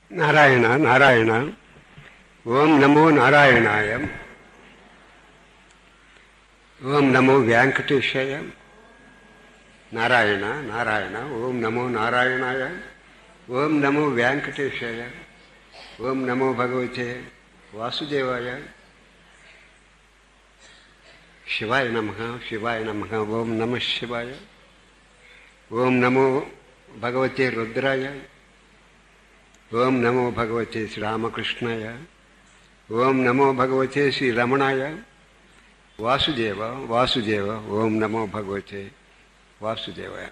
నారాయణ నారాయణ ఓం నమో నారాయణాయ ఓం నమో వెంకటేశాయ నారాయణ నారాయణ ఓం నమో నారాయణాయ ఓం నమో వెంకటేశాయ ఓం నమో భగవతే వాసుదేవాయ శివాయ నమ శివాయ నమ ఓం నమ శివాయ ఓం నమో భగవతే రుద్రాయ ఓం నమో భగవతే శ్రీరామకృష్ణాయ ఓం నమో భగవతే శ్రీ రమణాయ వాసుదేవ వాసుదేవ ఓం నమో భగవతే వాసుదేవాయ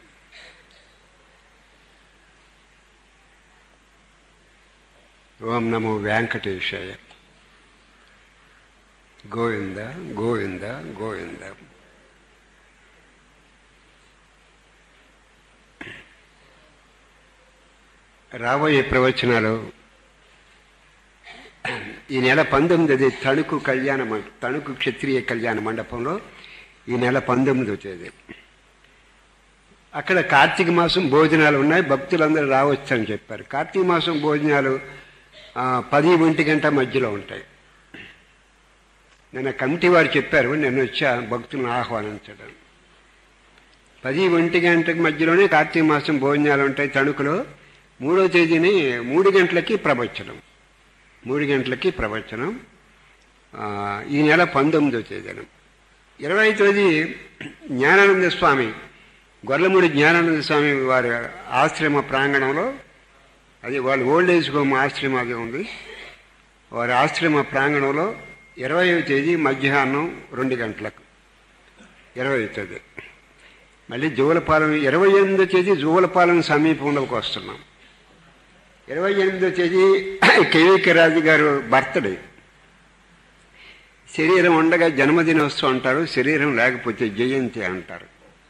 ఓం నమో వెంకటేశాయ గోవింద గోవింద గోవింద రాబోయే ప్రవచనాలు ఈ నెల పంతొమ్మిది తణుకు కళ్యాణ మండ- తణుకు క్షత్రియ కళ్యాణ మండపంలో ఈ నెల పంతొమ్మిదో తేదీ అక్కడ కార్తీక మాసం భోజనాలు ఉన్నాయి భక్తులందరూ రావచ్చు అని చెప్పారు కార్తీక మాసం భోజనాలు ఆ, పది ఒంటి గంట మధ్యలో ఉంటాయి నిన్న కమిటీ వారు చెప్పారు నేను వచ్చా భక్తులను ఆహ్వానించడం పది ఒంటి గంటకి మధ్యలోనే కార్తీక మాసం భోజనాలు ఉంటాయి తణుకులో మూడో తేదీని మూడు గంటలకి ప్రవచనం మూడు గంటలకి ప్రవచనం ఆ, ఈ నెల పంతొమ్మిదో తేదీన ఇరవై తేదీ జ్ఞానానంద స్వామి గొర్లమూడి జ్ఞానానంద స్వామి వారి ఆశ్రమ ప్రాంగణంలో అది వాళ్ళ ఓల్డ్ ఏజ్ హోమ్ ఆశ్రమం అది ఉంది వారి ఆశ్రమ ప్రాంగణంలో ఇరవయో తేదీ మధ్యాహ్నం రెండు గంటలకు ఇరవై తేదీ మళ్ళీ జూలపాలెం ఇరవై ఎనిమిదో తేదీ జూలపాలెం సమీపంలోకి వస్తున్నాం ఇరవై ఎనిమిదో తేదీ కేవీకే రాజు గారు బర్త్డే శరీరం ఉండగా జన్మదినోత్సవం అంటారు శరీరం లేకపోతే జయంతి అంటారు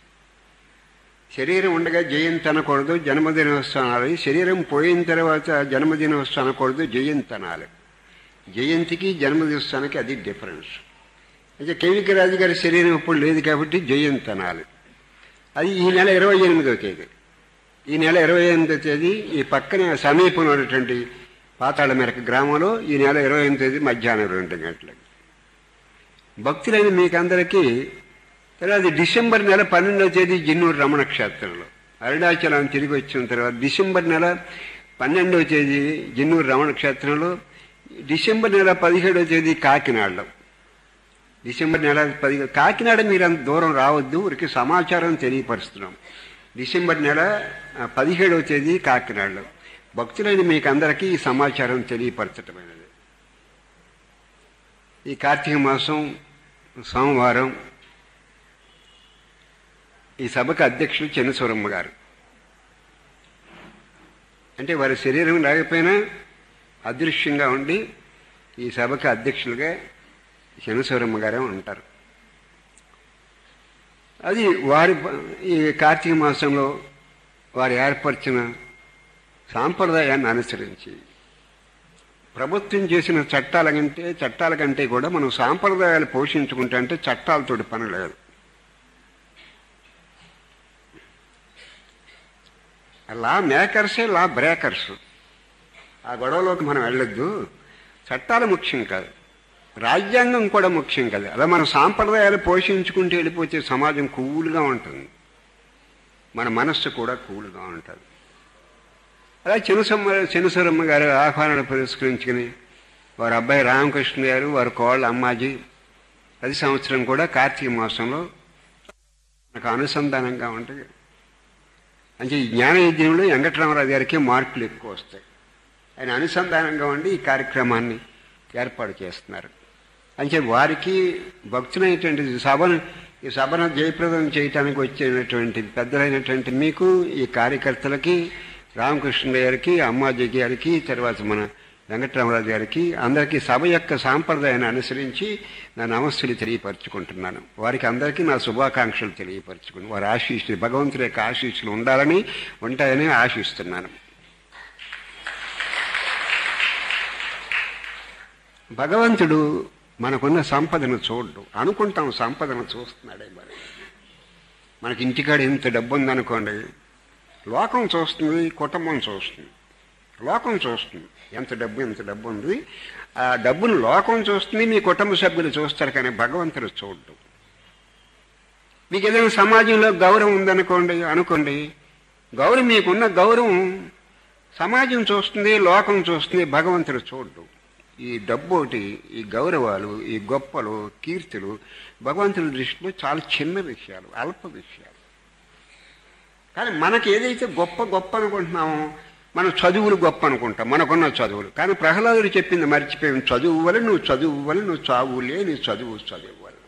శరీరం ఉండగా జయంతి అనకూడదు జన్మదినోత్సవం అనాలి శరీరం పోయిన తర్వాత జన్మదినోత్సవం అనకూడదు జయంతి అనాలి జయంతికి జన్మదినోత్సవానికి అది డిఫరెన్స్ అయితే కేవీకే రాజు గారి శరీరం ఇప్పుడు లేదు కాబట్టి జయంతి అనాలి అది ఈ నెల ఇరవై ఎనిమిదో తేదీ ఈ నెల ఇరవై ఎనిమిదో తేదీ ఈ పక్కన సమీపంలో ఉన్నటువంటి పాతాళ మేరకు గ్రామంలో ఈ నెల ఇరవై ఎనిమిదో తేదీ మధ్యాహ్నం రెండు గంటలకు భక్తులైన మీకందరికీ తర్వాత డిసెంబర్ నెల పన్నెండవ తేదీ జిన్నూరు రమణ క్షేత్రంలో అరుణాచలం తిరిగి వచ్చిన తర్వాత డిసెంబర్ నెల పన్నెండవ తేదీ జిన్నూరు రమణ క్షేత్రంలో డిసెంబర్ నెల పదిహేడవ తేదీ కాకినాడలో డిసెంబర్ నెల పది కాకినాడ మీరు అంత దూరం రావద్దు ఊరికి సమాచారం తెలియపరుస్తున్నాం డిసెంబర్ నెల ఆ, పదిహేడవ తేదీ కాకినాడలో భక్తులైన మీకు అందరికీ ఈ సమాచారం తెలియపరచటమైనది ఈ కార్తీక మాసం సోమవారం ఈ సభకు అధ్యక్షులు చెన్నసూరమ్మ గారు అంటే వారి శరీరం లేకపోయినా అదృశ్యంగా ఉండి ఈ సభకు అధ్యక్షులుగా శనసూరమ్మ గారే ఉంటారు అది వారి ప- ఈ కార్తీక మాసంలో వారు ఏర్పరిచిన సాంప్రదాయాన్ని అనుసరించి ప్రభుత్వం చేసిన చట్టాల కంటే చట్టాల కంటే కూడా మనం సాంప్రదాయాలు పోషించుకుంటే అంటే చట్టాలతోటి పని లేదు లా మేకర్సే లా బ్రేకర్స్ ఆ గొడవలోకి మనం వెళ్ళొద్దు చట్టాలు ముఖ్యం కాదు రాజ్యాంగం కూడా ముఖ్యం కాదు అలా మన సాంప్రదాయాలు పోషించుకుంటూ వెళ్ళిపోతే సమాజం కూల్గా ఉంటుంది మన మనస్సు కూడా కూల్గా ఉంటుంది అలా చిన్నసమ్మ చిన్నసరమ్మ గారు ఆహ్వానాలు పురస్కరించుకుని వారి అబ్బాయి రామకృష్ణ గారు వారి కోళ్ళ అమ్మాజీ ప్రతి సంవత్సరం కూడా కార్తీక మాసంలో నాకు అనుసంధానంగా ఉంటుంది అంటే ఈ జ్ఞాన యజ్ఞంలో వెంకటరామరాజు గారికి మార్కులు ఎక్కువ వస్తాయి ఆయన అనుసంధానంగా ఉండి ఈ కార్యక్రమాన్ని ఏర్పాటు చేస్తున్నారు అంటే వారికి భక్తులైనటువంటి సభను ఈ సభను జయప్రదం చేయటానికి వచ్చినటువంటి పెద్దలైనటువంటి మీకు ఈ కార్యకర్తలకి రామకృష్ణ గారికి అమ్మాజీ గారికి తర్వాత మన వెంకటరామరాజు గారికి అందరికీ సభ యొక్క సాంప్రదాయాన్ని అనుసరించి నా నమస్సులు తెలియపరచుకుంటున్నాను వారికి అందరికీ నా శుభాకాంక్షలు తెలియపరచుకుని వారి ఆశీస్సులు భగవంతుడి యొక్క ఆశీస్సులు ఉండాలని ఉంటాయని ఆశిస్తున్నాను భగవంతుడు మనకున్న సంపదను చూడ్డు అనుకుంటాం సంపదను చూస్తున్నాడే మరి మనకి ఇంటికాడ ఎంత డబ్బు ఉందనుకోండి లోకం చూస్తుంది కుటుంబం చూస్తుంది లోకం చూస్తుంది ఎంత డబ్బు ఎంత డబ్బు ఉంది ఆ డబ్బును లోకం చూస్తుంది మీ కుటుంబ సభ్యులు చూస్తారు కానీ భగవంతుడు చూడడు మీకు ఏదైనా సమాజంలో గౌరవం ఉందనుకోండి అనుకోండి గౌరవం మీకున్న గౌరవం సమాజం చూస్తుంది లోకం చూస్తుంది భగవంతుడు చూడడు ఈ డబ్బు ఒకటి ఈ గౌరవాలు ఈ గొప్పలు కీర్తులు భగవంతుడి దృష్టిలో చాలా చిన్న విషయాలు అల్ప విషయాలు కానీ మనకి ఏదైతే గొప్ప గొప్ప అనుకుంటున్నామో మనం చదువులు గొప్ప అనుకుంటాం మనకున్న చదువులు కానీ ప్రహ్లాదుడు చెప్పింది మర్చిపోయాం చదువు వల్ల నువ్వు చదువు వల్ల నువ్వు చావులే నీ చదువు చదువు వల్ల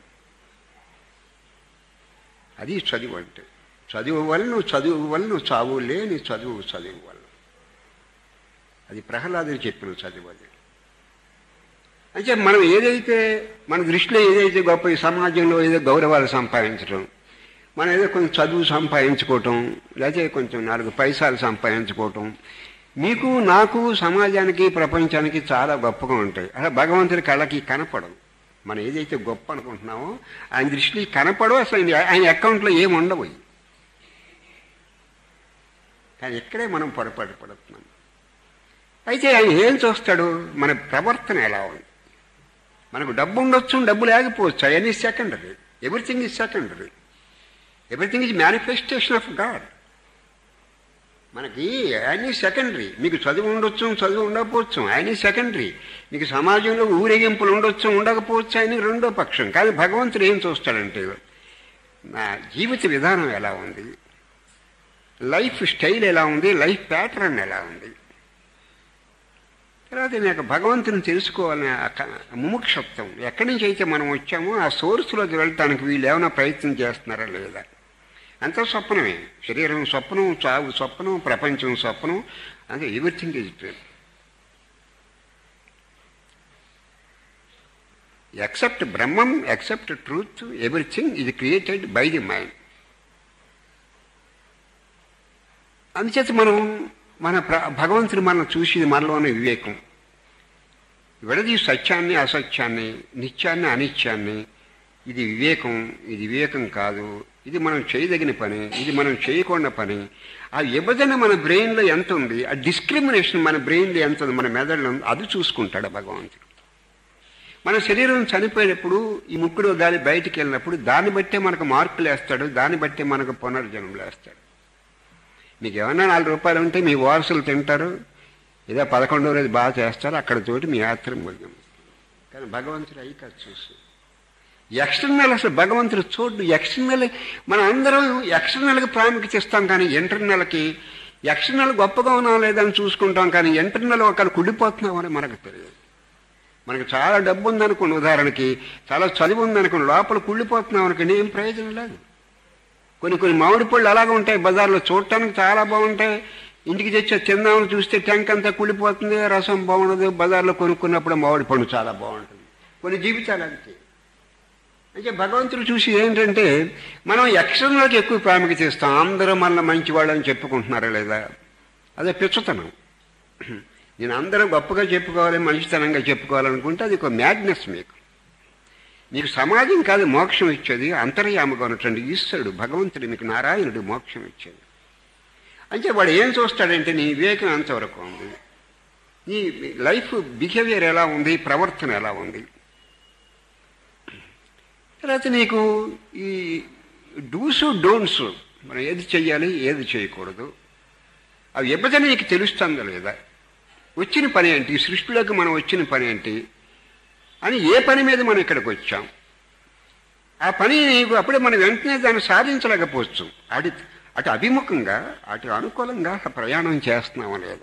అది చదువు అంటే చదువు వల్ల నువ్వు చదువు వల్ల నువ్వు చావులే నీ చదువు చదువు వల్ల అది ప్రహ్లాదుడు చెప్పిన చదువు అది అంటే మనం ఏదైతే మన దృష్టిలో ఏదైతే గొప్ప ఈ సమాజంలో ఏదో గౌరవాలు సంపాదించడం మనం ఏదో కొంచెం చదువు సంపాదించుకోవటం లేకపోతే కొంచెం నాలుగు పైసలు సంపాదించుకోవటం మీకు నాకు సమాజానికి ప్రపంచానికి చాలా గొప్పగా ఉంటాయి అలా భగవంతుడి కళ్ళకి కనపడవు మనం ఏదైతే గొప్ప అనుకుంటున్నామో ఆయన దృష్టికి కనపడవు అసలు ఆయన- ఆయన అకౌంట్లో ఏమి ఉండవు కానీ ఇక్కడే మనం పొరపాటు పడుతున్నాం అయితే ఆయన ఏం చూస్తాడు మన ప్రవర్తన ఎలా ఉంది మనకు డబ్బు ఉండొచ్చు డబ్బు లేకపోవచ్చు అవన్నీ secondary everything is secondary everything is manifestation of God మనకి అన్నీ సెకండరీ మీకు చదువు ఉండొచ్చు చదువు ఉండకపోవచ్చు ఆయన సెకండరీ మీకు సమాజంలో ఊరేగింపులు ఉండొచ్చు ఉండకపోవచ్చు ఆయన రెండో పక్షం కానీ భగవంతుడు ఏం చూస్తాడంటే నా జీవిత విధానం ఎలా ఉంది లైఫ్ స్టైల్ ఎలా ఉంది లైఫ్ ప్యాటర్న్ ఎలా ఉంది తర్వాత నాకు భగవంతుని తెలుసుకోవాలనే ఆ క- ముముక్షత్వం ఎక్కడి నుంచి అయితే మనం వచ్చామో ఆ సోర్స్లోకి వెళ్ళటానికి వీళ్ళు ఏమైనా ప్రయత్నం చేస్తున్నారా లేదా అంతా స్వప్నమే శరీరం స్వప్నం చావు స్వప్నం ప్రపంచం స్వప్నం అంటే everything is dream except Brahmam except truth everything ఇది క్రియేటెడ్ బై ది మైండ్ అందుచేత మనం మన ప్ర- భగవంతుడు మనం చూసి మనలోని వివేకం విడది సత్యాన్ని అసత్యాన్ని నిత్యాన్ని అనిత్యాన్ని ఇది వివేకం ఇది వివేకం కాదు ఇది మనం చేయదగిన పని ఇది మనం చేయకుండా పని ఆ విభజన మన బ్రెయిన్లో ఎంత ఉంది ఆ డిస్క్రిమినేషన్ మన బ్రెయిన్లో ఎంత ఉంది మన మెదడులో ఉంది అది చూసుకుంటాడు ఆ భగవంతుడు మన శరీరం చనిపోయేటప్పుడు ఈ ముక్కుడు గాలి బయటికి వెళ్ళినప్పుడు దాన్ని బట్టే మనకు మార్పులు వేస్తాడు దాన్ని బట్టే మనకు పునర్జన్మలు వేస్తాడు మీకు ఏమన్నా నాలుగు రూపాయలు ఉంటే మీ వారసులు తింటారు ఏదో పదకొండో రోజు బాగా చేస్తారు అక్కడ తోటి మీ యాత్ర ముగిం కానీ భగవంతుడు అయి కాదు చూసి ఎక్స్టర్నల్ అసలు భగవంతుడు చూడు ఎక్స్టర్నల్ మనం అందరం ఎక్స్టర్నల్కి ప్రాముఖ్యత ఇస్తాం కానీ ఇంటర్నల్కి ఎక్స్టర్నల్ గొప్పగా ఉన్నా లేదని చూసుకుంటాం కానీ ఇంటర్నల్ ఒకళ్ళు కుడిపోతున్నామని మనకు తెలియదు మనకు చాలా డబ్బు ఉందనుకోండి ఉదాహరణకి చాలా చదువు ఉందనుకోండి లోపల కుళ్ళిపోతున్నాం అనుకోండి ఏం ప్రయోజనం లేదు కొన్ని కొన్ని మామిడి పళ్ళు అలాగే ఉంటాయి బజార్లో చూడటానికి చాలా బాగుంటాయి ఇంటికి తెచ్చే తిందామని చూస్తే టెంక్ అంతా కుళ్ళిపోతుంది రసం బాగుండదు బజార్లో కొనుక్కున్నప్పుడు మామిడి పండు చాలా బాగుంటుంది కొన్ని జీవితాలు అంతే అంటే భగవంతుడు చూసి ఏంటంటే మనం యక్షణలోకి ఎక్కువ ప్రాముఖ్యత ఇస్తాం అందరూ మన మంచి వాళ్ళని చెప్పుకుంటున్నారా లేదా అదే పిచ్చుతనం నేను అందరూ గొప్పగా చెప్పుకోవాలి మంచితనంగా చెప్పుకోవాలనుకుంటే అది ఒక మ్యాడ్నెస్ మీకు మీకు సమాజం కాదు మోక్షం ఇచ్చేది అంతర్యామగా ఉన్నటువంటి ఈశ్వరుడు భగవంతుడు మీకు నారాయణుడు మోక్షం ఇచ్చేది అంటే వాడు ఏం చూస్తాడంటే నీ వివేకం ఎంతవరకు ఉంది నీ లైఫ్ బిహేవియర్ ఎలా ఉంది ప్రవర్తన ఎలా ఉంది తర్వాత నీకు ఈ డూస్ డోంట్స్ మనం ఏది చెయ్యాలి ఏది చేయకూడదు అవి విభజన నీకు తెలుస్తుందా లేదా వచ్చిన పని ఏంటి ఈ సృష్టిలోకి మనం వచ్చిన పని ఏంటి అని ఏ పని మీద మనం ఇక్కడికి వచ్చాం ఆ పని నీకు అప్పుడే మనం వెంటనే దాన్ని సాధించలేకపోవచ్చు అటు అటు అభిముఖంగా అటు అనుకూలంగా ప్రయాణం చేస్తున్నామా లేదా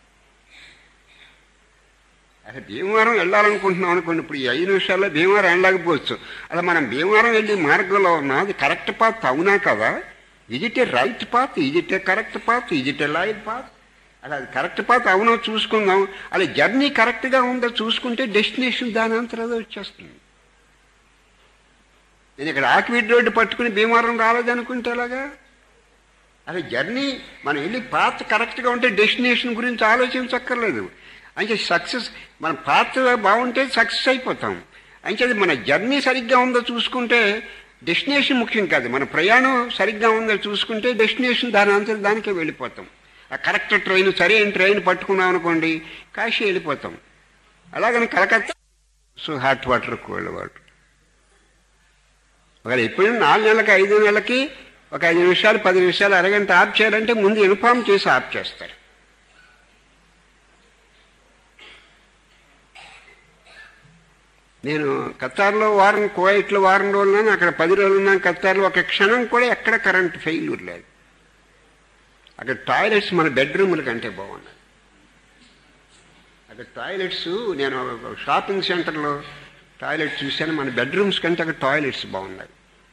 అసలు భీమవరం వెళ్ళాలనుకుంటున్నాం అనుకోండి ఇప్పుడు ఈ ఐదు నిమిషాల్లో భీమవరం వెళ్ళకపోవచ్చు అలా మనం భీమవరం వెళ్ళి మార్గంలో ఉన్నా అది కరెక్ట్ పాత్ అవునా కదా is it a right path is it a correct path is it a light path అలా అది కరెక్ట్ పాత్ అవునో చూసుకుందాం అలా జర్నీ కరెక్ట్గా ఉందో చూసుకుంటే డెస్టినేషన్ దాని అంతరదో వచ్చేస్తుంది నేను ఇక్కడ ఆక్విడ్ రోడ్డు పట్టుకుని భీమవరం రాలేదనుకుంటే ఎలాగా అదే జర్నీ మనం వెళ్ళి పాత్ కరెక్ట్గా ఉంటే డెస్టినేషన్ గురించి ఆలోచించక్కర్లేదు అంటే సక్సెస్ మన పాత్ బాగుంటే సక్సెస్ అయిపోతాం అంటే మన జర్నీ సరిగ్గా ఉందో చూసుకుంటే డెస్టినేషన్ ముఖ్యం కాదు మన ప్రయాణం సరిగ్గా ఉందో చూసుకుంటే డెస్టినేషన్ దాని అంతా దానికే వెళ్ళిపోతాం ఆ కరెక్ట్ ట్రైన్ సరైన ట్రైన్ పట్టుకున్నాం అనుకోండి కాశీ వెళ్ళిపోతాం అలాగని Calcutta so hot water cold water ఒకవేళ ఎప్పుడైనా నాలుగు నెలలకి ఐదు నెలలకి ఒక ఐదు నిమిషాలు పది నిమిషాలు అరగంట ఆఫ్ చేయాలంటే ముందు ఇన్ఫార్మ్ చేసి ఆఫ్ చేస్తారు నేను ఖతార్లో వారం కువైట్లో వారం రోజులు ఉన్నాను అక్కడ పది రోజులు ఉన్నాను ఖతార్లో ఒక క్షణం కూడా ఎక్కడ కరెంట్ ఫెయిల్యూర్ లేదు అక్కడ టాయిలెట్స్ మన బెడ్రూముల కంటే బాగున్నాయి అక్కడ టాయిలెట్స్ నేను ఒక షాపింగ్ సెంటర్లో టాయిలెట్ చూశాను మన బెడ్రూమ్స్ కంటే అక్కడ టాయిలెట్స్ బాగున్నాయి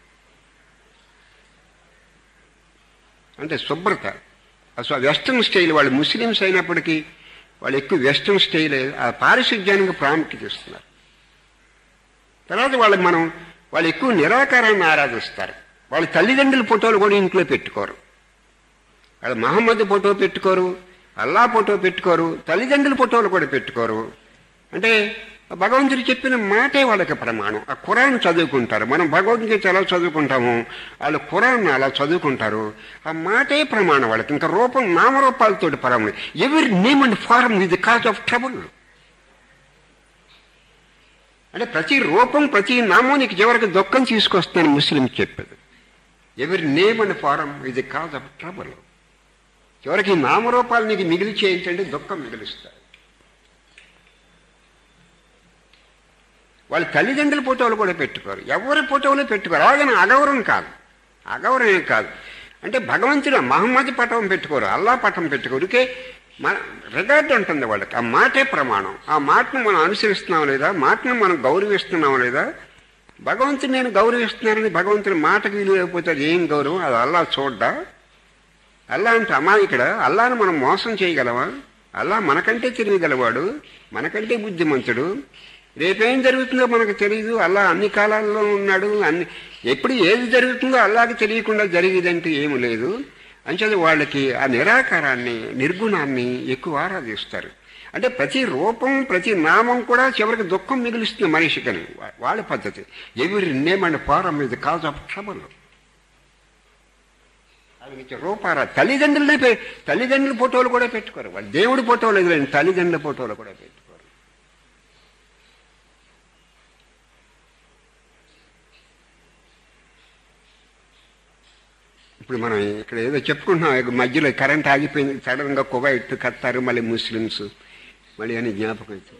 అంటే శుభ్రత అసలు వెస్ట్రన్ స్టైల్ వాళ్ళు ముస్లిమ్స్ అయినప్పటికీ వాళ్ళు ఎక్కువ వెస్ట్రన్ స్టైల్ ఆ పారిశుధ్యానికి ప్రాముఖ్యత ఇస్తున్నారు తర్వాత వాళ్ళకి మనం వాళ్ళు ఎక్కువ నిరాకారాన్ని ఆరాధిస్తారు వాళ్ళ తల్లిదండ్రుల ఫోటోలు కూడా ఇంట్లో పెట్టుకోరు వాళ్ళు మహమ్మద్ ఫోటో పెట్టుకోరు అల్లా ఫోటో పెట్టుకోరు తల్లిదండ్రుల ఫోటోలు కూడా పెట్టుకోరు అంటే భగవంతుడు చెప్పిన మాటే వాళ్ళకి ప్రమాణం ఆ ఖురాన్ చదువుకుంటారు మనం భగవద్గీత ఎలా చదువుకుంటాము వాళ్ళు ఖురాన్ అలా చదువుకుంటారు ఆ మాటే ప్రమాణం వాళ్ళకి ఇంకా రూపం నామరూపాలతోటి ప్రమాణం ఎవరి నేమ్ అండ్ ఫారం ఇది కాజ్ ఆఫ్ ట్రబుల్ అంటే ప్రతి రూపం ప్రతి నామం నీకు చివరికి దుఃఖం తీసుకొస్తాను ముస్లిం చెప్పేది ఎవరి నేమ్ అండ్ ఫారం ఇది కాజ్ ఆఫ్ ట్రబుల్ చివరికి ఈ నామరూపాలు నీకు మిగిలి చేయించండి దుఃఖం మిగిలిస్తారు వాళ్ళ తల్లిదండ్రుల ఫోటోలు కూడా పెట్టుకోరు ఎవరి ఫోటోలు పెట్టుకోరు అలాగని అగౌరవం కాదు అగౌరవం ఏం కాదు అంటే భగవంతుడు మహమ్మద్ పటం పెట్టుకోరు అల్లా పటం పెట్టుకోరు ఊరికే మన రిగార్డ్ ఉంటుంది వాళ్ళకి ఆ మాటే ప్రమాణం ఆ మాటను మనం అనుసరిస్తున్నాం లేదా మాటను మనం గౌరవిస్తున్నాం లేదా భగవంతుని నేను గౌరవిస్తున్నానని భగవంతుని మాటకు విలువ లేకపోతే అది ఏం గౌరవం అది అల్లా చూడ్డా అల్లా అంటే అమాయకుడ అల్లాను మనం మోసం చేయగలమా అల్లా మనకంటే తెలియగలవాడు మనకంటే బుద్ధిమంతుడు రేపేం జరుగుతుందో మనకు తెలియదు అల్లా అన్ని కాలాల్లో ఉన్నాడు అన్ని ఎప్పుడు ఏది జరుగుతుందో అల్లాకి తెలియకుండా జరిగేదంటే ఏమి లేదు అంచేది వాళ్ళకి ఆ నిరాకారాన్ని నిర్గుణాన్ని ఎక్కువ ఆరాధిస్తారు అంటే ప్రతి రూపం ప్రతి నామం కూడా చివరికి దుఃఖం మిగిలిస్తుంది మనిషికని వా- వాళ్ళ పద్ధతి ఎవరి నేమ్ అండ్ ఫారం ఇది కాజ్ ఆఫ్ ట్రబుల్ వాళ్ళకి రూపారా తల్లిదండ్రులనే పె- తల్లిదండ్రుల ఫోటోలు కూడా పెట్టుకోరు వాళ్ళు దేవుడి ఫోటోలు ఎదురైన తల్లిదండ్రుల ఫోటోలు కూడా పెట్టుకోరు ఇప్పుడు మనం ఇక్కడ ఏదో చెప్పుకుంటున్నాం ఇక మధ్యలో కరెంట్ ఆగిపోయింది సడన్గా కువైట్ కత్తారు మళ్ళీ ముస్లిమ్స్ మళ్ళీ అని జ్ఞాపకం అవుతుంది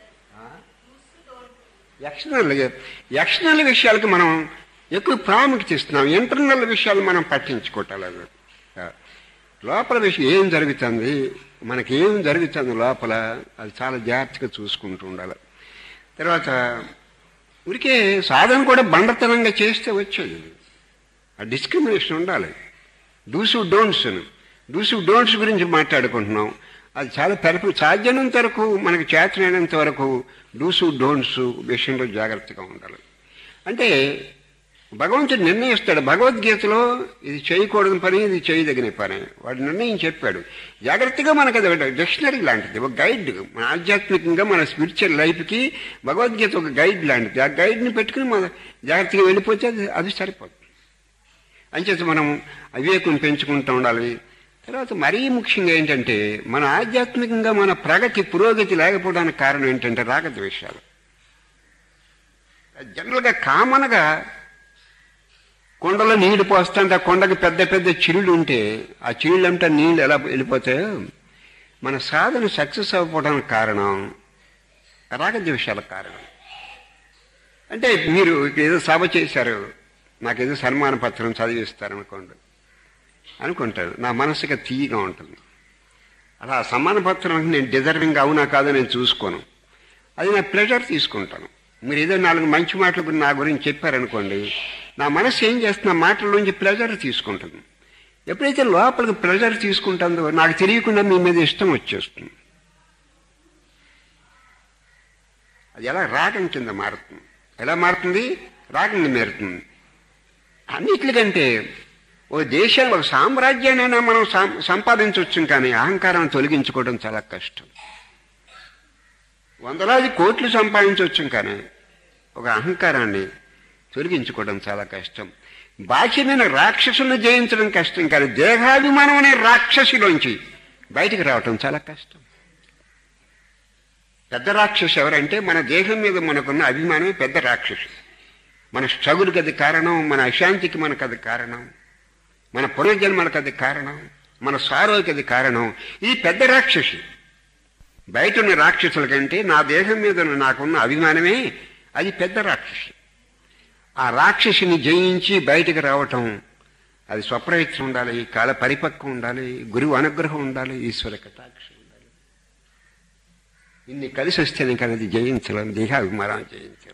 ఎక్స్టర్నల్ ఎక్స్టర్నల్ విషయాలకు మనం ఎక్కువ ప్రాముఖ్యత ఇస్తున్నాం ఇంటర్నల్ విషయాలు మనం పట్టించుకోవటాలేదు లోపల విషయం ఏం జరుగుతుంది మనకి ఏం జరుగుతుంది లోపల అది చాలా జాగ్రత్తగా చూసుకుంటూ ఉండాలి తర్వాత ఊరికే సాధన కూడా బండతనంగా చేస్తే వచ్చేది ఆ డిస్క్రిమినేషన్ ఉండాలి డూసు డోంట్స్ డూసు డోంట్స్ గురించి మాట్లాడుకుంటున్నాం అది చాలా పెరపు సాధ్యమైనంత వరకు మనకు చేతనైనంత వరకు డూసు డోంట్స్ విషయంలో జాగ్రత్తగా ఉండాలి అంటే భగవంతుడు నిర్ణయిస్తాడు భగవద్గీతలో ఇది చేయకూడని పని ఇది చేయదగిన పని వాడు నిర్ణయం చెప్పాడు జాగ్రత్తగా మనకు అది డిక్షనరీ లాంటిది ఒక గైడ్ మన ఆధ్యాత్మికంగా మన స్పిరిచువల్ లైఫ్కి భగవద్గీత ఒక గైడ్ లాంటిది ఆ గైడ్ని పెట్టుకుని మన జాగ్రత్తగా వెళ్ళిపోతే అది అది సరిపోతుంది అంచేత మనం అవివేకం పెంచుకుంటూ ఉండాలి తర్వాత మరీ ముఖ్యంగా ఏంటంటే మన ఆధ్యాత్మికంగా మన ప్రగతి పురోగతి లేకపోవడానికి కారణం ఏంటంటే రాగద్వేషాలు జనరల్గా కామన్గా కొండలో నీళ్లు పోస్తుంటే ఆ కొండకి పెద్ద పెద్ద చిరుళ్ళు ఉంటే ఆ చిరుళ్ళు అంటే నీళ్ళు ఎలా వెళ్ళిపోతాయో మన సాధన సక్సెస్ అవ్వకపోవడానికి కారణం రాగద్వేషాలకు కారణం అంటే మీరు ఏదో సభ చేశారు నాకేదో సన్మాన పత్రం చదివిస్తారనుకోండి అనుకుంటాను నా మనసుకి తీయగా ఉంటుంది అలా ఆ సన్మాన పత్రం అంటే నేను డిజర్వింగ్ అవునా కాదో నేను చూసుకోను అది నా ప్లెజర్ తీసుకుంటాను మీరు ఏదో నాలుగు మంచి మాటలు గురించి నా గురించి చెప్పారనుకోండి నా మనసు ఏం చేస్తున్న మాటల నుంచి ప్లెజర్ తీసుకుంటుంది ఎప్పుడైతే లోపలికి ప్లెజర్ తీసుకుంటుందో నాకు తెలియకుండా మీ మీద ఇష్టం వచ్చేస్తుంది అది ఎలా రాగం కింద మారుతుంది ఎలా మారుతుంది రాగంగా మారుతుంది అన్నిటికంటే ఓ దేశాన్ని ఒక సామ్రాజ్యాన్నైనా మనం సం- సంపాదించవచ్చు కానీ అహంకారాన్ని తొలగించుకోవడం చాలా కష్టం వందలాది కోట్లు సంపాదించవచ్చు కానీ ఒక అహంకారాన్ని తొలగించుకోవడం చాలా కష్టం బాహ్యమైన రాక్షసులను జయించడం కష్టం కానీ దేహాభిమానం అనే రాక్షసిలోంచి బయటికి రావటం చాలా కష్టం పెద్ద రాక్షసు ఎవరంటే మన దేహం మీద మనకున్న అభిమానమే పెద్ద రాక్షసు మన స్ట్రగుల్కి అది కారణం మన అశాంతికి మనకు అది కారణం మన పునర్జన్మలకు అది కారణం మన సారోకి అది కారణం ఇది పెద్ద రాక్షసి బయట ఉన్న రాక్షసుల కంటే నా దేహం మీద ఉన్న నాకున్న అభిమానమే అది పెద్ద రాక్షసి ఆ రాక్షసిని జయించి బయటకు రావటం అది స్వప్రయత్నం ఉండాలి కాల పరిపక్వం ఉండాలి గురువు అనుగ్రహం ఉండాలి ఈశ్వర కటాక్షం ఉండాలి ఇన్ని కలిసి వస్తేనే కానీ అది జయించలేం దేహాభిమానం జయించలేం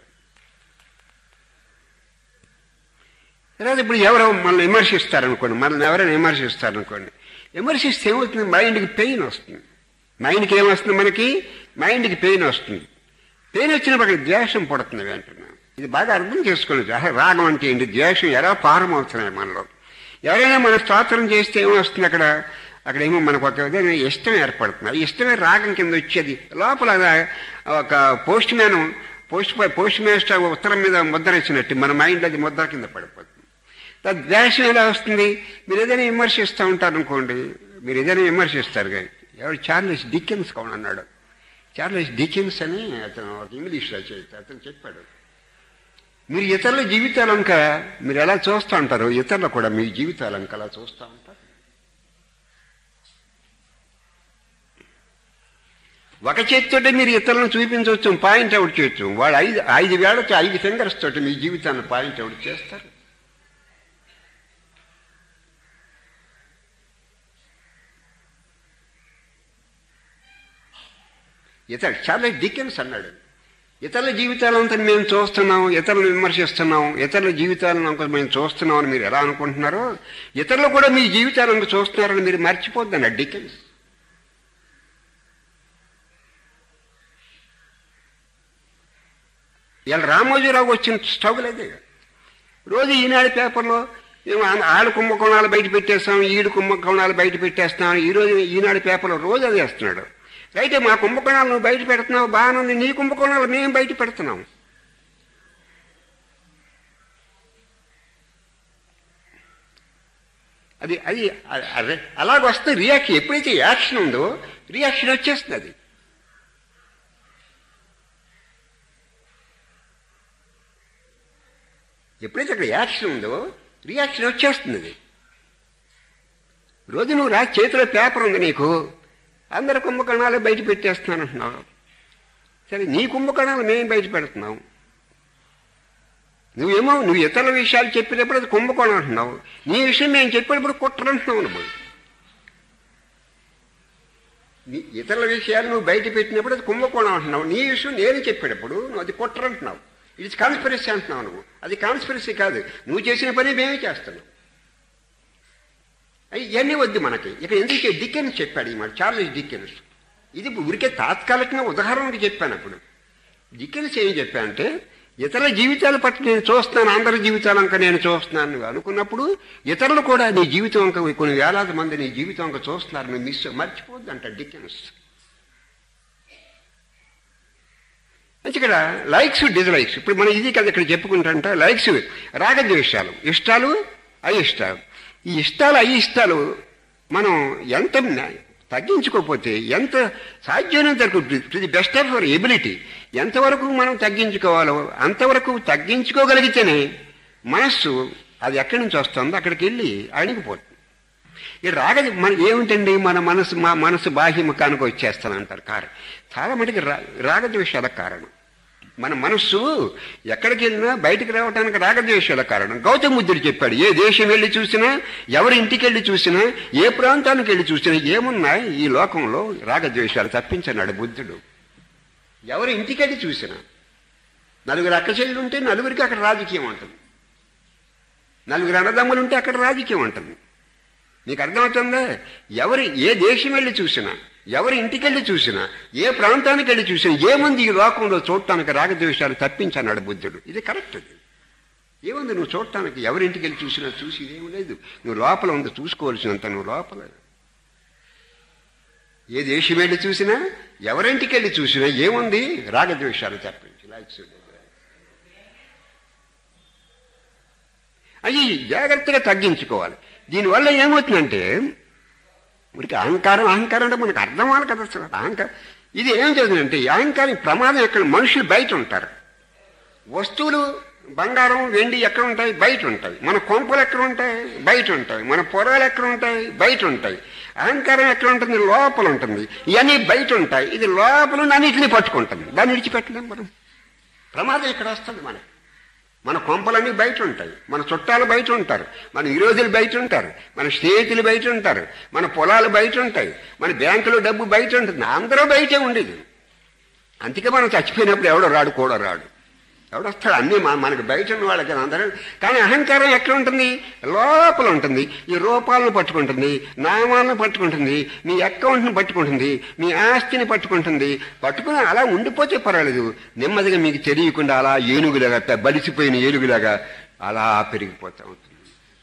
తర్వాత ఇప్పుడు ఎవరో మనల్ని విమర్శిస్తారనుకోండి మనల్ని ఎవరైనా విమర్శిస్తారనుకోండి విమర్శిస్తే ఏమవుతుంది మైండ్కి పెయిన్ వస్తుంది మైండ్కి ఏమొస్తుంది మనకి మైండ్కి పెయిన్ వస్తుంది పెయిన్ వచ్చినప్పుడు అక్కడ ద్వేషం పుడుతుంది వెంటనే ఇది బాగా అర్థం చేసుకోండి అసలు రాగం అంటే ఏంటి ద్వేషం ఎలా పారమవుతున్నాయి మనలో ఎవరైనా మన స్తోత్రం చేస్తే ఏమొస్తుంది అక్కడ అక్కడ ఏమో మనకు ఒక విధంగా ఇష్టం ఏర్పడుతుంది అది ఇష్టమే రాగం కింద వచ్చేది లోపల ఒక postman post postmaster ఉత్తరం మీద ముద్ర ఇచ్చినట్టు మన మైండ్ అది ముద్ర కింద పడిపోతుంది ద్వేషం ఎలా వస్తుంది మీరు ఏదైనా విమర్శిస్తూ ఉంటారు అనుకోండి మీరు ఏదైనా విమర్శిస్తారు కానీ ఎవరు చార్లెస్ డికెన్స్ కౌన్ అన్నాడు చార్లెస్ డికెన్స్ అని అతను ఒక ఇంగ్లీష్ రచయిత అతను చెప్పాడు మీరు ఇతరుల జీవితాలంక మీరు ఎలా చూస్తూ ఉంటారు ఇతరులు కూడా మీ జీవితాలంక అలా చూస్తూ ఉంటారు ఒక చేతితోటే మీరు ఇతరులను చూపించవచ్చు పాయింట్ అవుట్ చేయొచ్చు వాడు ఐదు ఐదు వేళతో ఐదు ఫింగర్స్ తోటి మీ జీవితాన్ని పాయింట్ అవుట్ చేస్తారు ఇతడు చాలా డికెన్స్ అన్నాడు ఇతరుల జీవితాలంతా మేము చూస్తున్నాం ఇతరులు విమర్శిస్తున్నాం ఇతరుల జీవితాలను అంక మేము చూస్తున్నాం అని మీరు ఎలా అనుకుంటున్నారో ఇతరులు కూడా మీ జీవితాలను చూస్తున్నారని మీరు మర్చిపోద్దని డికెన్స్ ఇలా రామోజీరావు వచ్చిన స్ట్రగుల్ అదే రోజు ఈనాడు పేపర్లో మేము ఆడు కుంభకోణాలు బయట పెట్టేస్తాం ఈడు కుంభకోణాలు బయట పెట్టేస్తాం ఈ రోజు ఈనాడు పేపర్లో రోజు అది వేస్తున్నాడు అయితే మా కుంభకోణాలు నువ్వు బయట పెడుతున్నావు బాగానుంది నీ కుంభకోణాలు మేము బయట పెడుతున్నాం అది అది అలాగ వస్తే రియాక్షన్ ఎప్పుడైతే యాక్షన్ ఉందో రియాక్షన్ వచ్చేస్తుంది అది ఎప్పుడైతే అక్కడ యాక్షన్ ఉందో రియాక్షన్ వచ్చేస్తుంది అది రోజు నువ్వు రా చేతిలో పేపర్ ఉంది నీకు అందరు కుంభకణాలు బయట పెట్టేస్తున్నాను అంటున్నావు సరే నీ కుంభకణాలు మేము బయట పెడుతున్నాం నువ్వేమో నువ్వు ఇతరుల విషయాలు చెప్పినప్పుడు అది కుంభకోణం అంటున్నావు నీ విషయం మేము చెప్పేటప్పుడు కుట్ర అంటున్నావు నువ్వు ఇతరుల విషయాలు నువ్వు బయట పెట్టినప్పుడు అది కుంభకోణం అంటున్నావు నీ విషయం నేను చెప్పేటప్పుడు నువ్వు అది కుట్ర అంటున్నావు ఇది కాన్స్పిరసీ అంటున్నావు నువ్వు అది కాన్స్పిరసీ కాదు నువ్వు చేసిన పని మేమే చేస్తున్నావు ఇవన్నీ వద్దు మనకి ఇక ఎందుకు డికెన్స్ చెప్పాడు ఈ మాట చార్లెస్ డికెన్స్ ఇది ఊరికే తాత్కాలికంగా ఉదాహరణకి చెప్పాను అప్పుడు డికెన్స్ ఏం చెప్పానంటే ఇతరుల జీవితాల పట్ల నేను చూస్తున్నాను అందరి జీవితాలంక నేను చూస్తున్నాను నువ్వు అనుకున్నప్పుడు ఇతరులు కూడా నీ జీవితం అంక కొన్ని వేలాది మంది నీ జీవితం అంక చూస్తున్నారు నువ్వు మిస్ మర్చిపోద్దు అంట డికెన్స్ ఇక్కడ లైక్స్ డిజ్లైక్స్ ఇప్పుడు మనం ఇది కదా ఇక్కడ చెప్పుకుంటా లైక్స్ రాగద్వేషాలు ఇష్టాలు అయిష్టాలు ఈ ఇష్టాలు అయిష్టాలు మనం ఎంత తగ్గించుకోకపోతే ఎంత సాధ్యమైనంత వరకు to the best of our ability ఎంతవరకు మనం తగ్గించుకోవాలో అంతవరకు తగ్గించుకోగలిగితేనే మనస్సు అది ఎక్కడి నుంచి వస్తుందో అక్కడికి వెళ్ళి అణిగిపోతుంది ఈ రాగ మన ఏమిటండి మన మనసు మా మనసు బాహ్య ముఖానికి వచ్చేస్తానంటారు కారణం చాలా మటుకు రా రాగద్వేషాల కారణం మన మనస్సు ఎక్కడికి వెళ్ళినా బయటికి రావడానికి రాగద్వేషాల కారణం గౌతమ బుద్ధుడు చెప్పాడు ఏ దేశం వెళ్ళి చూసినా ఎవరి ఇంటికి వెళ్ళి చూసినా ఏ ప్రాంతానికి వెళ్ళి చూసినా ఏమున్నాయి ఈ లోకంలో రాగద్వేషాలు తప్పించన్నాడు బుద్ధుడు ఎవరి ఇంటికి వెళ్ళి చూసినా నలుగురు అక్క చెల్లి ఉంటే నలుగురికి అక్కడ రాజకీయం ఉంటుంది నలుగురు అన్నదమ్ములు ఉంటే అక్కడ రాజకీయం ఉంటుంది నీకు అర్థమవుతుందా ఎవరి ఏ దేశం వెళ్ళి చూసినా ఎవరి ఇంటికి వెళ్ళి చూసినా ఏ ప్రాంతానికి వెళ్ళి చూసినా ఏముంది ఈ లోకంలో చూడటానికి రాగద్వేషాలు తప్పించన్నాడు బుద్ధుడు ఇది కరెక్ట్ అది ఏముంది నువ్వు చూడటానికి ఎవరింటికి వెళ్ళి చూసినా చూసి ఇదేం లేదు నువ్వు లోపల ఉంది చూసుకోవాల్సినంత నువ్వు లోపల ఏ దేశం వెళ్ళి చూసినా ఎవరింటికి వెళ్ళి చూసినా ఏముంది రాగద్వేషాలు తప్పించి లైక్స్ అవి జాగ్రత్తగా తగ్గించుకోవాలి దీనివల్ల ఏమవుతుందంటే మనకి అహంకారం అహంకారం అంటే మనకు అర్థం అవ్వాలి కదా అసలు అహంకారం ఇది ఏం చదివిందంటే ఈ అహంకారం ప్రమాదం ఎక్కడ మనుషులు బయట ఉంటారు వస్తువులు బంగారం వెండి ఎక్కడ ఉంటాయి బయట ఉంటాయి మన కొంపలు ఎక్కడ ఉంటాయి బయట ఉంటాయి మన పొలాలు ఎక్కడ ఉంటాయి బయట ఉంటాయి అహంకారం ఎక్కడ ఉంటుంది లోపల ఉంటుంది ఇవన్నీ బయట ఉంటాయి ఇది లోపల ఉన్న అన్నిటిని పట్టుకుంటుంది దాన్ని విడిచిపెట్టలేం మనం ప్రమాదం ఇక్కడ వస్తుంది మనకి మన కొంపలన్నీ బయట ఉంటాయి మన చుట్టాలు బయట ఉంటారు మన విరోధులు బయట ఉంటారు మన స్నేహితులు బయట ఉంటారు మన పొలాలు బయట ఉంటాయి మన బ్యాంకులో డబ్బు బయట ఉంటుంది అందరూ బయటే ఉండేది అందుకే మనం చచ్చిపోయినప్పుడు ఎవడో రాడు కూడా రాడు ఎవడొస్తాడు అన్నీ మన మనకి బయట ఉన్న వాళ్ళకి అందరూ కానీ అహంకారం ఎక్కడ ఉంటుంది లోపల ఉంటుంది ఈ రూపాలను పట్టుకుంటుంది నామాలను పట్టుకుంటుంది మీ అకౌంట్ని పట్టుకుంటుంది మీ ఆస్తిని పట్టుకుంటుంది పట్టుకుని అలా ఉండిపోతే పర్వాలేదు నెమ్మదిగా మీకు తెలియకుండా అలా ఏనుగులాగా పె- బలిసిపోయిన ఏనుగులాగా అలా పెరిగిపోతూ ఉంటుంది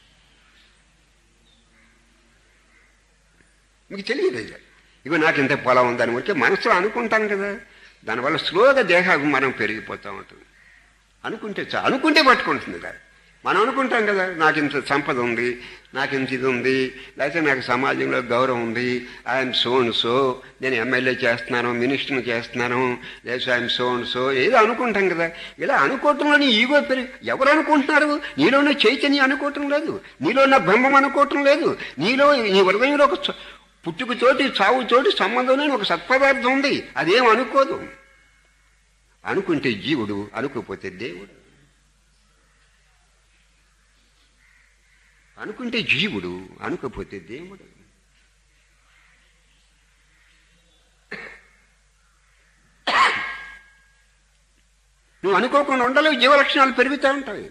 మీకు తెలియదు ఇది ఇగో నాకు ఇంత పొలం ఉందని వచ్చి మనసులో అనుకుంటాను కదా దానివల్ల స్లోగా దేహాభిమానం పెరిగిపోతూ ఉంటుంది అనుకుంటే చా అనుకుంటే పట్టుకుంటుంది కదా మనం అనుకుంటాం కదా నాకు ఇంత సంపద ఉంది నాకు ఇంత ఇది ఉంది లేకపోతే నాకు సమాజంలో గౌరవం ఉంది ఐఎమ్ సో అండ్ సో నేను ఎమ్మెల్యే చేస్తున్నాను మినిస్టర్ని చేస్తున్నాను లేదా ఐఎమ్ సో అండ్ సో ఏదో అనుకుంటాం కదా ఇలా అనుకోవటంలోని ఈగో పెరిగి ఎవరు అనుకుంటున్నారు నీలో ఉన్న చైతన్యం అనుకోవటం లేదు నీలో ఉన్న బ్రహ్మం అనుకోవటం లేదు నీలో నీ హృదయంలో ఒక చ- పుట్టుకతోటి చావుతోటి సంబంధం లేని ఒక సత్పదార్థం ఉంది అదేం అనుకోదు అనుకుంటే జీవుడు అనుకోపోతే దేవుడు అనుకుంటే జీవుడు అనుకోపోతే దేవుడు నువ్వు అనుకోకుండా ఉండలేవు జీవలక్షణాలు పెరుగుతూ ఉంటాయి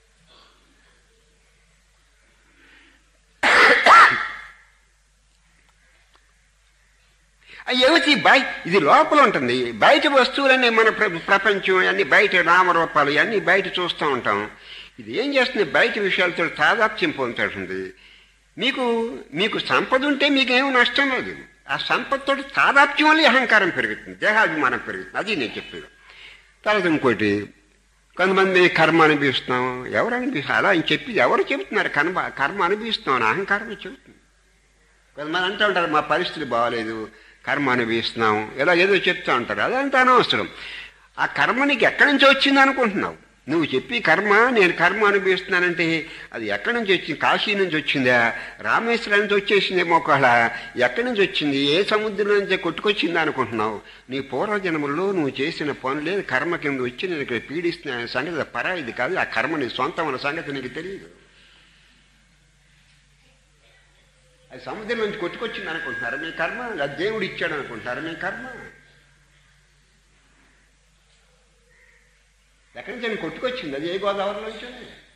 ఏమిటి బయ ఇది లోపల ఉంటుంది బయట వస్తువులన్నీ మన ప్ర- ప్రపంచం అన్ని బయట నామరూపాలు అన్ని బయట చూస్తూ ఉంటాం ఇది ఏం చేస్తుంది బయట విషయాలతో తాదాప్యం పొందుతుంది మీకు మీకు సంపద ఉంటే మీకేం నష్టం లేదు ఆ సంపదతో తాదాప్యం వల్ల ఈ అహంకారం పెరుగుతుంది దేహాభిమానం పెరుగుతుంది అది నేను చెప్పేది తర్వాత ఇంకోటి కొంతమంది కర్మ అనిపిస్తున్నాం ఎవరు అనిపిస్తున్నారు అలా అని చెప్పి ఎవరు చెబుతున్నారు కర్మ కర్మ అనిపిస్తున్నాం అని అహంకారమే చెబుతుంది కొంతమంది అంటూ ఉంటారు మా పరిస్థితి బాగాలేదు కర్మ అనుభవిస్తున్నాం ఇలా ఏదో చెప్తూ ఉంటారు అదంతా అనవసరం ఆ కర్మ నీకు ఎక్కడి నుంచి వచ్చింది అనుకుంటున్నావు నువ్వు చెప్పి కర్మ నేను కర్మ అనుభవిస్తున్నానంటే అది ఎక్కడి నుంచి వచ్చింది కాశీ నుంచి వచ్చిందా రామేశ్వరం నుంచి వచ్చేసిందేమో ఒకవేళ ఎక్కడి నుంచి వచ్చింది ఏ సముద్రం నుంచి కొట్టుకొచ్చిందా అనుకుంటున్నావు నీ పూర్వజన్మల్లో నువ్వు చేసిన పనులే కర్మ కింద వచ్చి నేను ఇక్కడ పీడిస్తున్నా అనే సంగతి అది పరాయిది కాదు ఆ కర్మ నీ సొంతం అన్న సంగతి నీకు తెలియదు అది సముద్రం నుంచి కొట్టుకొచ్చింది అనుకుంటున్నారు మీ కర్మ అది దేవుడు ఇచ్చాడు అనుకుంటున్నారు మీ కర్మ ఎక్కడి నుంచి ఆయన కొట్టుకొచ్చింది అది ఏ గోదావరి నుంచి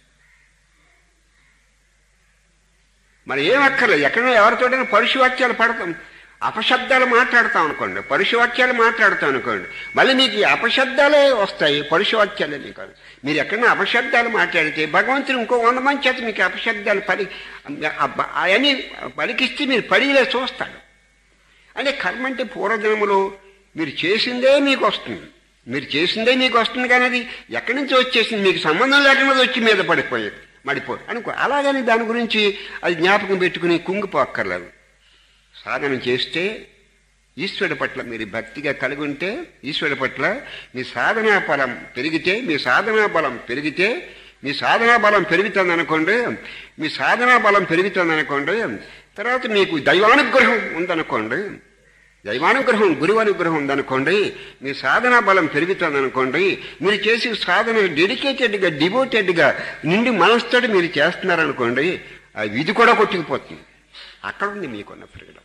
మరి ఏం అక్కర్లేదు ఎక్కడో ఎవరితోటైనా పరుషవాక్యాలు పడతాం అపశబ్దాలు మాట్లాడతాం అనుకోండి పరుషవాక్యాలు మాట్లాడతాం అనుకోండి మళ్ళీ మీకు ఈ అపశబ్దాలే వస్తాయి పరుషవాక్యాలే మీకు మీరు ఎక్కడైనా అపశబ్దాలు మాట్లాడితే భగవంతుడు ఇంకో వంద మంది చేత మీకు అపశబ్దాలు పలి అవన్నీ పలికిస్తే మీరు పడిలే చూస్తాడు అంటే కర్మ అంటే పూర్వజన్మలో మీరు చేసిందే మీకు వస్తుంది మీరు చేసిందే మీకు వస్తుంది కానీ అది ఎక్కడి నుంచి వచ్చేసింది మీకు సంబంధం లేకుండా వచ్చి మీద పడిపోయేది మడిపో అనుకో అలాగని దాని గురించి అది జ్ఞాపకం పెట్టుకుని కుంగిపోక్కర్లేదు సాధన చేస్తే ఈశ్వరుడి పట్ల మీరు భక్తిగా కలిగి ఉంటే ఈశ్వరుడి పట్ల మీ సాధనా బలం పెరిగితే మీ సాధనా బలం పెరిగితే మీ సాధనా బలం పెరుగుతుంది అనుకోండి మీ సాధనా బలం పెరుగుతుంది అనుకోండి తర్వాత మీకు దైవానుగ్రహం ఉందనుకోండి దైవానుగ్రహం గురువు అనుగ్రహం ఉందనుకోండి మీ సాధనా బలం పెరుగుతుంది అనుకోండి మీరు చేసే సాధన డెడికేటెడ్గా డివోటెడ్గా నిండి మనసుతోటి మీరు చేస్తున్నారనుకోండి ఆ విధి కూడా కొట్టుకుపోతుంది అక్కడ ఉంది మీకున్న ఫ్రీడమ్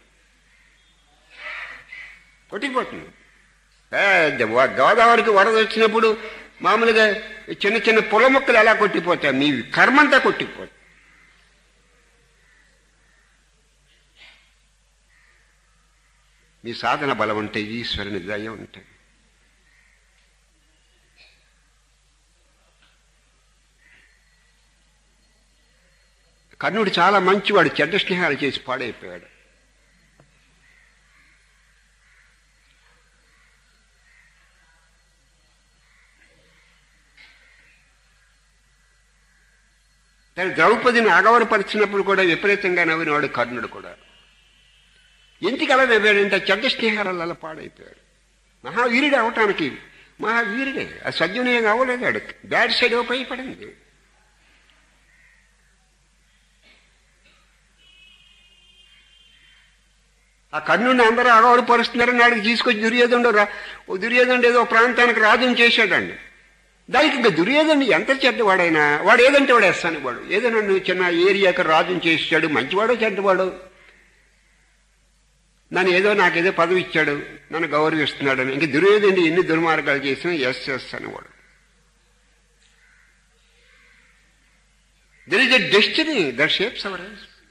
కొట్టుకుపోతుంది పెద్ద వ- గోదావరికి వరద వచ్చినప్పుడు మామూలుగా చిన్న చిన్న పొల మొక్కలు ఎలా కొట్టిపోతాయి మీ కర్మంతా కొట్టుకుపోతుంది మీ సాధన బలం ఉంటే ఈశ్వరుని దయ ఉంటాయి కర్ణుడు చాలా మంచివాడు చెడ్డ స్నేహాలు చేసి పాడైపోయాడు కానీ ద్రౌపదిని అగవరపరిచినప్పుడు కూడా విపరీతంగా నవ్వినవాడు కర్ణుడు కూడా ఎందుకు అలా నవ్వాడంటే చెడ్డ స్నేహాలలో అలా పాడైపోయాడు మహావీరుడు అవటానికి మహావీరుడే ఆ సద్వినియోగం అవ్వలేదు ఆడు బ్యాడ్ సైడ్ ఉపయోగపడింది ఆ కర్ణుడిని అందరూ అగౌరవపరుస్తున్నారని నాడికి తీసుకొచ్చి దుర్యోధనుడు రా ఓ దుర్యోధనుడు ఏదో ప్రాంతానికి రాజుని చేశాడండి దానికి ఇంకా దుర్యోధనుడు ఎంత చెడ్డవాడైనా వాడు ఏదంటే వాడు వేస్తాను వాడు ఏదైనా నువ్వు చిన్న ఏరియాకి రాజుని చేసాడు మంచివాడో చెడ్డవాడు నన్ను ఏదో నాకేదో పదవి ఇచ్చాడు నన్ను గౌరవిస్తున్నాడు ఇంక దుర్యోధనుడు ఎన్ని దుర్మార్గాలు చేసినా ఎస్ చేస్తాను వాడు there is a destiny that shapes our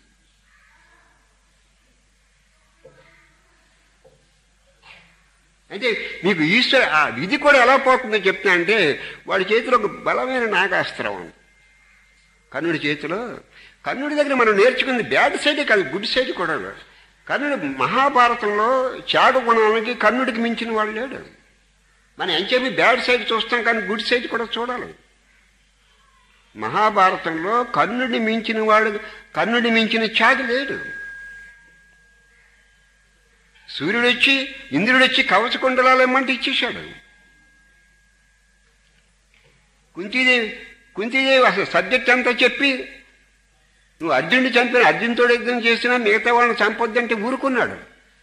అంటే మీకు ఈశ్వర ఆ విధి కూడా ఎలా పోతుందో చెప్తా అంటే వాడి చేతిలో ఒక బలమైన నాగాస్త్రం ఉంది కర్ణుడి చేతిలో కర్ణుడి దగ్గర మనం నేర్చుకుంది బ్యాడ్ సైడే కాదు గుడ్ సైడ్ కూడా కర్ణుడు మహాభారతంలో త్యాగ గుణానికి కర్ణుడికి మించిన వాడు లేడు మనం ఏం చెప్పి బ్యాడ్ సైడ్ చూస్తాం కానీ గుడ్ సైడ్ కూడా చూడాలి మహాభారతంలో కర్ణుడిని మించిన వాడు కర్ణుడిని మించిన త్యాగి లేడు సూర్యుడు వచ్చి ఇంద్రుడు వచ్చి కవచ కుండలాలు ఇమ్మంటే ఇచ్చేశాడు కుంతీదేవి కుంతీదేవి అసలు సబ్జెక్ట్ అంతా చెప్పి నువ్వు అర్జునుడి చంపిన అర్జునుతో యుద్ధం చేసినా మిగతా వాళ్ళని చంపొద్దంటే ఊరుకున్నాడు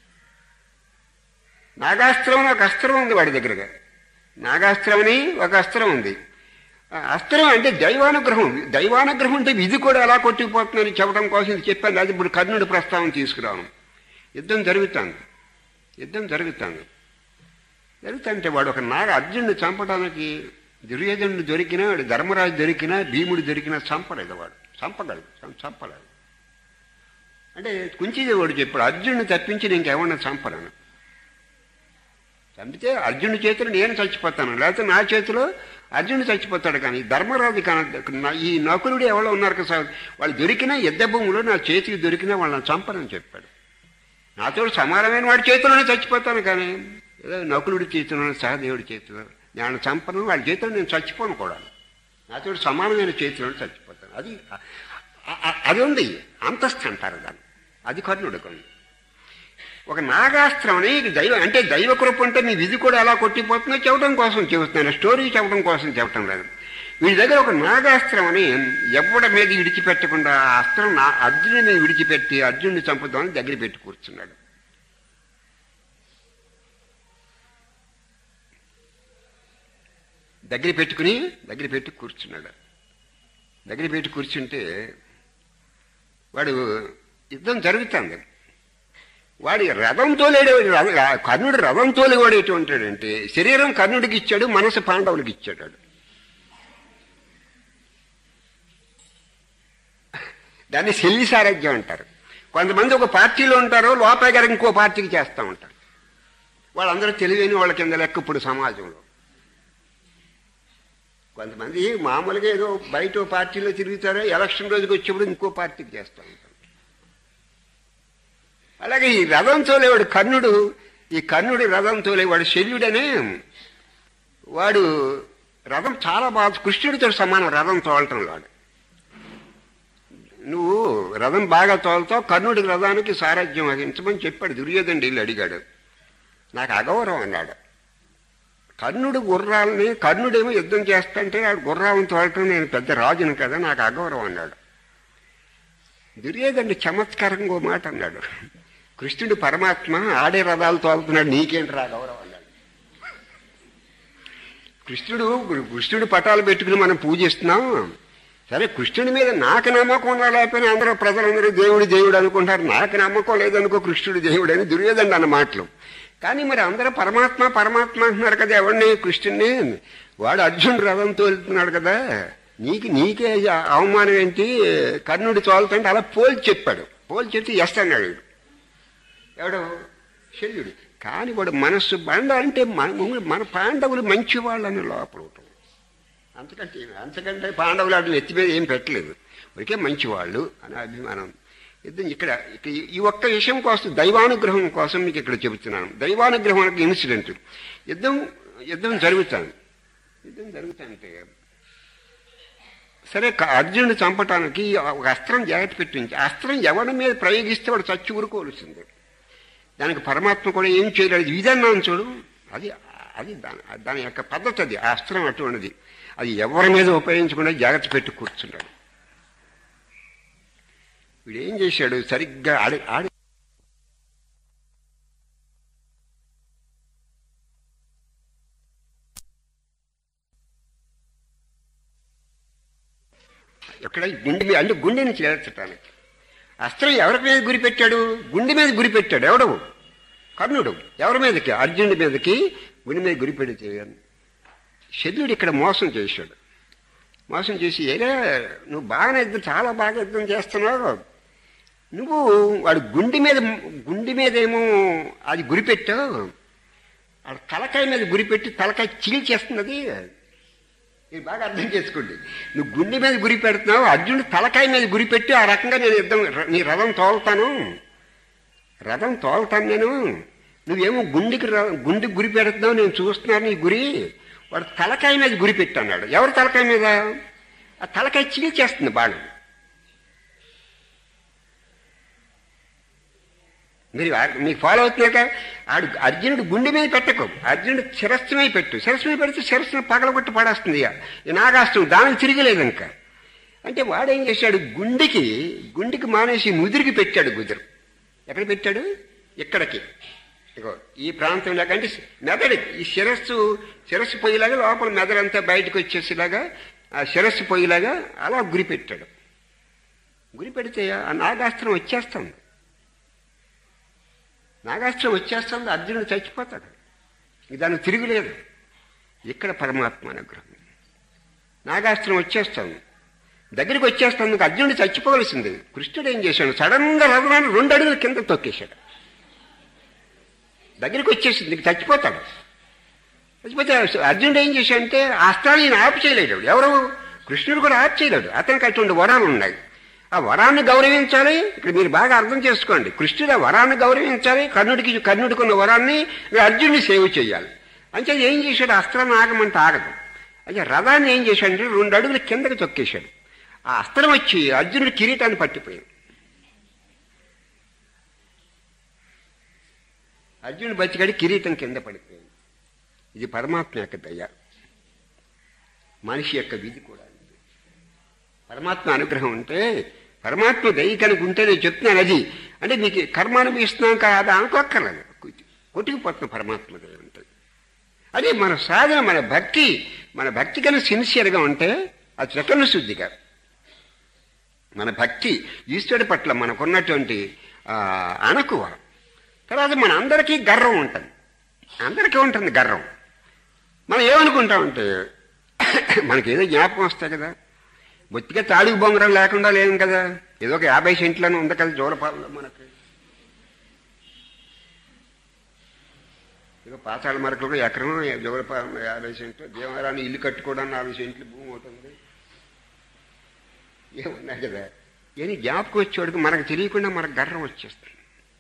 నాగాస్త్రం అని ఒక అస్త్రం ఉంది వాడి దగ్గరగా నాగాస్త్రం అని ఒక అస్త్రం ఉంది ఆ అస్త్రం అంటే దైవానుగ్రహం దైవానుగ్రహం అంటే విధి కూడా ఎలా కొట్టుకుపోతుందని చెప్పడం కోసం ఇది చెప్పాను అది ఇప్పుడు కర్ణుడి ప్రస్తావన తీసుకురావడం యుద్ధం జరుగుతుంది యుద్ధం జరుగుతుంది జరుగుతుంటే వాడు ఒక నాగ అర్జునుడిని చంపడానికి దుర్యోధనుడు దొరికినా వాడు ధర్మరాజు దొరికినా భీముడు దొరికినా చంపలేదు వాడు చంపగలడు చం- చంపలేదు అంటే కుంచిదేవుడు చెప్పాడు అర్జునుడిని తప్పించి నేను ఇంకెవరిని చంపలేను చంపితే అర్జునుడి చేతిలో నేను చచ్చిపోతాను లేకపోతే నా చేతిలో అర్జునుడు చచ్చిపోతాడు కానీ ధర్మరాజు కానీ ఈ నకులుడు ఎవరో ఉన్నారు కదా సార్ వాళ్ళు దొరికినా యుద్ధ భూములో నా చేతికి దొరికినా వాళ్ళని చంపనని చెప్పాడు నాతో సమానమైన వాడి చేతిలోనే చచ్చిపోతాను కానీ ఏదో నకులుడి చేతిలో సహదేవుడి చేతిలో నేను చంపను వాడి చేతిలో నేను చచ్చిపోను కూడా నాతో సమానమైన చేతిలోనే చచ్చిపోతాను అది అ- అ- అది ఉంది అంతస్తు అంటారు దాన్ని అది కర్ణుడు కొన్ని ఒక నాగాస్త్రం అని దైవ అంటే దైవ కృప అంటే మీ విధి కూడా ఎలా కొట్టిపోతుందో చెప్పడం కోసం చెబుతున్నాను స్టోరీ చెప్పడం కోసం చెప్పడం లేదు వీడి దగ్గర ఒక నాగాస్త్రం అని ఎవడ మీద విడిచిపెట్టకుండా ఆ అస్త్రం నా అర్జునుడి మీద విడిచిపెట్టి అర్జునుడిని చంపుదామని దగ్గర పెట్టి కూర్చున్నాడు దగ్గర పెట్టుకుని దగ్గర పెట్టి కూర్చున్నాడు దగ్గర పెట్టి కూర్చుంటే వాడు యుద్ధం జరుగుతుంది వాడి రథం తోలేడు కర్ణుడు రథం తోలేవాడు ఎటువంటాడంటే శరీరం కర్ణుడికి ఇచ్చాడు మనసు పాండవులకి ఇచ్చాడు వాడు. దాన్ని శల్లి సారథ్యం అంటారు కొంతమంది ఒక పార్టీలో ఉంటారు లోపల గారు ఇంకో పార్టీకి చేస్తూ ఉంటారు వాళ్ళందరూ తెలివైన వాళ్ళ కింద లెక్క ఇప్పుడు సమాజంలో కొంతమంది మామూలుగా ఏదో బయట ఓ పార్టీలో తిరుగుతారో ఎలక్షన్ రోజుకి వచ్చేప్పుడు ఇంకో పార్టీకి చేస్తూ ఉంటారు అలాగే ఈ రథం తోలేవాడు కర్ణుడు ఈ కర్ణుడి రథం తోలేవాడు శల్యుడనే వాడు రథం చాలా బాగా కృష్ణుడితో సమానం రథం తోలటం వాడు నువ్వు రథం బాగా తోలుతావు కర్ణుడి రథానికి సారథ్యం వహించమని చెప్పాడు దుర్యోధనుడు వెళ్ళి అడిగాడు నాకు అగౌరవం అన్నాడు కర్ణుడు గుర్రాలని కర్ణుడేమో యుద్ధం చేస్తుంటే ఆ గుర్రాలను తోలటం నేను పెద్ద రాజును కదా నాకు అగౌరవం అన్నాడు దుర్యోధనుడు చమత్కారంగా ఓ మాట అన్నాడు కృష్ణుడు పరమాత్మ ఆడే రథాలు తోలుతున్నాడు నీకేంటి రా గౌరవం అన్నాడు కృష్ణుడు కృష్ణుడు పటాలు పెట్టుకుని మనం పూజిస్తున్నాం సరే కృష్ణుడి మీద నాకు నమ్మకం ఉన్నా లేకపోయినా అందరూ ప్రజలందరూ దేవుడు దేవుడు అనుకుంటారు నాకు నమ్మకం లేదనుకో కృష్ణుడు దేవుడు అని దుర్యోధనుడు అన్న మాటలు కానీ మరి అందరూ పరమాత్మ పరమాత్మ అంటున్నారు కదా ఎవరిని కృష్ణుడిని వాడు అర్జునుడు రథం తోలుతున్నాడు కదా నీకు నీకే అవమానం ఏంటి కర్ణుడి తోలుతుంటే అలా పోల్చి చెప్పాడు పోల్చి చెప్తే ఎస్ అన్నాడు వీడు. ఎవడు శల్యుడు కానీ వాడు మనస్సు బండ అంటే మన మన పాండవులు మంచి వాళ్ళని లోపల ఉంటుంది అంతకంటే ఏమి- అంతకంటే పాండవులు అటు నెత్తి మీద ఏం పెట్టలేదు ఒకే మంచివాళ్ళు అని అభిమానం యుద్ధం ఇక్కడ ఇక్కడ ఈ- ఈ ఒక్క విషయం కోసం దైవానుగ్రహం కోసం మీకు ఇక్కడ చెబుతున్నాను దైవానుగ్రహం అనే ఇన్సిడెంట్ యుద్ధం యుద్ధం జరుగుతాను యుద్ధం జరుగుతానంటే సరే క- అర్జునుడు చంపటానికి ఒక అస్త్రం జాగ్రత్త పెట్టించి ఆ అస్త్రం ఎవరి మీద ప్రయోగిస్తే వాడు చచ్చి ఊరుకోవలసిందే దానికి పరమాత్మ కూడా ఏం చేయలేదు ఇదన్నాను చూడు అది అది దాని దాని యొక్క పద్ధతి అది ఆ అస్త్రం అటువంటిది అది ఎవరి మీద ఉపయోగించకుండా జాగ్రత్త పెట్టి కూర్చున్నాడు వీడు ఏం చేశాడు సరిగ్గా ఆడి ఆడి ఎక్కడ గుండె మీద అంటే గుండెని చేర్చటానికి అస్త్రం ఎవరి మీద గురి పెట్టాడు గుండె మీద గురి పెట్టాడు ఎవడు కర్ణుడు ఎవరి మీదకి అర్జునుడి మీదకి గుండె మీద గురి పెడితే శల్యుడు ఇక్కడ మోసం చేశాడు మోసం చేసి ఏలే నువ్వు బాగానే యుద్ధం చాలా బాగా యుద్ధం చేస్తున్నావు నువ్వు వాడు గుండె మీద గుండె మీద ఏమో అది గురిపెట్టావు వాడు తలకాయ మీద గురిపెట్టి తలకాయ చీల్చేస్తుంది అది మీరు బాగా అర్థం చేసుకోండి నువ్వు గుండె మీద గురి పెడుతున్నావు అర్జునుడు తలకాయ మీద గురి పెట్టి ఆ రకంగా నేను యుద్ధం నీ రథం తోలుతాను రథం తోలుతాను నేను నువ్వేమో గుండెకి ర- గుండెకి గురి పెడుతున్నావు నేను చూస్తున్నాను నీ గురి వాడు తలకాయ మీద గురి పెట్టన్నాడు ఎవరు తలకాయ మీద ఆ తలకాయ చీల్చేస్తుంది బాణం మీరు ఆ- మీకు ఫాలో అవుతున్నాక ఆడు అర్జునుడు గుండె మీద పెట్టకు అర్జునుడు శిరస్సు మీద పెట్టు శిరస్సు మీద పెడితే శిరస్సును పగలగొట్టి పడేస్తుంది ఇక. ఈ నాగాస్త్రం దానికి తిరిగిలేదు ఇంకా అంటే వాడేం చేశాడు గుండెకి గుండెకి మానేసి ముదిరికి పెట్టాడు గుదురు ఎక్కడ పెట్టాడు ఇక్కడికి ఇగో ఈ ప్రాంతంలో కంటే మెదడు ఈ శిరస్సు శిరస్సు పొయ్యిలాగా లోపల మెదడంతా బయటకు వచ్చేసేలాగా ఆ శిరస్సు పొయ్యిలాగా అలా గురి పెట్టాడు గురి పెడితే ఆ నాగాస్త్రం వచ్చేస్తుంది నాగాస్త్రం వచ్చేస్తుంది అర్జునుడు చచ్చిపోతాడు ఇక దానికి తిరుగులేదు ఇక్కడ పరమాత్మ అనుగ్రహం నాగాస్త్రం వచ్చేస్తుంది దగ్గరికి వచ్చేస్తుంది అర్జునుడు చచ్చిపోవలసింది కృష్ణుడు ఏం చేశాడు సడన్గా రథనాన్ని రెండు అడుగులు కింద తొక్కేశాడు దగ్గరికి వచ్చేసింది ఇంక చచ్చిపోతాడు చచ్చిపోతే అర్జునుడు ఏం చేశాడంటే ఆ అస్త్రాన్ని ఈయన ఆపు చేయలేడు ఎవరు కృష్ణుడు కూడా ఆపు చేయలేడు అతనికి అటువంటి వరాలు ఉన్నాయి ఆ వరాన్ని గౌరవించాలి ఇక్కడ మీరు బాగా అర్థం చేసుకోండి కృష్ణుడు ఆ వరాన్ని గౌరవించాలి కర్ణుడికి కర్ణుడికి ఉన్న వరాన్ని అర్జునుడిని సేవ చేయాలి అంటే ఏం చేశాడు అస్త్రాన్ని ఆగమంటే ఆగదు అయితే రథాన్ని ఏం చేశాడంటే రెండు అడుగులు కిందకి తొక్కేశాడు ఆ అస్త్రం వచ్చి అర్జునుడి కిరీటాన్ని పట్టిపోయింది అర్జునుడు బతికాడి కిరీటం కింద పడిపోయింది ఇది పరమాత్మ యొక్క దయ మనిషి యొక్క విధి కూడా ఇది. పరమాత్మ అనుగ్రహం ఉంటే పరమాత్మ దయ కనుక ఉంటే నేను చెప్తున్నాను అది అంటే మీకు కర్మ అనుభవిస్తున్నాం కాదా అనుకోక్కర్లేదు కొట్టుకుపోతున్న పరమాత్మ దయ ఉంటుంది అదే మన సాధన మన భక్తి మన భక్తి కన్నా సిన్సియర్గా ఉంటే అది త్రికరణ శుద్ధిగా మన భక్తి ఈశ్వరుడి పట్ల మనకున్నటువంటి ఆ, అణకువ తర్వాత మన అందరికీ గర్వం ఉంటుంది అందరికీ ఉంటుంది గర్వం మనం ఏమనుకుంటామంటే మనకి ఏదో జ్ఞాపకం వస్తాయి కదా బొత్తిగా తాడుగు బొంగరం లేకుండా లేం కదా ఏదో ఒక యాభై సెంట్లను ఉంది కదా జోలపాలలో మనకి ఏదో పాతాళ మరకలకు ఎకరం జోలపాలెం యాభై సెంట్లు దేవాలయాన్ని ఇల్లు కట్టుకోవడానికి నాలుగు సెంట్లు భూమి అవుతుంది ఏమున్నాయి కదా ఏని జ్ఞాపకం వచ్చేవాడికి మనకు తెలియకుండా మనకు గర్వం వచ్చేస్తుంది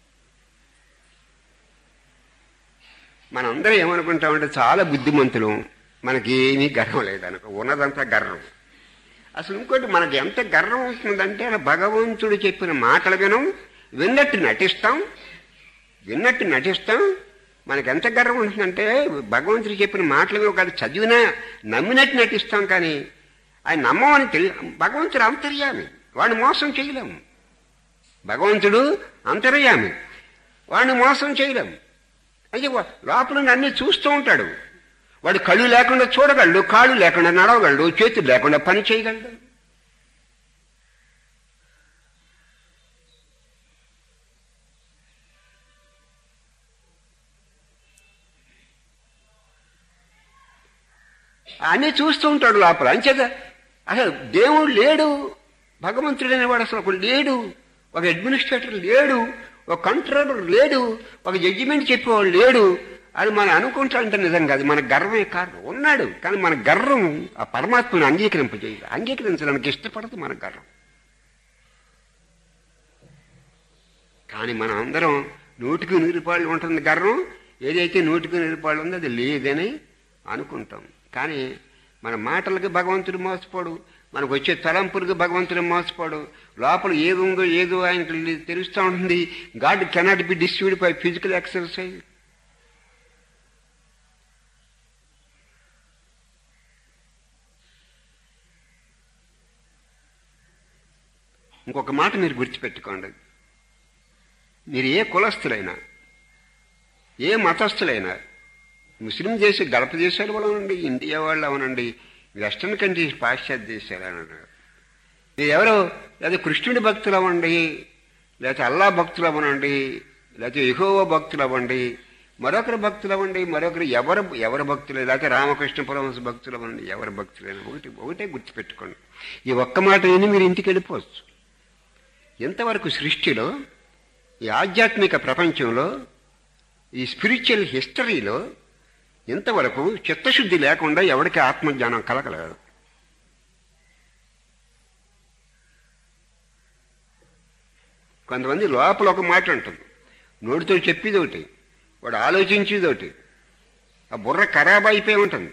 మనందరం ఏమనుకుంటామంటే చాలా బుద్ధిమంతులు మనకి ఏమీ గర్వం లేదనుకో ఉన్నదంతా గర్వం అసలు ఇంకోటి మనకి ఎంత గర్వం అవుతుందంటే అలా భగవంతుడు చెప్పిన మాటలు వినం విన్నట్టు నటిస్తాం విన్నట్టు నటిస్తాం మనకి ఎంత గర్వం ఉంటుందంటే భగవంతుడు చెప్పిన మాటలు ఒకటి చదివినా నమ్మినట్టు నటిస్తాం కానీ ఆయన నమ్మమని తెలియ భగవంతుడు అంతర్యామి వాడిని మోసం చేయలేము భగవంతుడు అంతర్యామి వాడిని మోసం చేయలేము అయితే వా- లోపల నుండి అన్ని చూస్తూ ఉంటాడు వాడు కళ్ళు లేకుండా చూడగలడు కాళ్ళు లేకుండా నడవగలడు చేతులు లేకుండా పని చేయగలడు అన్నీ చూస్తూ ఉంటాడు లోపల అంచేత అసలు దేవుడు లేడు భగవంతుడు అనేవాడు అసలు ఒకడు లేడు ఒక అడ్మినిస్ట్రేటర్ లేడు ఒక కంట్రోలర్ లేడు ఒక జడ్జిమెంట్ చెప్పేవాడు లేడు అది మనం అనుకుంటా అంటే నిజం కాదు మన గర్వమే కారణం ఉన్నాడు కానీ మన గర్వం ఆ పరమాత్మను అంగీకరింపజేయదు అంగీకరించడానికి ఇష్టపడదు మన గర్వం కానీ మనం అందరం నూటికి నూరు పాళ్ళు ఉంటుంది గర్వం ఏదైతే నూటికి నూరు పాళ్ళు ఉందో అది లేదని అనుకుంటాం కానీ మన మాటలకి భగవంతుడు మోసపోడు మనకు వచ్చే తలంపులకు భగవంతుడు మోసపోడు లోపల ఏది ఉందో ఏదో ఆయనకి తెలుస్తూ ఉంటుంది God cannot be distribute by physical exercise ఇంకొక మాట మీరు గుర్తుపెట్టుకోండి మీరు ఏ కులస్తులైనా ఏ మతస్థులైనా ముస్లిం దేశ గడప దేశాలు అవనండి ఇండియా వాళ్ళు అవనండి వెస్టర్న్ కంట్రీస్ పాశ్చాత్య దేశాలు అన్నారు మీరు ఎవరు లేదా కృష్ణుడి భక్తులు అవ్వండి లేకపోతే అల్లా భక్తులు అవ్వనండి లేకపోతే ఎహోవ భక్తులు అవ్వండి మరొకరి భక్తులు అవ్వండి మరొకరు ఎవరు ఎవరి భక్తులు లేకపోతే రామకృష్ణ పరమహంస భక్తులు అవ్వండి ఎవరి భక్తులైనా ఒకటి ఒకటే గుర్తుపెట్టుకోండి ఈ ఒక్క మాట విని మీరు ఇంటికి వెళ్ళిపోవచ్చు ఎంతవరకు సృష్టిలో ఈ ఆధ్యాత్మిక ప్రపంచంలో ఈ స్పిరిచువల్ హిస్టరీలో ఇంతవరకు చిత్తశుద్ధి లేకుండా ఎవరికి ఆత్మజ్ఞానం కలగలేదు కొంతమంది లోపల ఒక మాట ఉంటుంది నోటితో చెప్పేది ఒకటి వాడు ఆలోచించేది ఒకటి ఆ బుర్ర ఖరాబ్ అయిపోయి ఉంటుంది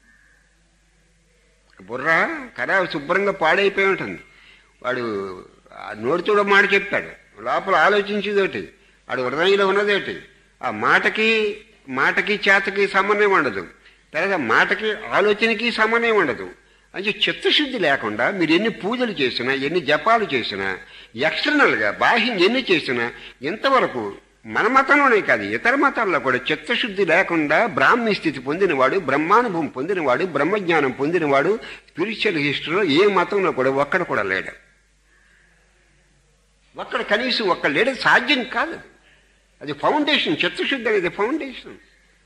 ఆ బుర్ర ఖరాబ్ శుభ్రంగా పాడైపోయి ఉంటుంది వాడు ఆ నోటితో ఒక మాట చెప్తాడు లోపల ఆలోచించేది ఒకటి వాడు హృదయంలో ఉన్నది ఒకటి ఆ మాటకి మాటకి చేతకి సమన్వయం ఉండదు తర్వాత మాటకి ఆలోచనకి సమన్వయం ఉండదు అంటే చిత్తశుద్ధి లేకుండా మీరు ఎన్ని పూజలు చేసినా ఎన్ని జపాలు చేసినా ఎక్స్టర్నల్గా బాహ్యం ఎన్ని చేసినా ఇంతవరకు మన మతంలోనే కాదు ఇతర మతాల్లో కూడా చిత్తశుద్ధి లేకుండా బ్రాహ్మీ స్థితి పొందినవాడు బ్రహ్మానుభవం పొందినవాడు బ్రహ్మజ్ఞానం పొందినవాడు స్పిరిచువల్ హిస్టరీలో ఏ మతంలో కూడా ఒక్కడ కూడా లేడు ఒక్కడ కనీసం ఒక్క లేడు సాధ్యం కాదు అది ఫౌండేషన్ చిత్తశుద్ధి అనేది ఫౌండేషన్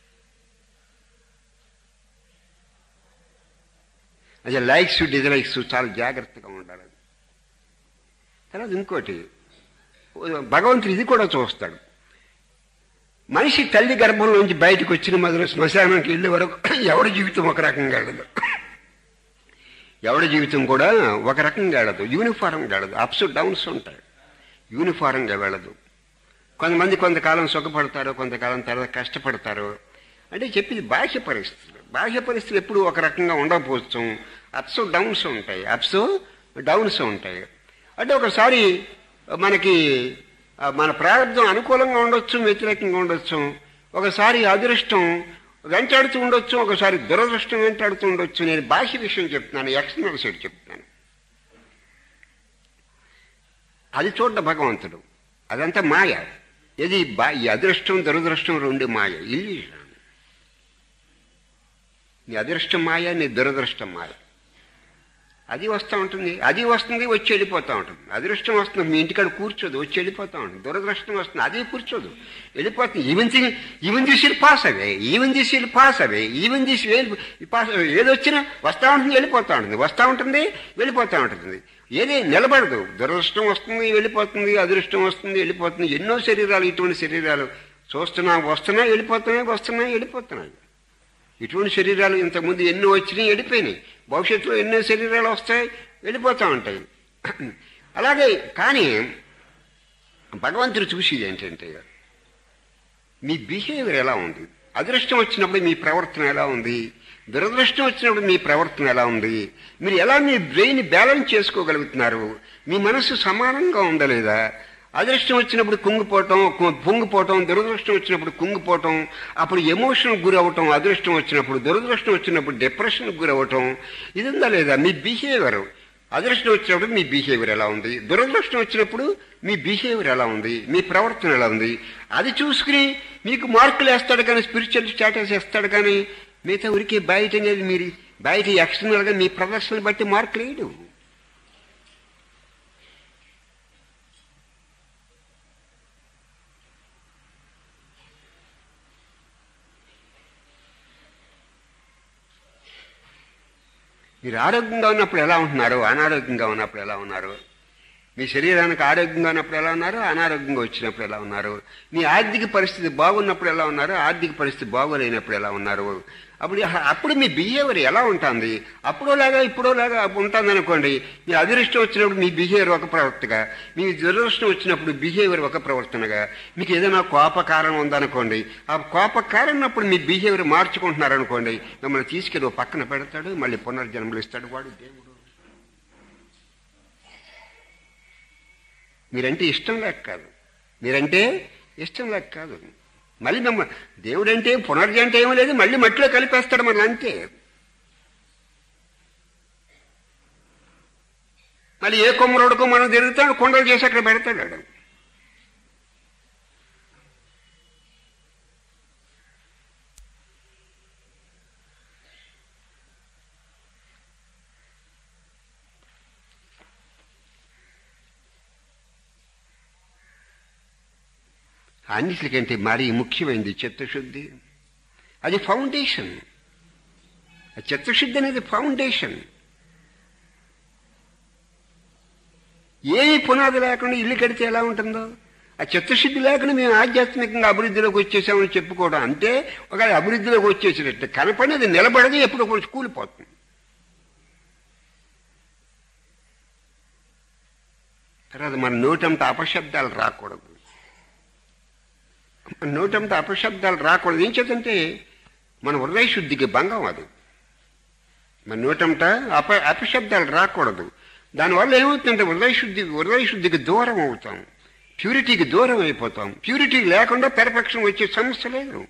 అది లైక్స్ డిజలైక్స్ చాలా జాగ్రత్తగా ఉండాలి తర్వాత ఇంకోటి భగవంతుడు ఇది కూడా చూస్తాడు మనిషి తల్లి గర్భంలోంచి బయటకు వచ్చిన మొదలు శ్మశానానికి వెళ్ళే వరకు ఎవడి జీవితం ఒక రకంగా వెళ్ళదు ఎవడి జీవితం కూడా ఒక రకంగా వెళ్ళదు యూనిఫారంగా వెళ్ళదు అప్స్ డౌన్స్ ఉంటాయి యూనిఫారంగా వెళ్ళదు కొంతమంది కొంతకాలం సుఖపడతారు కొంతకాలం తర్వాత కష్టపడతారు అంటే చెప్పింది బాహ్య పరిస్థితులు బాహ్య పరిస్థితులు ఎప్పుడు ఒక రకంగా ఉండకపోవచ్చు అప్స్ డౌన్స్ ఉంటాయి అప్స్ డౌన్స్ ఉంటాయి అంటే ఒకసారి మనకి ఆ, మన ప్రారంభం అనుకూలంగా ఉండొచ్చు వ్యతిరేకంగా ఉండొచ్చు ఒకసారి అదృష్టం వెంటాడుతూ ఉండొచ్చు ఒకసారి దురదృష్టం వెంటాడుతూ ఉండొచ్చు నేను బాహ్య విషయం చెప్తున్నాను ఎక్స్టర్నల్ సైడ్ చెప్తున్నాను అది చూడ్డ భగవంతుడు అదంతా మాయ ఇది బా ఈ అదృష్టం దురదృష్టం రెండు మాయ ఇల్యూషన్ నీ అదృష్టం మాయ నీ దురదృష్టం మాయ అది వస్తూ ఉంటుంది అది వస్తుంది వచ్చి వెళ్ళిపోతూ ఉంటుంది అదృష్టం వస్తుంది మీ ఇంటికాడ కూర్చోదు వచ్చి వెళ్ళిపోతూ ఉంటుంది దురదృష్టం వస్తుంది అది కూర్చోదు వెళ్ళిపోతుంది even thing even this will pass away even this will pass away even this pass ఏది వచ్చినా వస్తూ ఉంటుంది వెళ్ళిపోతూ ఉంటుంది వస్తూ ఉంటుంది వెళ్ళిపోతూ ఉంటుంది ఏది నిలబడదు దురదృష్టం వస్తుంది వెళ్ళిపోతుంది అదృష్టం వస్తుంది వెళ్ళిపోతుంది ఎన్నో శరీరాలు ఇటువంటి శరీరాలు చూస్తున్నా వస్తున్నా వెళ్ళిపోతున్నాయి వస్తున్నాయి వెళ్ళిపోతున్నాయి ఇటువంటి శరీరాలు ఇంతకుముందు ఎన్నో వచ్చినాయి వెళ్ళిపోయినాయి భవిష్యత్తులో ఎన్నో శరీరాలు వస్తాయి వెళ్ళిపోతూ ఉంటాయి అలాగే కానీ భగవంతుడు చూసేది ఏంటంటే మీ బిహేవియర్ ఎలా ఉంది అదృష్టం వచ్చినప్పుడు మీ ప్రవర్తన ఎలా ఉంది దురదృష్టం వచ్చినప్పుడు మీ ప్రవర్తన ఎలా ఉంది మీరు ఎలా మీ బ్రెయిన్ బ్యాలెన్స్ చేసుకోగలుగుతున్నారు మీ మనసు సమానంగా ఉందా లేదా అదృష్టం వచ్చినప్పుడు కుంగిపోవటం కు- పొంగిపోవటం దురదృష్టం వచ్చినప్పుడు కుంగిపోవటం అప్పుడు ఎమోషన్ గురవటం అదృష్టం వచ్చినప్పుడు దురదృష్టం వచ్చినప్పుడు డిప్రెషన్కి గురవటం ఇది ఉందా లేదా మీ బిహేవియర్ అదృష్టం వచ్చినప్పుడు మీ బిహేవియర్ ఎలా ఉంది దురదృష్టం వచ్చినప్పుడు మీ బిహేవియర్ ఎలా ఉంది మీ ప్రవర్తన ఎలా ఉంది అది చూసుకుని మీకు మార్కులు వేస్తాడు కానీ స్పిరిచువల్ స్టేటస్ వేస్తాడు కానీ మిగతా ఉరికి బయట అనేది మీరు బయట ఎక్స్టర్నల్గా మీ ప్రదర్శన బట్టి మార్కులు వేయడు మీరు ఆరోగ్యంగా ఉన్నప్పుడు ఎలా ఉంటున్నారు అనారోగ్యంగా ఉన్నప్పుడు ఎలా ఉన్నారు మీ శరీరానికి ఆరోగ్యంగా ఉన్నప్పుడు ఎలా ఉన్నారు అనారోగ్యంగా వచ్చినప్పుడు ఎలా ఉన్నారు మీ ఆర్థిక పరిస్థితి బాగున్నప్పుడు ఎలా ఉన్నారు ఆర్థిక పరిస్థితి బాగోలేనప్పుడు ఎలా ఉన్నారు అప్పుడు అప్పుడు మీ బిహేవియర్ ఎలా ఉంటుంది అప్పుడోలాగా ఇప్పుడోలాగా ఉంటుంది అనుకోండి మీ అదృష్టం వచ్చినప్పుడు మీ బిహేవియర్ ఒక ప్రవర్తనగా మీ దురదృష్టం వచ్చినప్పుడు బిహేవియర్ ఒక ప్రవర్తనగా మీకు ఏదైనా కోపకారం ఉందనుకోండి ఆ కోపకారం ఉన్నప్పుడు మీ బిహేవియర్ మార్చుకుంటున్నారనుకోండి మిమ్మల్ని తీసుకెళ్ళి ఓ పక్కన పెడతాడు మళ్ళీ పునర్జన్మలు ఇస్తాడు వాడు దేవుడు మీరంటే ఇష్టం లేక కాదు మీరంటే ఇష్టం లేక కాదు మళ్ళీ మిమ్మ దేవుడంటే పునర్జంటే ఏమీ లేదు మళ్ళీ మట్టిలో కలిపేస్తాడు మన అంతే మళ్ళీ ఏ కొమ్మరోడుకో మనం తిరుగుతాడు కొండలు చేసి అక్కడ పెడతాడు వాడు. అన్నిటికంటే మరీ ముఖ్యమైనది చిత్తశుద్ధి అది ఫౌండేషన్ ఆ చిత్తశుద్ధి అనేది ఫౌండేషన్ ఏమి పునాది లేకుండా ఇల్లు కడితే ఎలా ఉంటుందో ఆ చిత్తశుద్ధి లేకుండా మేము ఆధ్యాత్మికంగా అభివృద్ధిలోకి వచ్చేసామని చెప్పుకోవడం అంటే ఒక అభివృద్ధిలోకి వచ్చేసినట్టు కనపడేది నిలబడదు ఎప్పుడు కొంచెం కూలిపోతుంది తర్వాత మన నోటంత అపశబ్దాలు రాకూడదు మన నోటంత అపశబ్దాలు రాకూడదు ఏం చేతంటే మన హృదయ శుద్ధికి భంగం అది మన నోటంట అప అపశబ్దాలు రాకూడదు దానివల్ల ఏమవుతుందంటే హృదయ శుద్ధి హృదయ శుద్ధికి దూరం అవుతాం ప్యూరిటీకి దూరం అయిపోతాం ప్యూరిటీ లేకుండా పెర్ఫెక్షన్ వచ్చే సమస్య లేదు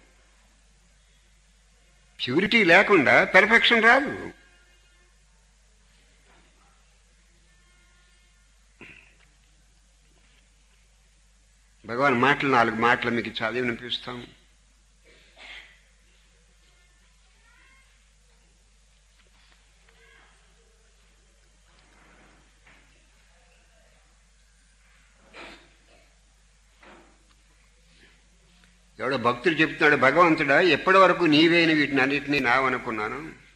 ప్యూరిటీ లేకుండా పెర్ఫెక్షన్ రాదు భగవాన్ మాటలు నాలుగు మాటలు మీకు చదివి వినిపిస్తాం ఎవడో భక్తుడు చెప్తున్నాడు భగవంతుడా ఎప్పటి వరకు నీవేని వీటిని అన్నిటినీ నావనుకున్నాను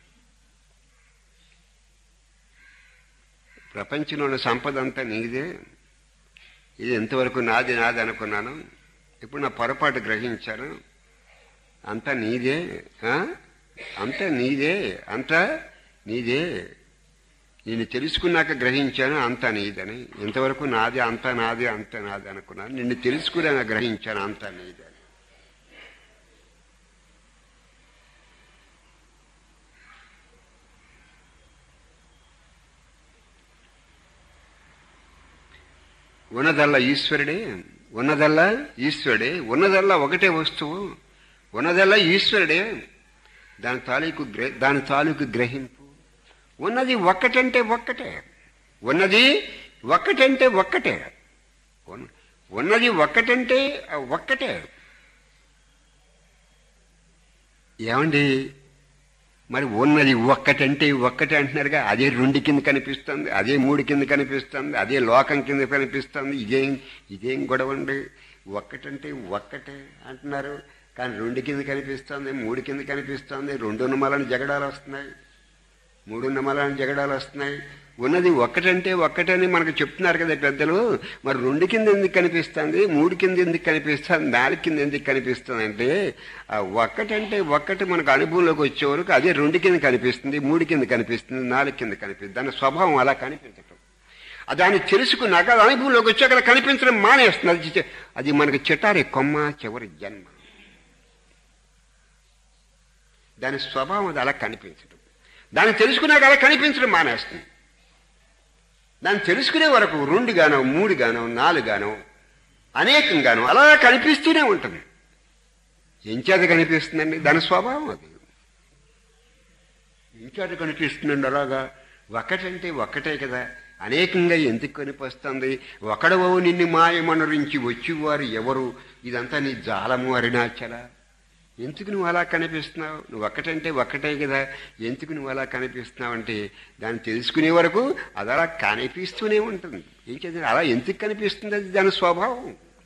ప్రపంచంలో ఉన్న సంపద అంతా నీదే ఇది ఎంతవరకు నాది నాది అనుకున్నాను ఇప్పుడు నా పొరపాటు గ్రహించాను అంతా నీదే ఆ? అంతా నీదే అంతా నీదే నేను తెలుసుకున్నాక గ్రహించాను అంతా నీదని ఇంతవరకు నాది అంతా నాది అంతా నాది అనుకున్నాను నిన్ను తెలుసుకున్నాక గ్రహించాను అంతా నీదని ఉన్నదల్లా ఈశ్వరుడే ఉన్నదల్లా ఈశ్వరుడే ఉన్నదల్లా ఒకటే వస్తువు ఉన్నదల్లా ఈశ్వరుడే దాని తాలూకు గ్ర దాని తాలూకు గ్రహింపు ఉన్నది ఒక్కటంటే ఒక్కటే ఉన్నది ఒక్కటంటే ఒక్కటే ఉన్న- ఉన్నది ఒక్కటంటే ఒక్కటే ఏమండి మరి ఉన్నది ఒక్కటంటే ఒక్కటే అంటున్నారుగా అదే రెండు కింద కనిపిస్తుంది అదే మూడు కింద కనిపిస్తుంది అదే లోకం కింద కనిపిస్తుంది ఇదేం ఇదేం గొడవ అండి ఒక్కటంటే ఒక్కటే అంటున్నారు కానీ రెండు కింద కనిపిస్తుంది మూడు కింద కనిపిస్తుంది రెండు మలని జగడాలు వస్తున్నాయి మూడు మలని జగడాలు వస్తున్నాయి ఉన్నది ఒక్కటంటే ఒక్కటని మనకు చెప్తున్నారు కదా పెద్దలు మరి రెండు కింద ఎందుకు కనిపిస్తుంది మూడు కింద ఎందుకు కనిపిస్తుంది నాలుగు కింద ఎందుకు కనిపిస్తుంది అంటే ఆ ఒక్కటంటే ఒక్కటి మనకు అనుభవంలోకి వచ్చే వరకు అదే రెండు కింద కనిపిస్తుంది మూడు కింద కనిపిస్తుంది నాలుగు కింద కనిపిస్తుంది దాని స్వభావం అలా కనిపించటం ఆ దాన్ని తెలుసుకున్నాక అది అనుభవంలోకి వచ్చాక అలా కనిపించడం మానేస్తుంది అది చె- అది మనకు చిటారి కొమ్మ చివరి జన్మ దాని స్వభావం అది అలా కనిపించడం దాన్ని తెలుసుకున్నాక అలా కనిపించడం మానేస్తుంది దాన్ని తెలుసుకునే వరకు రెండు గానో మూడు గానో నాలుగు గానో అనేకం గానో అలా కనిపిస్తూనే ఉంటుంది ఎంచేత కనిపిస్తుందండి దాని స్వభావం అది ఎంచేత కనిపిస్తుందండి అలాగా ఒకటంటే ఒక్కటే కదా అనేకంగా ఎందుకు కనిపిస్తుంది ఒకడవో నిన్ను మాయమనరించి వచ్చివారు ఎవరు ఇదంతా నీ జాలము అరుణాచల ఎందుకు నువ్వు అలా కనిపిస్తున్నావు నువ్వు ఒక్కటంటే ఒక్కటే కదా ఎందుకు నువ్వు అలా కనిపిస్తున్నావు అంటే దాన్ని తెలుసుకునే వరకు అది అలా కనిపిస్తూనే ఉంటుంది ఏం చేద్దాం అలా ఎందుకు కనిపిస్తుంది అది దాని స్వభావం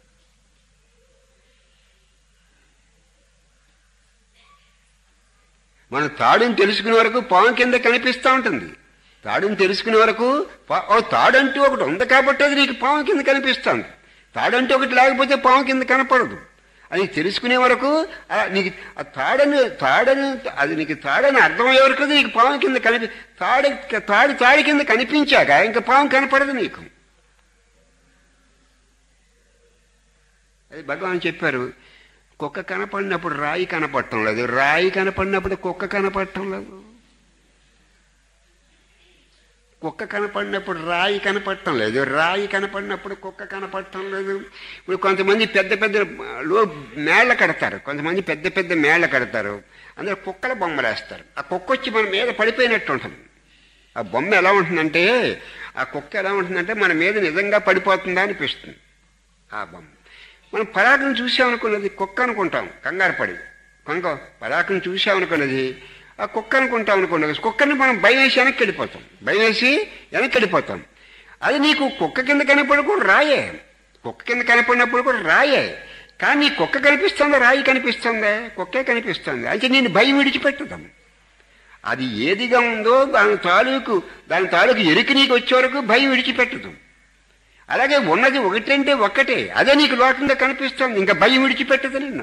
మనం తాడుని తెలుసుకునే వరకు పాము కింద కనిపిస్తూ ఉంటుంది తాడుని తెలుసుకునే వరకు పా- ఓ తాడంటూ ఒకటి ఉంది కాబట్టి అది నీకు పాము కింద కనిపిస్తుంది తాడంటూ ఒకటి లేకపోతే పాము కింద కనపడదు అది తెలుసుకునే వరకు ఆ నీకు ఆ తాడని తాడని అది నీకు తాడని అర్థమయ్యే వరకు అది నీకు పాము కింద కనిపి తాడి తాడి తాడి కింద కనిపించాక ఇంకా పాము కనపడదు నీకు అది భగవాన్ చెప్పారు కుక్క కనపడినప్పుడు రాయి కనపడటం లేదు రాయి కనపడినప్పుడు కుక్క కనపడటం లేదు కుక్క కనపడినప్పుడు రాయి కనపడటం లేదు రాయి కనపడినప్పుడు కుక్క కనపడటం లేదు ఇప్పుడు కొంతమంది పెద్ద పెద్ద లో మేళ్ళ కడతారు కొంతమంది పెద్ద పెద్ద మేళ్ళ కడతారు అందులో కుక్కల బొమ్మలు వేస్తారు ఆ కుక్క వచ్చి మన మీద పడిపోయినట్టు ఉంటుంది ఆ బొమ్మ ఎలా ఉంటుందంటే ఆ కుక్క ఎలా ఉంటుందంటే మన మీద నిజంగా పడిపోతుందా అనిపిస్తుంది ఆ బొమ్మ మనం పరాకును చూసామనుకున్నది కుక్క అనుకుంటాం కంగారు పడి కనుక పరాకును చూసామనుకున్నది ఆ కుక్క అనుకుంటాం అనుకున్నది కుక్కని మనం భయం వేసి వెనక్కి వెళ్ళిపోతాం భయం వేసి వెనక్కి వెళ్ళిపోతాం అది నీకు కుక్క కింద కనపడి కూడా రాయే కుక్క కింద కనపడినప్పుడు కూడా రాయే కానీ నీ కుక్క కనిపిస్తుందా రాయి కనిపిస్తుందా కుక్కే కనిపిస్తుంది అయితే నేను భయం విడిచిపెట్టుదాం అది ఏదిగా ఉందో దాని తాలూకు దాని తాలూకు ఎరికి నీకు వచ్చే వరకు భయం విడిచిపెట్టదు అలాగే ఉన్నది ఒకటంటే ఒక్కటే అదే నీకు లోకంగా కనిపిస్తుంది ఇంకా భయం విడిచిపెట్టదు నిన్ను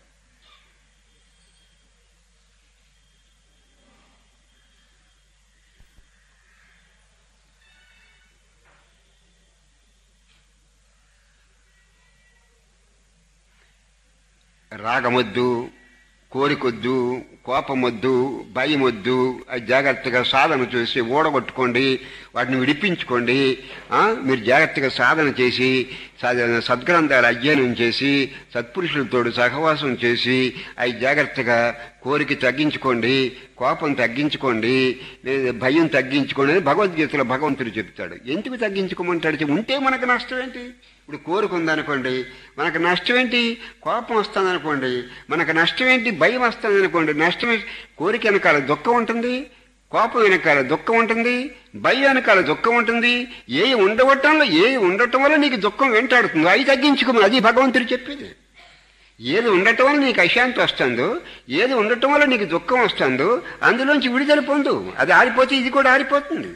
రాగమొద్దు కోరికొద్దు కోపమొద్దు భయమొద్దు అది జాగ్రత్తగా సాధన చేసి ఓడగొట్టుకోండి వాటిని విడిపించుకోండి ఆ, మీరు జాగ్రత్తగా సాధన చేసి సాధన సద్గ్రంథాలు అధ్యయనం చేసి సత్పురుషులతో సహవాసం చేసి అవి జాగ్రత్తగా కోరిక తగ్గించుకోండి కోపం తగ్గించుకోండి లేదా భయం తగ్గించుకోండి అని భగవద్గీతలో భగవంతుడు చెప్తాడు ఎందుకు తగ్గించుకోమంటాడు ఉంటే మనకు నష్టం ఏంటి ఇప్పుడు కోరిక ఉందనుకోండి మనకు నష్టం ఏంటి కోపం వస్తుందనుకోండి మనకు నష్టం ఏంటి భయం వస్తుందనుకోండి నష్టం ఏంటి? కోరిక వెనకాల దుఃఖం ఉంటుంది కోపం వెనకాల దుఃఖం ఉంటుంది భయం వెనకాల దుఃఖం ఉంటుంది ఏ ఉండవటంలో ఏ ఉండటం వల్ల నీకు దుఃఖం వెంటాడుతుందో అవి తగ్గించుకోమని అది భగవంతుడు చెప్పేది ఏది ఉండటం వల్ల నీకు అశాంతి వస్తుందో ఏది ఉండటం వల్ల నీకు దుఃఖం వస్తుందో అందులోంచి విడుదల పొందు అది ఆరిపోతే ఇది కూడా ఆరిపోతుంది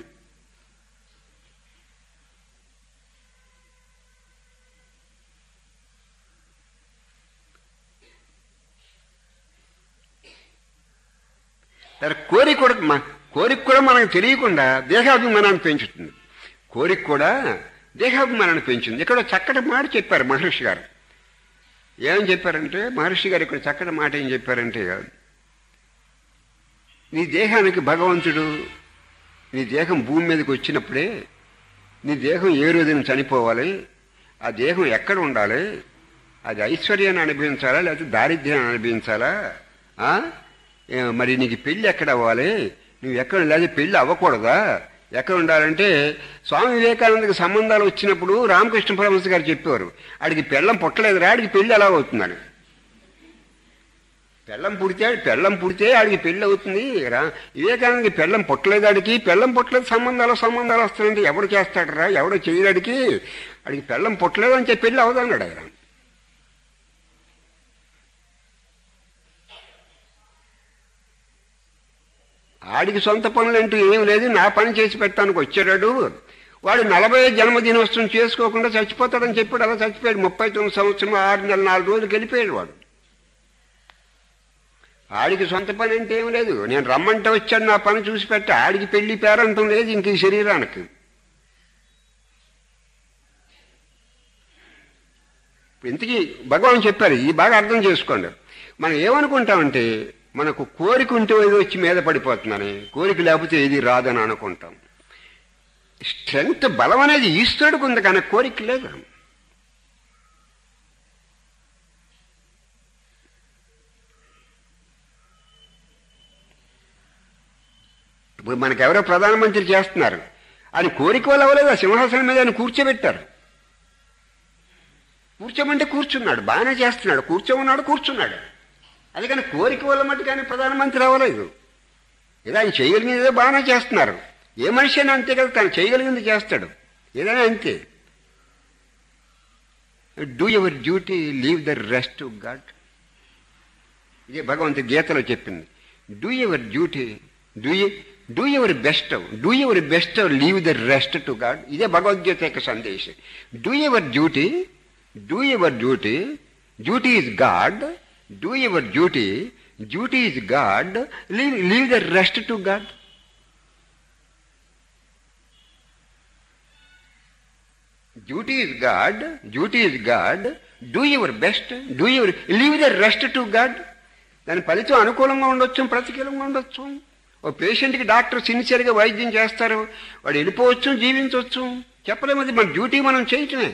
సరే కోరిక కూడా మ- కోరిక కూడా మనకు తెలియకుండా దేహాభిమానాన్ని పెంచుతుంది కోరిక కూడా దేహాభిమానాన్ని పెంచుతుంది ఇక్కడ చక్కటి మాట చెప్పారు మహర్షి గారు ఏం చెప్పారంటే మహర్షి గారు ఇక్కడ చక్కటి మాట ఏం చెప్పారంటే నీ దేహానికి భగవంతుడు నీ దేహం భూమి మీదకి వచ్చినప్పుడే నీ దేహం ఏ రోజున చనిపోవాలి ఆ దేహం ఎక్కడ ఉండాలి అది ఐశ్వర్యాన్ని అనుభవించాలా లేకపోతే దారిద్ర్యాన్ని అనుభవించాలా ఆ? ఏ, మరి నీకు పెళ్ళి ఎక్కడ అవ్వాలి నువ్వు ఎక్కడ లేదా పెళ్ళి అవ్వకూడదా ఎక్కడ ఉండాలంటే స్వామి వివేకానందకి సంబంధాలు వచ్చినప్పుడు రామకృష్ణ పరమహంస గారు చెప్పేవారు ఆడికి పెళ్ళం పుట్టలేదురా ఆడికి పెళ్ళి ఎలా అవుతుందని పెళ్ళం పుడితే పెళ్ళం పుడితే ఆడికి పెళ్ళి అవుతుంది రా వివేకానందకి పెళ్ళం పుట్టలేదు ఆడికి పెళ్ళం పుట్టలేదు సంబంధాలు సంబంధాలు వస్తాయంటే ఎవడు చేస్తాడరా ఎవడో చేయడాడికి ఆడికి పెళ్ళం పుట్టలేదు అని చెప్పి పెళ్ళి అవదన్నాడు ఆయన ఆడికి సొంత పనులంటూ ఏం లేదు నా పని చేసి పెట్టడానికి వచ్చాడు వాడు నలభై జన్మదినోత్సవం చేసుకోకుండా చచ్చిపోతాడని చెప్పాడు అలా చచ్చిపోయాడు ముప్పై తొమ్మిది సంవత్సరం ఆరు నెలల నాలుగు రోజులు వెళ్ళిపోయాడు వాడు ఆడికి సొంత పని అంటే ఏం లేదు నేను రమ్మంటే వచ్చాడు నా పని చూసి పెట్టి ఆడికి పెళ్లి పేరంటం లేదు ఇంక ఈ శరీరానికి ఇంతకీ భగవాన్ చెప్పారు ఇది బాగా అర్థం చేసుకోండి మనం ఏమనుకుంటామంటే మనకు కోరిక ఉంటే ఏదో వచ్చి మీద పడిపోతుందని కోరిక లేకపోతే ఏది రాదని అనుకుంటాం స్ట్రెంగ్త్ బలం అనేది ఈశ్వరుడికి ఉంది కానీ కోరిక లేదు ఇప్పుడు మనకెవరో ప్రధానమంత్రి చేస్తున్నారు ఆయన కోరిక వల్ల అవ్వలేదు ఆ సింహాసనం మీద ఆయన కూర్చోబెట్టారు కూర్చోమంటే కూర్చున్నాడు బాగానే చేస్తున్నాడు కూర్చోమన్నాడు కూర్చున్నాడు అందుకని కోరిక వల్ల మట్టుకు ఆయన ప్రధానమంత్రి అవ్వలేదు ఏదో ఆయన చేయగలిగింది బాగానే చేస్తున్నారు ఏ మనిషి అయినా అంతే కదా తను చేయగలిగింది చేస్తాడు ఏదైనా అంతే do your duty leave the rest to God ఇదే భగవంతు గీతలో చెప్పింది do your duty do do your best do your best leave the rest to God ఇదే భగవద్గీత యొక్క సందేశం do your duty do your duty duty is God do your duty duty is God leave leave the rest to God duty is God duty is God do your best do your leave the rest to God దాని ఫలితం అనుకూలంగా ఉండొచ్చు ప్రతికూలంగా ఉండొచ్చు ఓ పేషెంట్కి doctor సిన్సియర్గా వైద్యం చేస్తారు వాడు వెళ్ళిపోవచ్చు జీవించవచ్చు చెప్పలేము అది మన డ్యూటీ మనం చేయటమే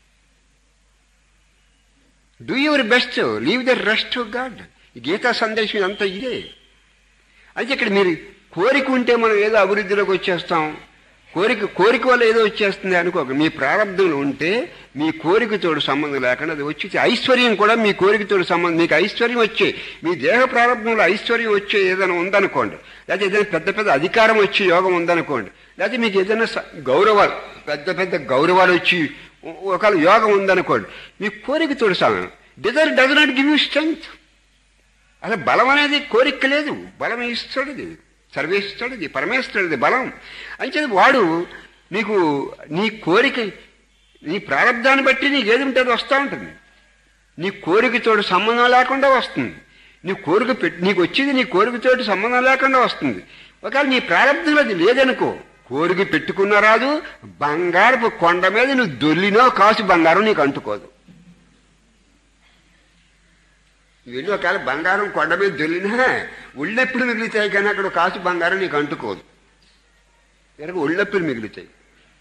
do your best leave the rest to God ఈ గీతా సందేశం అంతా ఇదే అయితే ఇక్కడ మీరు కోరిక ఉంటే మనం ఏదో అభివృద్ధిలోకి వచ్చేస్తాం కోరిక కోరిక వల్ల ఏదో వచ్చేస్తుంది అనుకోక మీ ప్రారంభంలో ఉంటే మీ కోరికతోడు సంబంధం లేకుండా అది వచ్చి ఐశ్వర్యం కూడా మీ కోరికతోడు సంబంధం మీకు ఐశ్వర్యం వచ్చే మీ దేహ ప్రారంభంలో ఐశ్వర్యం వచ్చే ఏదైనా ఉందనుకోండి లేకపోతే ఏదైనా పెద్ద పెద్ద అధికారం వచ్చే యోగం ఉందనుకోండి లేకపోతే మీకు ఏదైనా స- గౌరవాలు పెద్ద పెద్ద గౌరవాలు వచ్చి ఒకవేళ యోగం ఉందనుకోండి మీ కోరికతోడు సమానం desire does not give you strength అసలు బలం అనేది కోరిక లేదు బలం ఇస్తాడుది సర్వేస్తాడుది పరమేశ్వరుడిది బలం అంటే వాడు నీకు నీ కోరిక నీ ప్రారంధాన్ని బట్టి నీకు ఏది ఉంటే అది వస్తూ ఉంటుంది నీ కోరికతోటి సంబంధం లేకుండా వస్తుంది నీ కోరిక పెట్టి నీకు వచ్చేది నీ కోరికతోటి సంబంధం లేకుండా వస్తుంది ఒకవేళ నీ ప్రారంభంలో అది లేదనుకో కోరిక పెట్టుకున్న రాదు బంగారపు కొండ మీద నువ్వు దొల్లినో కాసు బంగారం నీకు అంటుకోదు వెళ్ళి ఒకవేళ బంగారం కొండ మీద దొల్లినా ఉళ్ళెప్పుడు మిగులుతాయి కానీ అక్కడ కాసు బంగారం నీకు అంటుకోదు కనుక ఉళ్ళెప్పుడు మిగులుతాయి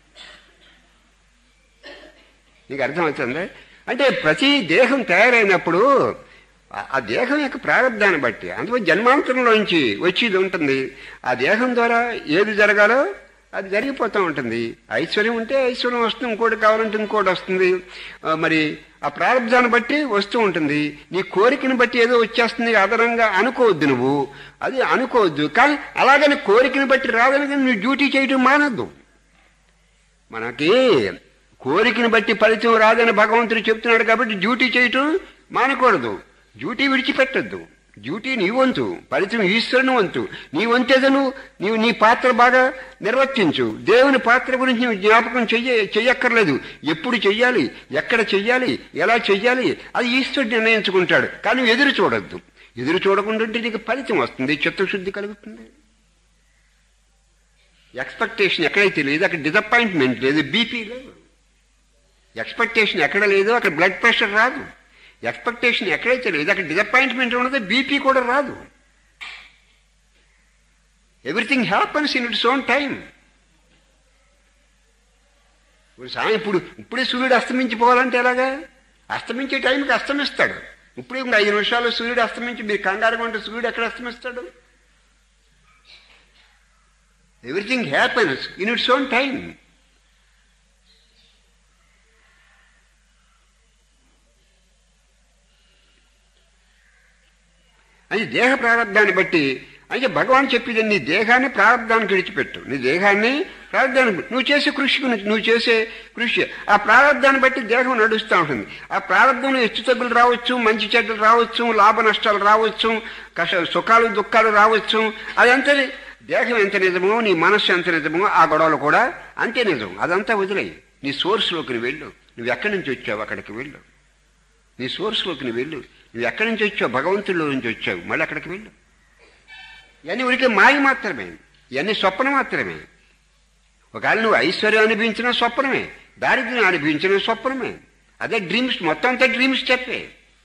నీకు అర్థమవుతుంది అంటే ప్రతి దేహం తయారైనప్పుడు ఆ- ఆ దేహం యొక్క ప్రారంధాన్ని బట్టి అందులో జన్మాంతరంలోంచి వచ్చేది ఉంటుంది ఆ దేహం ద్వారా ఏది జరగాలో అది జరిగిపోతూ ఉంటుంది ఐశ్వర్యం ఉంటే ఐశ్వర్యం వస్తుంది ఇంకోటి కావాలంటే ఇంకోటి వస్తుంది ఆ, మరి ఆ ప్రారంధాన్ని బట్టి వస్తూ ఉంటుంది నీ కోరికని బట్టి ఏదో వచ్చేస్తుంది అదనంగా అనుకోవద్దు నువ్వు అది అనుకోవద్దు కానీ అలాగని కోరికని బట్టి రాదని కానీ నువ్వు డ్యూటీ చేయడం మానద్దు మనకి కోరికని బట్టి ఫలితం రాదని భగవంతుడు చెప్తున్నాడు కాబట్టి డ్యూటీ చేయటం మానకూడదు డ్యూటీ విడిచిపెట్టద్దు డ్యూటీ నీ వంతు ఫలితం ఈశ్వరుని వంతు నీ వంతేదో నువ్వు నీవు నీ పాత్ర బాగా నిర్వర్తించు దేవుని పాత్ర గురించి నువ్వు జ్ఞాపకం చెయ్య చెయ్యక్కర్లేదు ఎప్పుడు చెయ్యాలి ఎక్కడ చెయ్యాలి ఎలా చెయ్యాలి అది ఈశ్వరుడు నిర్ణయించుకుంటాడు కానీ నువ్వు ఎదురు చూడొద్దు ఎదురు చూడకుండా ఉంటే నీకు ఫలితం వస్తుంది చిత్తశుద్ధి కలుగుతుంది ఎక్స్పెక్టేషన్ ఎక్కడైతే లేదు అక్కడ డిసప్పాయింట్మెంట్ లేదు బీపీ లేదు ఎక్స్పెక్టేషన్ ఎక్కడ లేదో అక్కడ బ్లడ్ ప్రెషర్ రాదు ఎక్స్పెక్టేషన్ ఎక్కడైతే లేదు అక్కడ డిసప్పాయింట్మెంట్ ఉండదు బీపీ కూడా రాదు everything happens in its own time ఇప్పుడు సాయం ఇప్పుడు ఇప్పుడే సూర్యుడు అస్తమించిపోవాలంటే ఎలాగా అస్తమించే టైంకి అస్తమిస్తాడు ఇప్పుడు ఇంకా ఐదు నిమిషాలు సూర్యుడు అస్తమించి మీరు కంగారుగా ఉంటే సూర్యుడు ఎక్కడ అస్తమిస్తాడు everything happens in its own time అది దేహ ప్రారంధాన్ని బట్టి అయితే భగవాన్ చెప్పేది నీ దేహాన్ని ప్రారంధానికి విడిచిపెట్టు నీ దేహాన్ని ప్రారంధానికి నువ్వు చేసే కృషికి నువ్వు- నువ్వు చేసే కృషి ఆ ప్రారంధాన్ని బట్టి దేహం నడుస్తూ ఉంటుంది ఆ ప్రారంభంలో హెచ్చు తగ్గులు రావచ్చు మంచి చెడ్డలు రావచ్చు లాభ నష్టాలు రావచ్చు కష్ట సుఖాలు దుఃఖాలు రావచ్చు అదంతా దేహం ఎంత నిజమో నీ మనస్సు ఎంత నిజమో ఆ గొడవలు కూడా అంతే నిజం అదంతా వదిలేయి నీ సోర్స్లోకి నువ్వు వెళ్ళు నువ్వు ఎక్కడి నుంచి వచ్చావు అక్కడికి వెళ్ళు నీ సోర్స్లోకి నువ్వు వెళ్ళు నువ్వు ఎక్కడి నుంచి వచ్చావు భగవంతుడిలో నుంచి వచ్చావు మళ్ళీ అక్కడికి వెళ్ళు ఇవన్నీ ఉనికి మాయ మాత్రమే ఇవన్నీ స్వప్నం మాత్రమే ఒకవేళ నువ్వు ఐశ్వర్యం అనిపించిన స్వప్నమే దారిద్ర్యం అనిపించిన స్వప్నమే అదే డ్రీమ్స్ మొత్తం అంతా డ్రీమ్స్ చెప్పే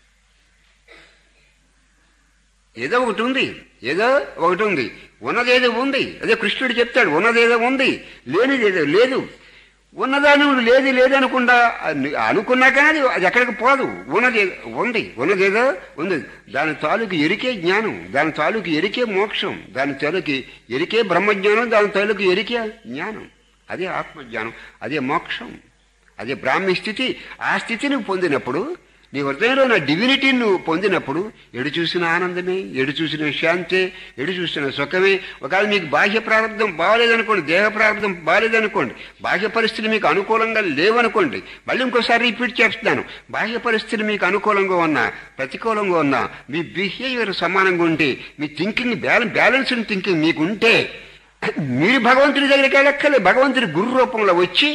ఏదో ఒకటి ఉంది ఏదో ఒకటి ఉంది ఉన్నదేదో ఉంది అదే కృష్ణుడు చెప్తాడు ఉన్నదేదో ఉంది లేనిదేదో లేదు ఉన్నదాని లేదు లేదనకుండా అను- అనుకున్నా కానీ అది అది ఎక్కడికి పోదు ఉన్నది ఉంది ఉన్నదేదో ఉంది దాని తాలూకు ఎరికే జ్ఞానం దాని తాలూకు ఎరికే మోక్షం దాని తాలూకు ఎరికే బ్రహ్మజ్ఞానం దాని తాలూకు ఎరికే జ్ఞానం అదే ఆత్మజ్ఞానం అదే మోక్షం అదే బ్రాహ్మీ స్థితి ఆ స్థితిని పొందినప్పుడు నీ హృదయంలో నా డివినిటీని నువ్వు పొందినప్పుడు ఎడు చూసిన ఆనందమే ఎడు చూసిన శాంతే ఎడు చూసిన సుఖమే ఒకవేళ మీకు బాహ్య ప్రారంభం బాగలేదనుకోండి దేహ ప్రారంభం బాగలేదనుకోండి బాహ్య పరిస్థితులు మీకు అనుకూలంగా లేవనుకోండి మళ్ళీ ఇంకోసారి రిపీట్ చేస్తున్నాను బాహ్య పరిస్థితులు మీకు అనుకూలంగా ఉన్నా ప్రతికూలంగా ఉన్నా మీ బిహేవియర్ సమానంగా ఉంటే మీ థింకింగ్ బ్యాలెన్స్ బ్యాలెన్స్డ్ థింకింగ్ మీకు ఉంటే మీరు భగవంతుడి దగ్గరికి వెళ్ళక్కర్లే భగవంతుడి గురు రూపంలో వచ్చి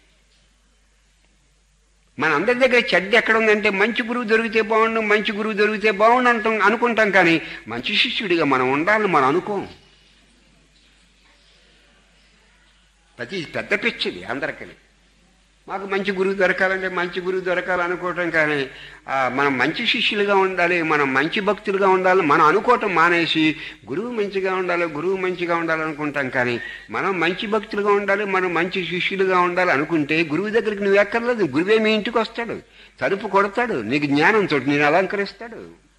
మన అందరి దగ్గర చెడ్డ ఎక్కడ ఉందంటే మంచి గురువు దొరికితే బాగుండు మంచి గురువు దొరికితే బాగుండు అంటాం అనుకుంటాం కానీ మంచి శిష్యుడిగా మనం ఉండాలని మనం అనుకోం ప్రతి పెద్ద పిచ్చిది అందరికీ మాకు మంచి గురువు దొరకాలంటే మంచి గురువు దొరకాలనుకోవటం కానీ ఆ, మనం మంచి శిష్యులుగా ఉండాలి మనం మంచి భక్తులుగా ఉండాలి మనం అనుకోవటం మానేసి గురువు మంచిగా ఉండాలి గురువు మంచిగా ఉండాలి అనుకుంటాం కానీ మనం మంచి భక్తులుగా ఉండాలి మనం మంచి శిష్యులుగా ఉండాలి అనుకుంటే గురువు దగ్గరికి నువ్వు ఎక్కర్లేదు గురువే మీ ఇంటికి వస్తాడు తలుపు కొడతాడు నీకు జ్ఞానంతో నేను అలంకరిస్తాడు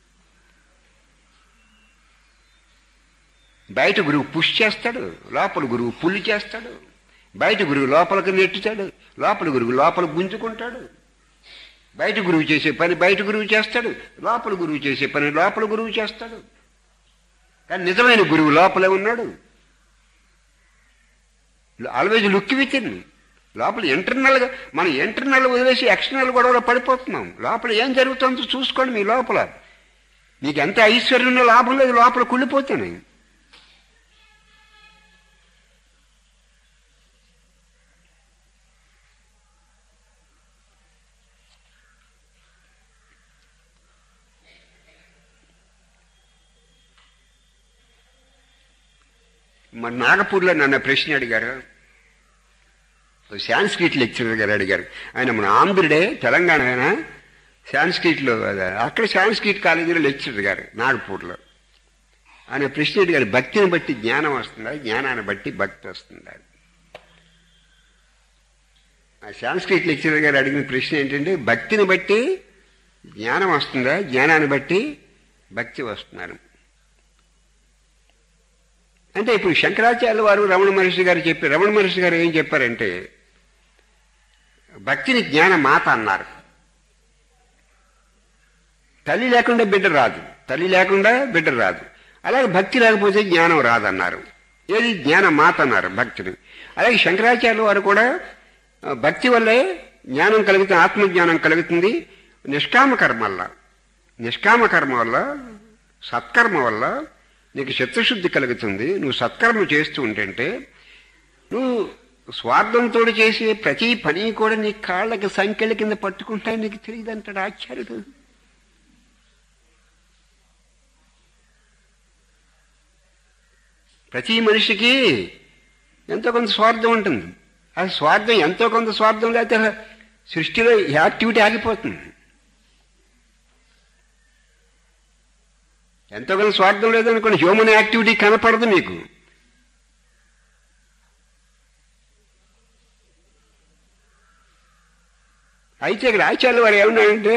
బయట గురువు పుష్ చేస్తాడు లోపల గురువు పుల్లి చేస్తాడు బయట గురువు లోపలికి నెట్టుతాడు లోపల గురువు లోపల గుంజుకుంటాడు బయట గురువు చేసే పని బయట గురువు చేస్తాడు లోపల గురువు చేసే పని లోపల గురువు చేస్తాడు కానీ నిజమైన గురువు లోపలే ఉన్నాడు ఆల్వేజ్ లుక్ విత్ ఇన్ లోపల ఇంటర్నల్గా మనం ఇంటర్నల్ వదిలేసి ఎక్స్టర్నల్ గొడవలో పడిపోతున్నాం లోపల ఏం జరుగుతుందో చూసుకోండి మీ లోపల నీకు ఎంత ఐశ్వర్యం ఉన్నా లాభం లేదు లోపల కుళ్ళిపోతాను మన నాగపూర్లో నన్ను ప్రశ్న అడిగారు ఓ సాంస్క్రిట్ లెక్చరర్ గారు అడిగారు ఆయన మన ఆంధ్రుడే తెలంగాణ ఆయన సాంస్క్రిట్లో అదే, అక్కడ సాంస్క్రిట్ కాలేజీలో లెక్చరర్ గారు నాగపూర్లో ఆయన ప్రశ్న అడిగారు భక్తిని బట్టి జ్ఞానం వస్తుందా జ్ఞానాన్ని బట్టి భక్తి వస్తుందా ఆ సాంస్క్రిట్ లెక్చరర్ గారు అడిగిన ప్రశ్న ఏంటంటే భక్తిని బట్టి జ్ఞానం వస్తుందా జ్ఞానాన్ని బట్టి భక్తి వస్తున్నారు అంటే ఇప్పుడు శంకరాచార్య వారు రమణ మహర్షి గారు చెప్పి రమణ మహర్షి గారు ఏం చెప్పారంటే భక్తిని జ్ఞాన మాత అన్నారు తల్లి లేకుండా బిడ్డ రాదు తల్లి లేకుండా బిడ్డ రాదు అలాగే భక్తి లేకపోతే జ్ఞానం రాదన్నారు ఏది జ్ఞాన మాత అన్నారు భక్తిని అలాగే శంకరాచార్య వారు కూడా ఆ, భక్తి వల్లే జ్ఞానం కలుగుతుంది ఆత్మజ్ఞానం కలుగుతుంది నిష్కామ కర్మ వల్ల నిష్కామ కర్మ వల్ల సత్కర్మ వల్ల నీకు చిత్తశుద్ధి కలుగుతుంది నువ్వు సత్కర్మ చేస్తూ ఉంటుంటే నువ్వు స్వార్థంతో చేసే ప్రతి పని కూడా నీ కాళ్ళకి సంఖ్యల కింద పట్టుకుంటాయి నీకు తెలియదు అంటాడు ఆచార్యుడు ప్రతి మనిషికి ఎంతో కొంత స్వార్థం ఉంటుంది ఆ స్వార్థం ఎంతో కొంత స్వార్థం లేకపోతే సృష్టిలో యాక్టివిటీ ఆగిపోతుంది ఎంతో కొంత స్వార్థం లేదనుకోండి హ్యూమన్ యాక్టివిటీ కనపడదు మీకు అయితే ఇక్కడ ఆచార్య వారు ఏమన్నాడంటే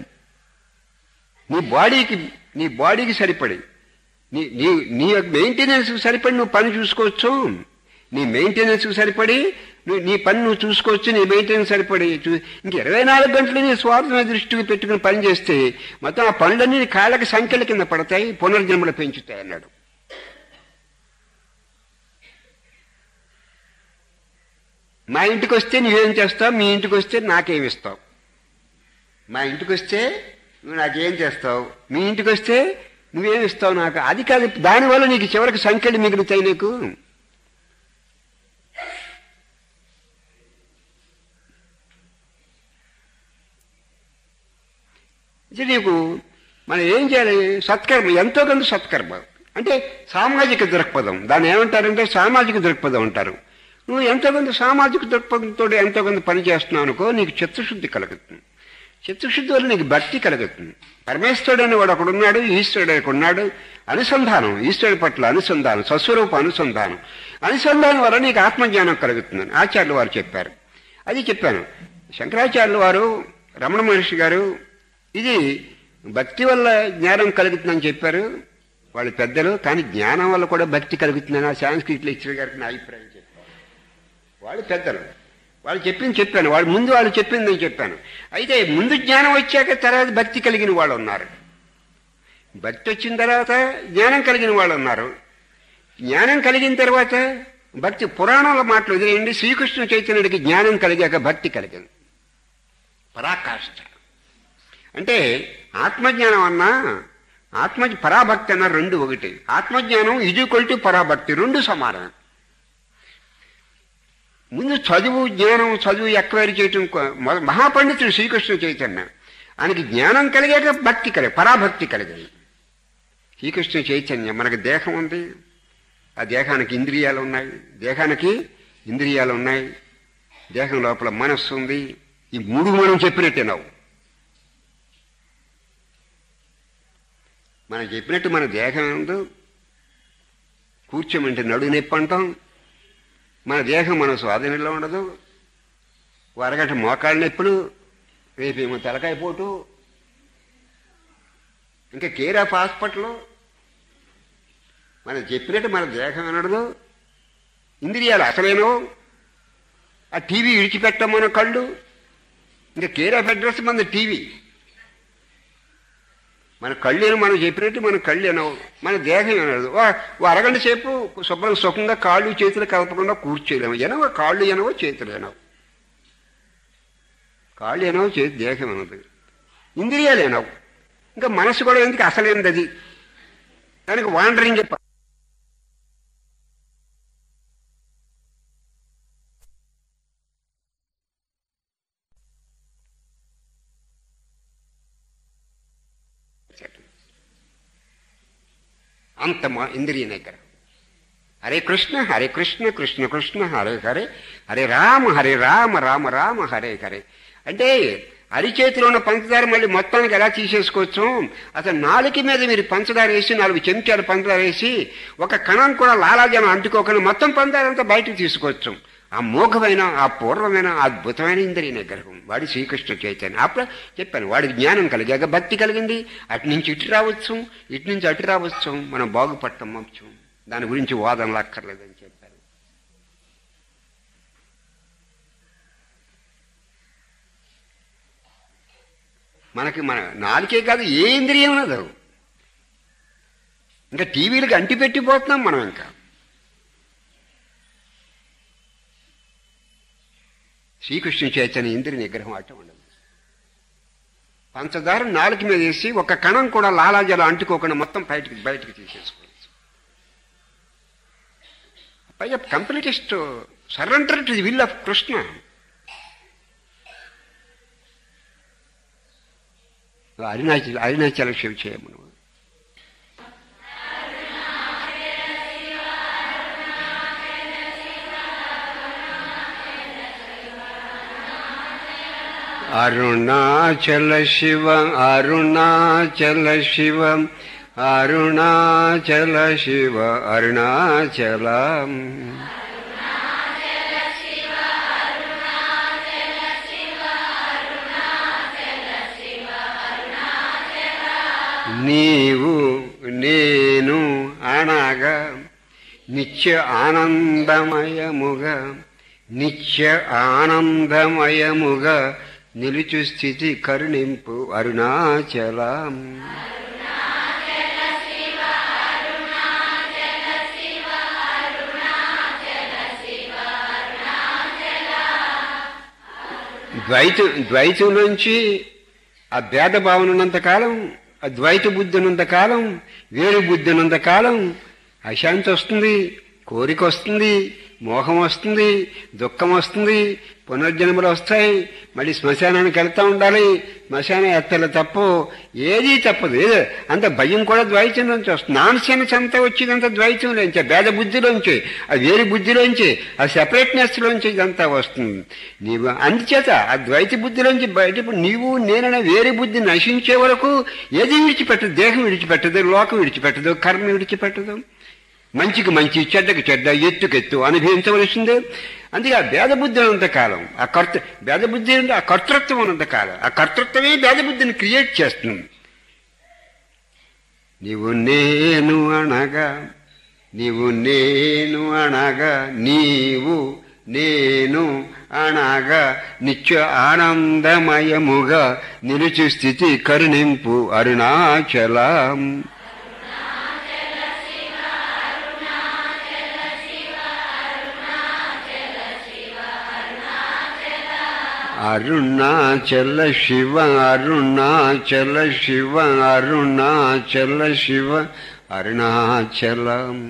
నీ బాడీకి నీ బాడీకి సరిపడి నీ నీ నీ యొక్క మెయింటెనెన్స్కి సరిపడి నువ్వు పని చూసుకోవచ్చు నీ మెయింటెనెన్స్కి సరిపడి నువ్వు నీ పని నువ్వు చూసుకోవచ్చు నీ మెయింటెనెన్స్ సరిపడి చూ- ఇంక ఇరవై నాలుగు గంటలు నీ స్వార్థమైన దృష్టికి పెట్టుకుని పని చేస్తే మొత్తం ఆ పనులన్నీ నీ కాళ్ళకి సంఖ్యల కింద పడతాయి పునర్జన్మలు పెంచుతాయి అన్నాడు మా ఇంటికి వస్తే నువ్వేం చేస్తావు మీ ఇంటికి వస్తే నాకేమి ఇస్తావు మా ఇంటికి వస్తే నువ్వు నాకేం చేస్తావు మీ ఇంటికి వస్తే నువ్వేమి ఇస్తావు నాకు అది కాదు దానివల్ల నీకు చివరికి సంఖ్యలు మిగులుతాయి నీకు ఇది నీకు మనం ఏం చేయాలి సత్కర్మ ఎంతో కొంత సత్కర్మ అంటే సామాజిక దృక్పథం దాన్ని ఏమంటారంటే సామాజిక దృక్పథం అంటారు నువ్వు ఎంతో కొంత సామాజిక దృక్పథంతో ఎంతో కొంత పని చేస్తున్నావు అనుకో నీకు చిత్తశుద్ధి కలుగుతుంది చిత్తశుద్ధి వల్ల నీకు భక్తి కలుగుతుంది పరమేశ్వరుడు అని వాడు ఒకడున్నాడు ఈశ్వరుడు ఒకడు ఉన్నాడు అనుసంధానం ఈశ్వరుడి పట్ల అనుసంధానం స్వస్వరూప అనుసంధానం అనుసంధానం వల్ల నీకు ఆత్మజ్ఞానం కలుగుతుందని ఆచార్యులు వారు చెప్పారు అది చెప్పాను శంకరాచార్యులు వారు రమణ మహర్షి గారు ఇది భక్తి వల్ల జ్ఞానం కలుగుతుందని చెప్పారు వాళ్ళు పెద్దలు కానీ జ్ఞానం వల్ల కూడా భక్తి కలుగుతుందని ఆ సాంస్క్రిట్ లెక్చర్ గారికి నా అభిప్రాయం చెప్పారు వాళ్ళు పెద్దలు వాళ్ళు చెప్పింది చెప్పాను వాళ్ళు ముందు వాళ్ళు చెప్పింది నేను చెప్పాను అయితే ముందు జ్ఞానం వచ్చాక తర్వాత భక్తి కలిగిన వాళ్ళు ఉన్నారు భక్తి వచ్చిన తర్వాత జ్ఞానం కలిగిన వాళ్ళు ఉన్నారు జ్ఞానం కలిగిన తర్వాత భక్తి పురాణాల మాటలు వదిలేయండి శ్రీకృష్ణ చైతన్యుడికి జ్ఞానం కలిగాక భక్తి కలిగింది పరాకాష్ఠ అంటే ఆత్మజ్ఞానం అన్నా ఆత్మ పరాభక్తి అన్న రెండు ఒకటి ఆత్మజ్ఞానం ఈజ్వల్ టు పరాభక్తి రెండు సమానం ముందు చదువు జ్ఞానం చదువు ఎక్వైర్ చేయటం కొ- మొద- మహాపండితుడు శ్రీకృష్ణ చైతన్య ఆయనకి జ్ఞానం కలిగాక భక్తి కలిగి పరాభక్తి కలిగింది శ్రీకృష్ణ చైతన్యం మనకి దేహం ఉంది ఆ దేహానికి ఇంద్రియాలు ఉన్నాయి దేహానికి ఇంద్రియాలు ఉన్నాయి దేహం లోపల మనస్సు ఉంది ఈ మూడు మనం చెప్పినట్టే నవ్వు మనం చెప్పినట్టు మన దేహం ఉందో కూర్చోమంటే నడు నొప్పి అంటాం మన దేహం మన స్వాధీనంలో ఉండదు ఓ అరగంట మోకాళ్ళ నొప్పులు రేపేమో తలకాయ పోటు ఇంకా కేర్ ఆఫ్ హాస్పిటల్ మనం చెప్పినట్టు మన దేహం అనడదు ఇంద్రియాలు అసలేనో ఆ టీవీ విడిచిపెట్టాం మన కళ్ళు ఇంకా కేర్ ఆఫ్ అడ్రస్ మన టీవీ మన కళ్ళేను మనం చెప్పినట్టు మన కళ్ళు అనవు మన దేహం అనదు ఓ అరగంట సేపు శుభ్రం సుఖంగా కాళ్ళు చేతులు కలపకుండా కూర్చోలేము ఎనవ కాళ్ళు ఎనవో చేతులు ఎనవు కాళ్ళు ఎనవు చేతి దేహం అనదు ఇంద్రియాలు ఎనవు ఇంకా మనసు కూడా ఎందుకు అసలేంది అది దానికి వాండరింగ్ చెప్ప అంత మా ఇంద్రియ నిగ్రహం హరే కృష్ణ హరే కృష్ణ కృష్ణ కృష్ణ హరే హరే హరే రామ హరే రామ రామ రామ హరే హరే అంటే అరిచేతిలో ఉన్న పంచదార మళ్ళీ మొత్తానికి ఎలా తీసేసుకోవచ్చు అసలు నాలుక మీద మీరు పంచదార వేసి నాలుగు చెంచాలు పంచదార వేసి ఒక కణం కూడా లాలాజనం అంటుకోకుండా మొత్తం పంచదార అంతా బయటకు తీసుకోవచ్చు ఆ మోఘమైన ఆ పూర్వమైన అద్భుతమైన ఇంద్రియ నిగ్రహం వాడి శ్రీకృష్ణ చైతన్య అప్పుడు చెప్పాను వాడికి జ్ఞానం కలిగాక భక్తి కలిగింది అటు నుంచి ఇటు రావచ్చు ఇటు నుంచి అటు రావచ్చు మనం బాగుపడటం వచ్చు దాని గురించి వాదనలు అక్కర్లేదని చెప్పారు మనకి మన నాలుకే కాదు ఏ ఇంద్రియం ఉన్నదు ఇంకా టీవీలకు అంటి పెట్టిపోతున్నాం మనం ఇంకా శ్రీకృష్ణ చైతన్య ఇంద్రియ నిగ్రహం అట్ట ఉండదు పంచదార నాలుక మీద వేసి ఒక కణం కూడా లాలాజలం అంటుకోకుండా మొత్తం బయటికి బయటికి తీసేసుకోవచ్చు పైగా completest surrender to the will of Krishna Arunachala Arunachala Shiva చేయమను అరుణాచల శివ అరుణాచల శివ అరుణాచల శివ అరుణాచలం నీవు నేను అనగా నిత్య ఆనందమయముగా నిత్య ఆనందమయముగా నిలుచు స్థితి కరుణింపు అరుణాచలం ద్వైత ద్వైతం నుంచి ఆ భేద భావన ఉన్నంత కాలం ఆ ద్వైత బుద్ధి ఉన్నంత కాలం వేరు బుద్ధి ఉన్నంత కాలం అశాంతి వస్తుంది కోరిక వస్తుంది మోహం వస్తుంది దుఃఖం వస్తుంది పునర్జన్మలు వస్తాయి మళ్ళీ శ్మశానానికి వెళ్తా ఉండాలి శ్మశానం ఎత్తలు తప్పు ఏదీ తప్పదు ఏదో అంత భయం కూడా ద్వైతం నుంచి వస్తుంది నాన్ సెన్స్ అంతా వచ్చిందంత ద్వైతంలోంచి భేద బుద్ధిలోంచి ఆ వేరు బుద్ధిలోంచి ఆ సెపరేట్నెస్ లోంచి ఇదంతా వస్తుంది నీవు అందుచేత ఆ ద్వైత బుద్ధిలోంచి బయట నీవు నేననే వేరే బుద్ధి నశించే వరకు ఏది విడిచిపెట్టదు దేహం విడిచిపెట్టదు లోకం విడిచిపెట్టదు కర్మ విడిచిపెట్టదు మంచికి మంచి చెడ్డకి చెడ్డ ఎత్తుకు ఎత్తు అనుభవించవలసిందే అందుకే ఆ భేదబుద్ధి ఉన్నంత కాలం ఆ కర్త భేదబుద్ధి అంటే ఆ కర్తృత్వం ఉన్నంత కాలం ఆ కర్తృత్వమే భేదబుద్ధిని క్రియేట్ చేస్తుంది నీవు నేను అనగా నీవు నేను అనగా నీవు నేను అనగా నిత్య ఆనందమయముగా నిలుచు స్థితి కరుణింపు అరుణాచలం అరుణాచల శివ అరుణాచల శివ అరుణాచల శివ అరుణాచలం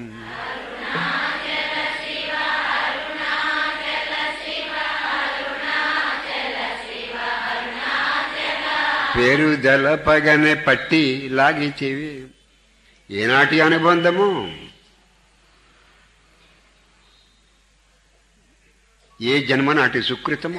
పేరు దళపగనే పట్టి లాగిచేవి ఏనాటి అనుబంధము ఏ జన్మ నాటి సుకృతము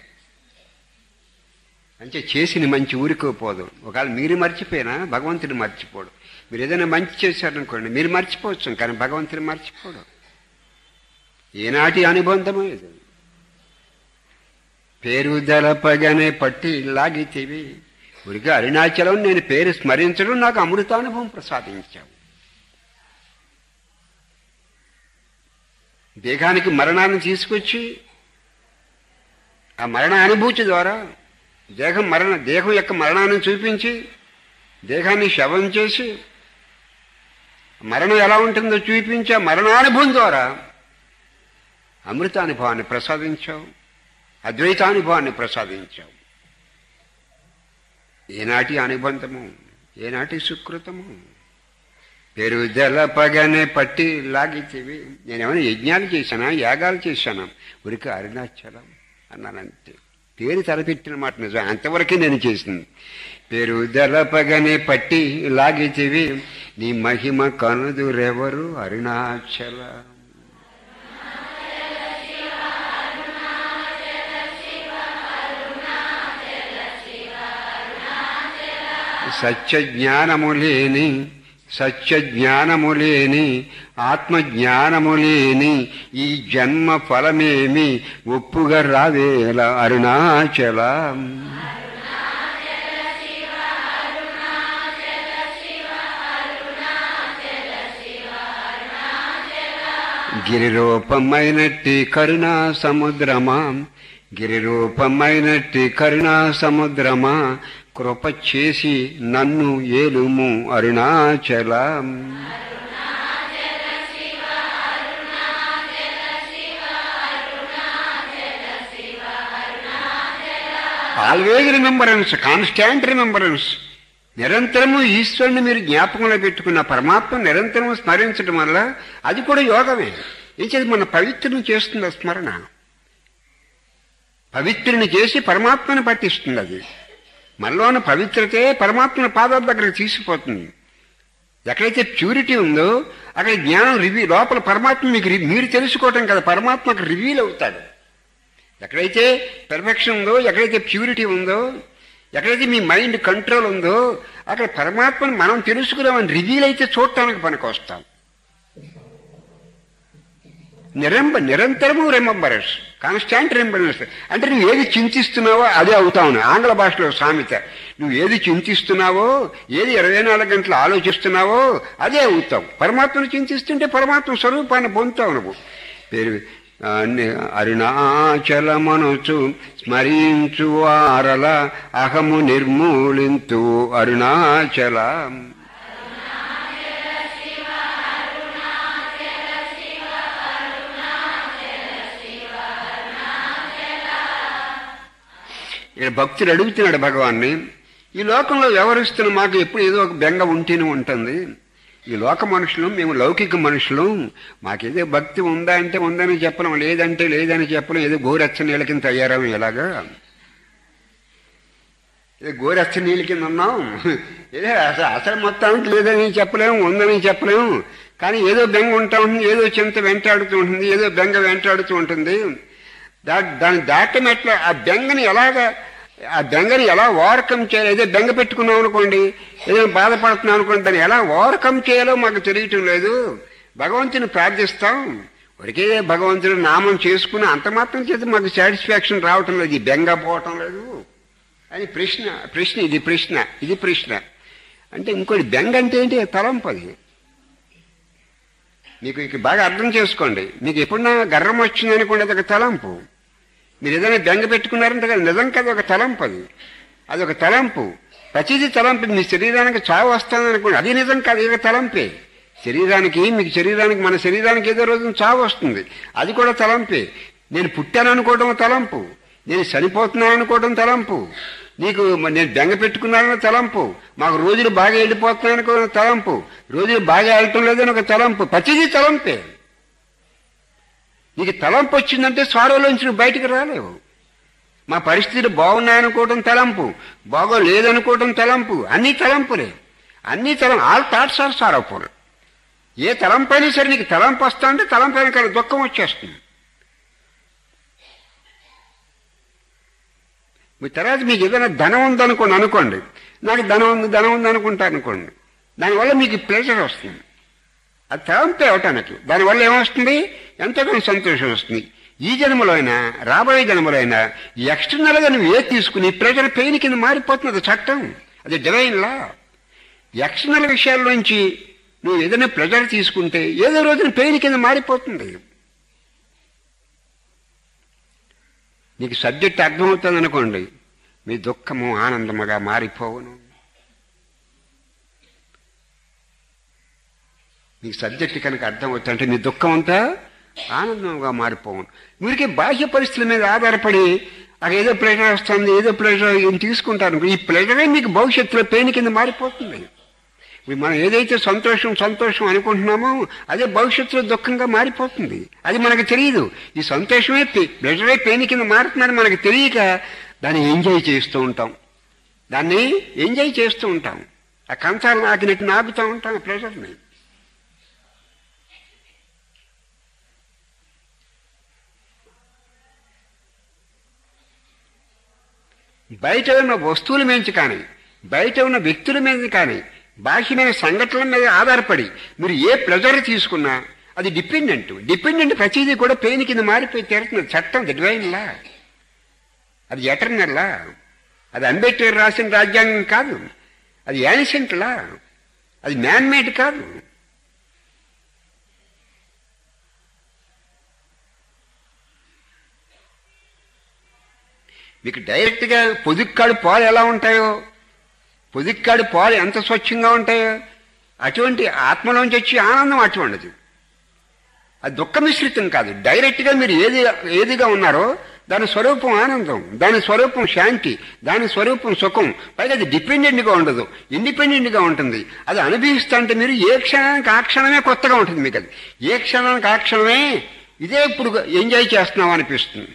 అంటే చేసిన మంచి ఊరికోపోదు ఒకవేళ మీరు మర్చిపోయినా భగవంతుడు మర్చిపోడు మీరు ఏదైనా మంచి చేశారనుకోండి మీరు మర్చిపోవచ్చు కానీ భగవంతుడు మర్చిపోడు ఏనాటి అనుబంధమో ఇది పేరు దళపగానే పట్టి లాగితేవి ఊరికి అరుణాచలం నేను పేరు స్మరించడం నాకు అమృతానుభవం ప్రసాదించావు దేహానికి మరణాన్ని తీసుకొచ్చి ఆ మరణ అనుభూతి ద్వారా దేహం మరణ దేహం యొక్క మరణాన్ని చూపించి దేహాన్ని శవం చేసి మరణం ఎలా ఉంటుందో చూపించి ఆ మరణానుభవం ద్వారా అమృతానుభవాన్ని ప్రసాదించావు అద్వైతానుభవాన్ని ప్రసాదించావు ఏనాటి అనుబంధము ఏనాటి సుకృతము పెరుదల పగనే పట్టి లాగితేవి నేనేమైనా యజ్ఞాలు చేశానా యాగాలు చేశానా ఉరికి అరుణాచలం అన్నానంతే పేరు తలపెట్టిన మాట నిజం అంతవరకే నేను చేసింది పెరుదల పగనే పట్టి లాగితేవి నీ మహిమ కనుదురెవరు అరుణాచలం సత్య జ్ఞానము లేని సత్య జ్ఞానము లేని ఆత్మజ్ఞానము లేని ఈ జన్మ ఫలమేమి ఒప్పుగా రావేల అరుణాచల గిరిరూపమైనట్టి కరుణా సముద్రమా గిరిరూపమైనట్టి కరుణా సముద్రమా కృప చేసి నన్ను ఏలుము Arunachalam always remembrance constant remembrance నిరంతరము ఈశ్వరుని మీరు జ్ఞాపకంలో పెట్టుకున్న పరమాత్మ నిరంతరము స్మరించడం వల్ల అది కూడా యోగమే ఏం చేసి మన పవిత్రుని చేస్తుంది ఆ స్మరణ పవిత్రుని చేసి పరమాత్మని పట్టిస్తుంది అది మనలోని పవిత్రతే పరమాత్మని పాదాల దగ్గరికి తీసుకుపోతుంది ఎక్కడైతే ప్యూరిటీ ఉందో అక్కడ జ్ఞానం రివీ లోపల పరమాత్మ మీకు రి- మీరు తెలుసుకోవటం కదా పరమాత్మకు రివీల్ అవుతాడు ఎక్కడైతే పెర్ఫెక్షన్ ఉందో ఎక్కడైతే ప్యూరిటీ ఉందో ఎక్కడైతే మీ మైండ్ కంట్రోల్ ఉందో అక్కడ పరమాత్మని మనం తెలుసుకున్నామని రివీల్ అయితే చూడటానికి పనికి వస్తాం నిరంబ నిరంతరము రిమెంబరెన్స్ కాన్స్టాంట్ రిమెంబరెన్స్ అంటే నువ్వు ఏది చింతిస్తున్నావో అదే అవుతావు ఆంగ్ల భాషలో సామెత నువ్వు ఏది చింతిస్తున్నావో ఏది ఇరవై నాలుగు గంటలు ఆలోచిస్తున్నావో అదే అవుతావు పరమాత్మను చింతిస్తుంటే పరమాత్మ స్వరూపాన్ని పొందుతావు నువ్వు పేరు అన్ని అరుణాచలమనుచు స్మరించు వారల అహము నిర్మూలింతు అరుణాచలం ఇక్కడ భక్తుడు అడుగుతున్నాడు భగవాన్ని ఈ లోకంలో వ్యవహరిస్తున్న మాకు ఎప్పుడు ఏదో ఒక బెంగ ఉంటేనే ఉంటుంది ఈ లోక మనుషులు మేము లౌకిక మనుషులు మాకేదో భక్తి ఉందా అంటే ఉందని చెప్పడం లేదంటే లేదని చెప్పడం ఏదో గోరెచ్చ నీళ్ళ కింద తయారం ఎలాగా ఏదో గోరెచ్చ నీళ్ళ కింద ఉన్నాం ఏదో అసలు అసలు మొత్తానికి లేదని చెప్పలేము ఉందని చెప్పలేము కానీ ఏదో బెంగ ఉంటా ఉంటుంది ఏదో చింత వెంటాడుతూ ఉంటుంది ఏదో బెంగ వెంటాడుతూ ఉంటుంది దా దాన్ని దాటం ఎట్లా ఆ బెంగని ఎలాగా ఆ బెంగని ఎలా ఓవర్కమ్ చేయాలి ఏదో బెంగ పెట్టుకున్నాం అనుకోండి ఏదో బాధపడుతున్నాం అనుకోండి దాన్ని ఎలా ఓవర్కమ్ చేయాలో మాకు తెలియటం లేదు భగవంతుని ప్రార్థిస్తాం ఒరికే భగవంతుని నామం చేసుకుని అంత మాత్రం చేత మాకు సాటిస్ఫాక్షన్ రావటం లేదు ఈ బెంగ పోవటం లేదు అని ప్రశ్న ప్రశ్న ఇది ప్రశ్న ఇది ప్రశ్న అంటే ఇంకోటి బెంగ అంటే ఏంటి తలంపు అది మీకు ఇక బాగా అర్థం చేసుకోండి మీకు ఎప్పుడన్నా గర్వం వచ్చింది అనుకోండి అది ఒక తలంపు మీరు ఏదైనా బెంగ పెట్టుకున్నారంటే కదా నిజం కదా ఒక తలంపు అది అది ఒక తలంపు ప్రతిదీ తలంపు మీ శరీరానికి చావు వస్తుంది అనుకోండి అది నిజం కాదు ఇది ఒక తలంపే శరీరానికి మీకు శరీరానికి మన శరీరానికి ఏదో రోజు చావు వస్తుంది అది కూడా తలంపే నేను పుట్టాను అనుకోవడం తలంపు నేను చనిపోతున్నాను అనుకోవడం తలంపు నీకు మ- నేను బెంగ పెట్టుకున్నానని తలంపు మాకు రోజులు బాగా వెళ్ళిపోతున్నాను అనుకోవడం తలంపు రోజులు బాగా వెళ్ళటం లేదని ఒక తలంపు ప్రతిదీ తలంపే నీకు తలంపు వచ్చిందంటే స్వారోలోంచి నువ్వు బయటికి రాలేవు మా పరిస్థితులు బాగున్నాయనుకోవడం తలంపు బాగోలేదనుకోవడం తలంపు అన్నీ తలంపులే అన్నీ తలం ఆల్ థాట్స్ ఆర్ సారఫుల్ ఏ తలంపైనా సరే నీకు తలంపు వస్తా అంటే తలంపైన కానీ దుఃఖం వచ్చేస్తుంది మీ తర్వాత మీకు ఏదైనా ధనం ఉందనుకోండి అనుకోండి నాకు ధనం ఉంది ధనం ఉంది అనుకుంటా అనుకోండి దానివల్ల మీకు ప్లేజర్ వస్తుంది అది తలంపే అవటానికి దానివల్ల ఏమొస్తుంది ఎంతో కొంత సంతోషం వస్తుంది ఈ జన్మలో అయినా రాబోయే జన్మలో అయినా ఎక్స్టర్నల్గా నువ్వు ఏ తీసుకుని ప్రెజర్ పెయిన్ కింద మారిపోతుంది అది చట్టం అది డివైన్ లా ఎక్స్టర్నల్ విషయాల్లోంచి నువ్వు ఏదైనా ప్రెజర్ తీసుకుంటే ఏదో రోజున పెయిన్ కింద మారిపోతుంది నీకు సబ్జెక్ట్ అర్థమవుతుంది అనుకోండి మీ దుఃఖము ఆనందముగా మారిపోవును నీకు సబ్జెక్ట్ కనుక అర్థమవుతుందంటే నీ దుఃఖం అంతా ఆనందంగా మారిపోవును మీరికి బాహ్య పరిస్థితుల మీద ఆధారపడి అక్కడ ఏదో ప్లేజర్ వస్తుంది ఏదో ప్లేజర్ ఏం తీసుకుంటారు ఈ ప్లేజరే మీకు భవిష్యత్తులో పెయిన్ కింద మారిపోతుంది ఇప్పుడు మనం ఏదైతే సంతోషం సంతోషం అనుకుంటున్నామో అదే భవిష్యత్తులో దుఃఖంగా మారిపోతుంది అది మనకు తెలియదు ఈ సంతోషమే ప్లెజరే పెయిన్ కింద మారుతుందని మనకు తెలియక దాన్ని ఎంజాయ్ చేస్తూ ఉంటాం దాన్ని ఎంజాయ్ చేస్తూ ఉంటాం ఆ కంచాలు నాకినట్టు నాపుతూ ఉంటాం ఆ ప్లెజర్ని బయట ఉన్న వస్తువుల మీద కానీ బయట ఉన్న వ్యక్తుల మీద కానీ బాహ్యమైన సంఘటనల మీద ఆధారపడి మీరు ఏ ప్లెజర్ తీసుకున్నా అది డిపెండెంట్ డిపెండెంట్ ప్రతిదీ కూడా పెయిన్ కింద మారిపోయి తీరుతుంది చట్టం డివైన్ లా అది ఎటర్నల్ లా అది అంబేద్కర్ రాసిన రాజ్యాంగం కాదు అది యానిసెంట్ లా అది మ్యాన్ మేడ్ కాదు మీకు డైరెక్ట్గా పొదుక్కాడు పాలు ఎలా ఉంటాయో పొదిక్కాడు పాలు ఎంత స్వచ్ఛంగా ఉంటాయో అటువంటి ఆత్మలోంచి వచ్చి ఆనందం అటువంటిది అది దుఃఖ మిశ్రితం కాదు డైరెక్ట్గా మీరు ఏది ఏదిగా ఉన్నారో దాని స్వరూపం ఆనందం దాని స్వరూపం శాంతి దాని స్వరూపం సుఖం పైగా అది డిపెండెంట్గా ఉండదు ఇండిపెండెంట్గా ఉంటుంది అది అనుభవిస్తా అంటే మీరు ఏ క్షణానికి ఆ క్షణమే కొత్తగా ఉంటుంది మీకు అది ఏ క్షణానికి ఆ క్షణమే ఇదే ఇప్పుడు ఎంజాయ్ చేస్తున్నాం అనిపిస్తుంది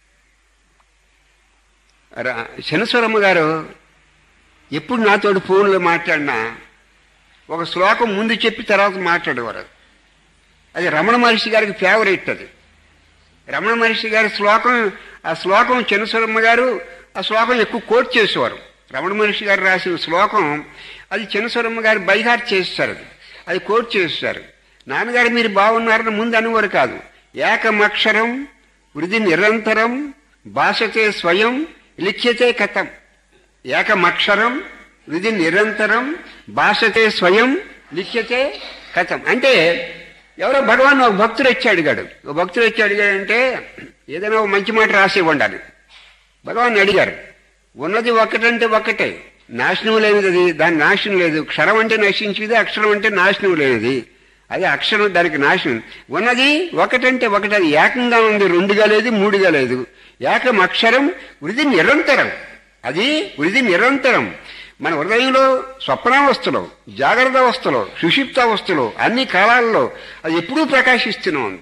శనస్వరమ్మ గారు ఎప్పుడు నాతోటి ఫోన్లో మాట్లాడినా ఒక శ్లోకం ముందు చెప్పి తర్వాత మాట్లాడేవారు అది రమణ మహర్షి గారికి ఫేవరెట్ అది రమణ మహర్షి గారి శ్లోకం ఆ శ్లోకం చిన్నస్వరమ్మ గారు ఆ శ్లోకం ఎక్కువ కోట్ చేసేవారు రమణ మహర్షి గారు రాసిన శ్లోకం అది చిన్నస్వరమ్మ గారు బైహార్ట్ చేస్తారు అది అది కోట్ చేస్తారు నాన్నగారు మీరు బాగున్నారని ముందు అనేవారు కాదు ఏకమక్షరం వృద్ధి నిరంతరం భాషతే స్వయం లిఖ్యతే కథం ఏకమక్షరం ఇది నిరంతరం భాషతే స్వయం లిఖ్యతే కథం అంటే ఎవరో భగవాన్ ఒక భక్తుడు వచ్చి అడిగాడు ఒక భక్తుడు వచ్చి అడిగాడంటే ఏదైనా ఒక మంచి మాట రాసి ఉండాలి భగవాన్ అడిగారు ఉన్నది ఒక్కటంటే ఒక్కటే నాశనం లేనిది అది దాని నాశనం లేదు క్షరం అంటే నశించేది అక్షరం అంటే నాశనం లేనిది అది అక్షరం దానికి నాశనం ఉన్నది ఒకటంటే ఒకటి అది ఏకంగా ఉంది రెండుగా లేదు మూడుగా లేదు ఏకం అక్షరం వృద్ధి నిరంతరం అది వృద్ధి నిరంతరం మన హృదయంలో స్వప్నావస్థలో జాగ్రత్త అవస్థలో సుషిప్తావస్థలో అన్ని కాలాల్లో అది ఎప్పుడూ ప్రకాశిస్తూనే ఉంది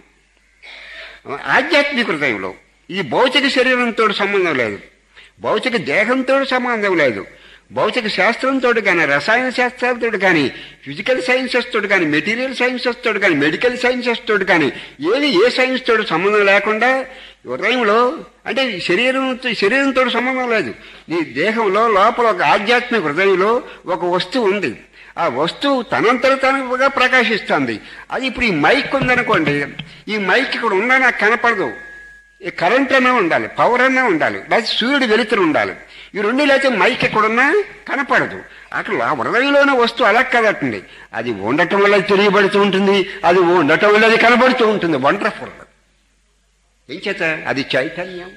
ఆధ్యాత్మిక హృదయంలో ఈ భౌతిక శరీరంతో సంబంధం లేదు భౌతిక దేహంతో సంబంధం లేదు భౌతిక శాస్త్రంతో కానీ రసాయన శాస్త్రాలతో కానీ ఫిజికల్ సైన్సెస్ తోటి కానీ మెటీరియల్ సైన్సెస్ తోటి కానీ మెడికల్ సైన్సెస్ తోటి కానీ ఏది ఏ సైన్స్ తోటి సంబంధం లేకుండా హృదయంలో అంటే శరీరం శరీరంతో సంబంధం లేదు నీ దేహంలో లోపల ఒక ఆధ్యాత్మిక హృదయంలో ఒక వస్తువు ఉంది ఆ వస్తువు తనంతర తనగా ప్రకాశిస్తుంది అది ఇప్పుడు ఈ మైక్ ఉందనుకోండి ఈ మైక్ ఇక్కడ ఉన్నా నాకు కనపడదు ఈ కరెంట్ అన్నా ఉండాలి పవర్ అన్నా ఉండాలి లేకపోతే సూర్యుడు వెలుతురు ఉండాలి ఈ రెండు లేకపోతే మైక్ ఎక్కడున్నా కనపడదు అక్కడ ఆ హృదయంలోనే వస్తువు అలా కదటండి అది ఉండటం వల్ల తెలియబడుతూ ఉంటుంది అది ఉండటం వల్ల అది కనబడుతూ ఉంటుంది వండర్ఫుల్ ఏం చేత అది చైతన్యం